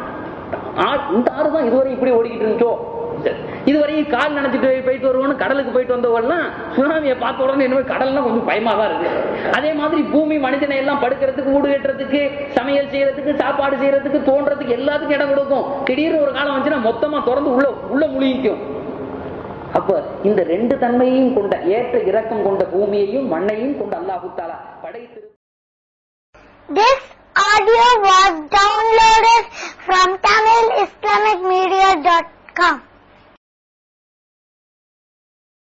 ஆ- இந்த ஆறு தான் இதுவரை இப்படி ஓடிக்கிட்டு இருந்துச்சோ சரி. இதுவரையும் கால் நினைச்சிட்டு போயிட்டு வருவோம்னு கடலுக்கு போயிட்டு வந்தவங்கலாம் சுனாமியை பார்த்த உடனே என்ன கடல்லாம் கொஞ்சம் பயமா தான் இருக்கு அதே மாதிரி பூமி மனிதனை எல்லாம் படுக்கிறதுக்கு வீடு கட்டுறதுக்கு சமையல் செய்யறதுக்கு சாப்பாடு செய்யறதுக்கு தோன்றதுக்கு எல்லாத்துக்கும் இடம் கொடுக்கும் திடீர்னு ஒரு காலம் வந்துச்சுன்னா மொத்தமா திறந்து உள்ள உள்ள முழிக்கும் அப்ப இந்த ரெண்டு தன்மையையும் கொண்ட ஏற்ற இறக்கம் கொண்ட பூமியையும் மண்ணையும் கொண்ட அல்லாஹு தாலா படைத்திரு This audio was downloaded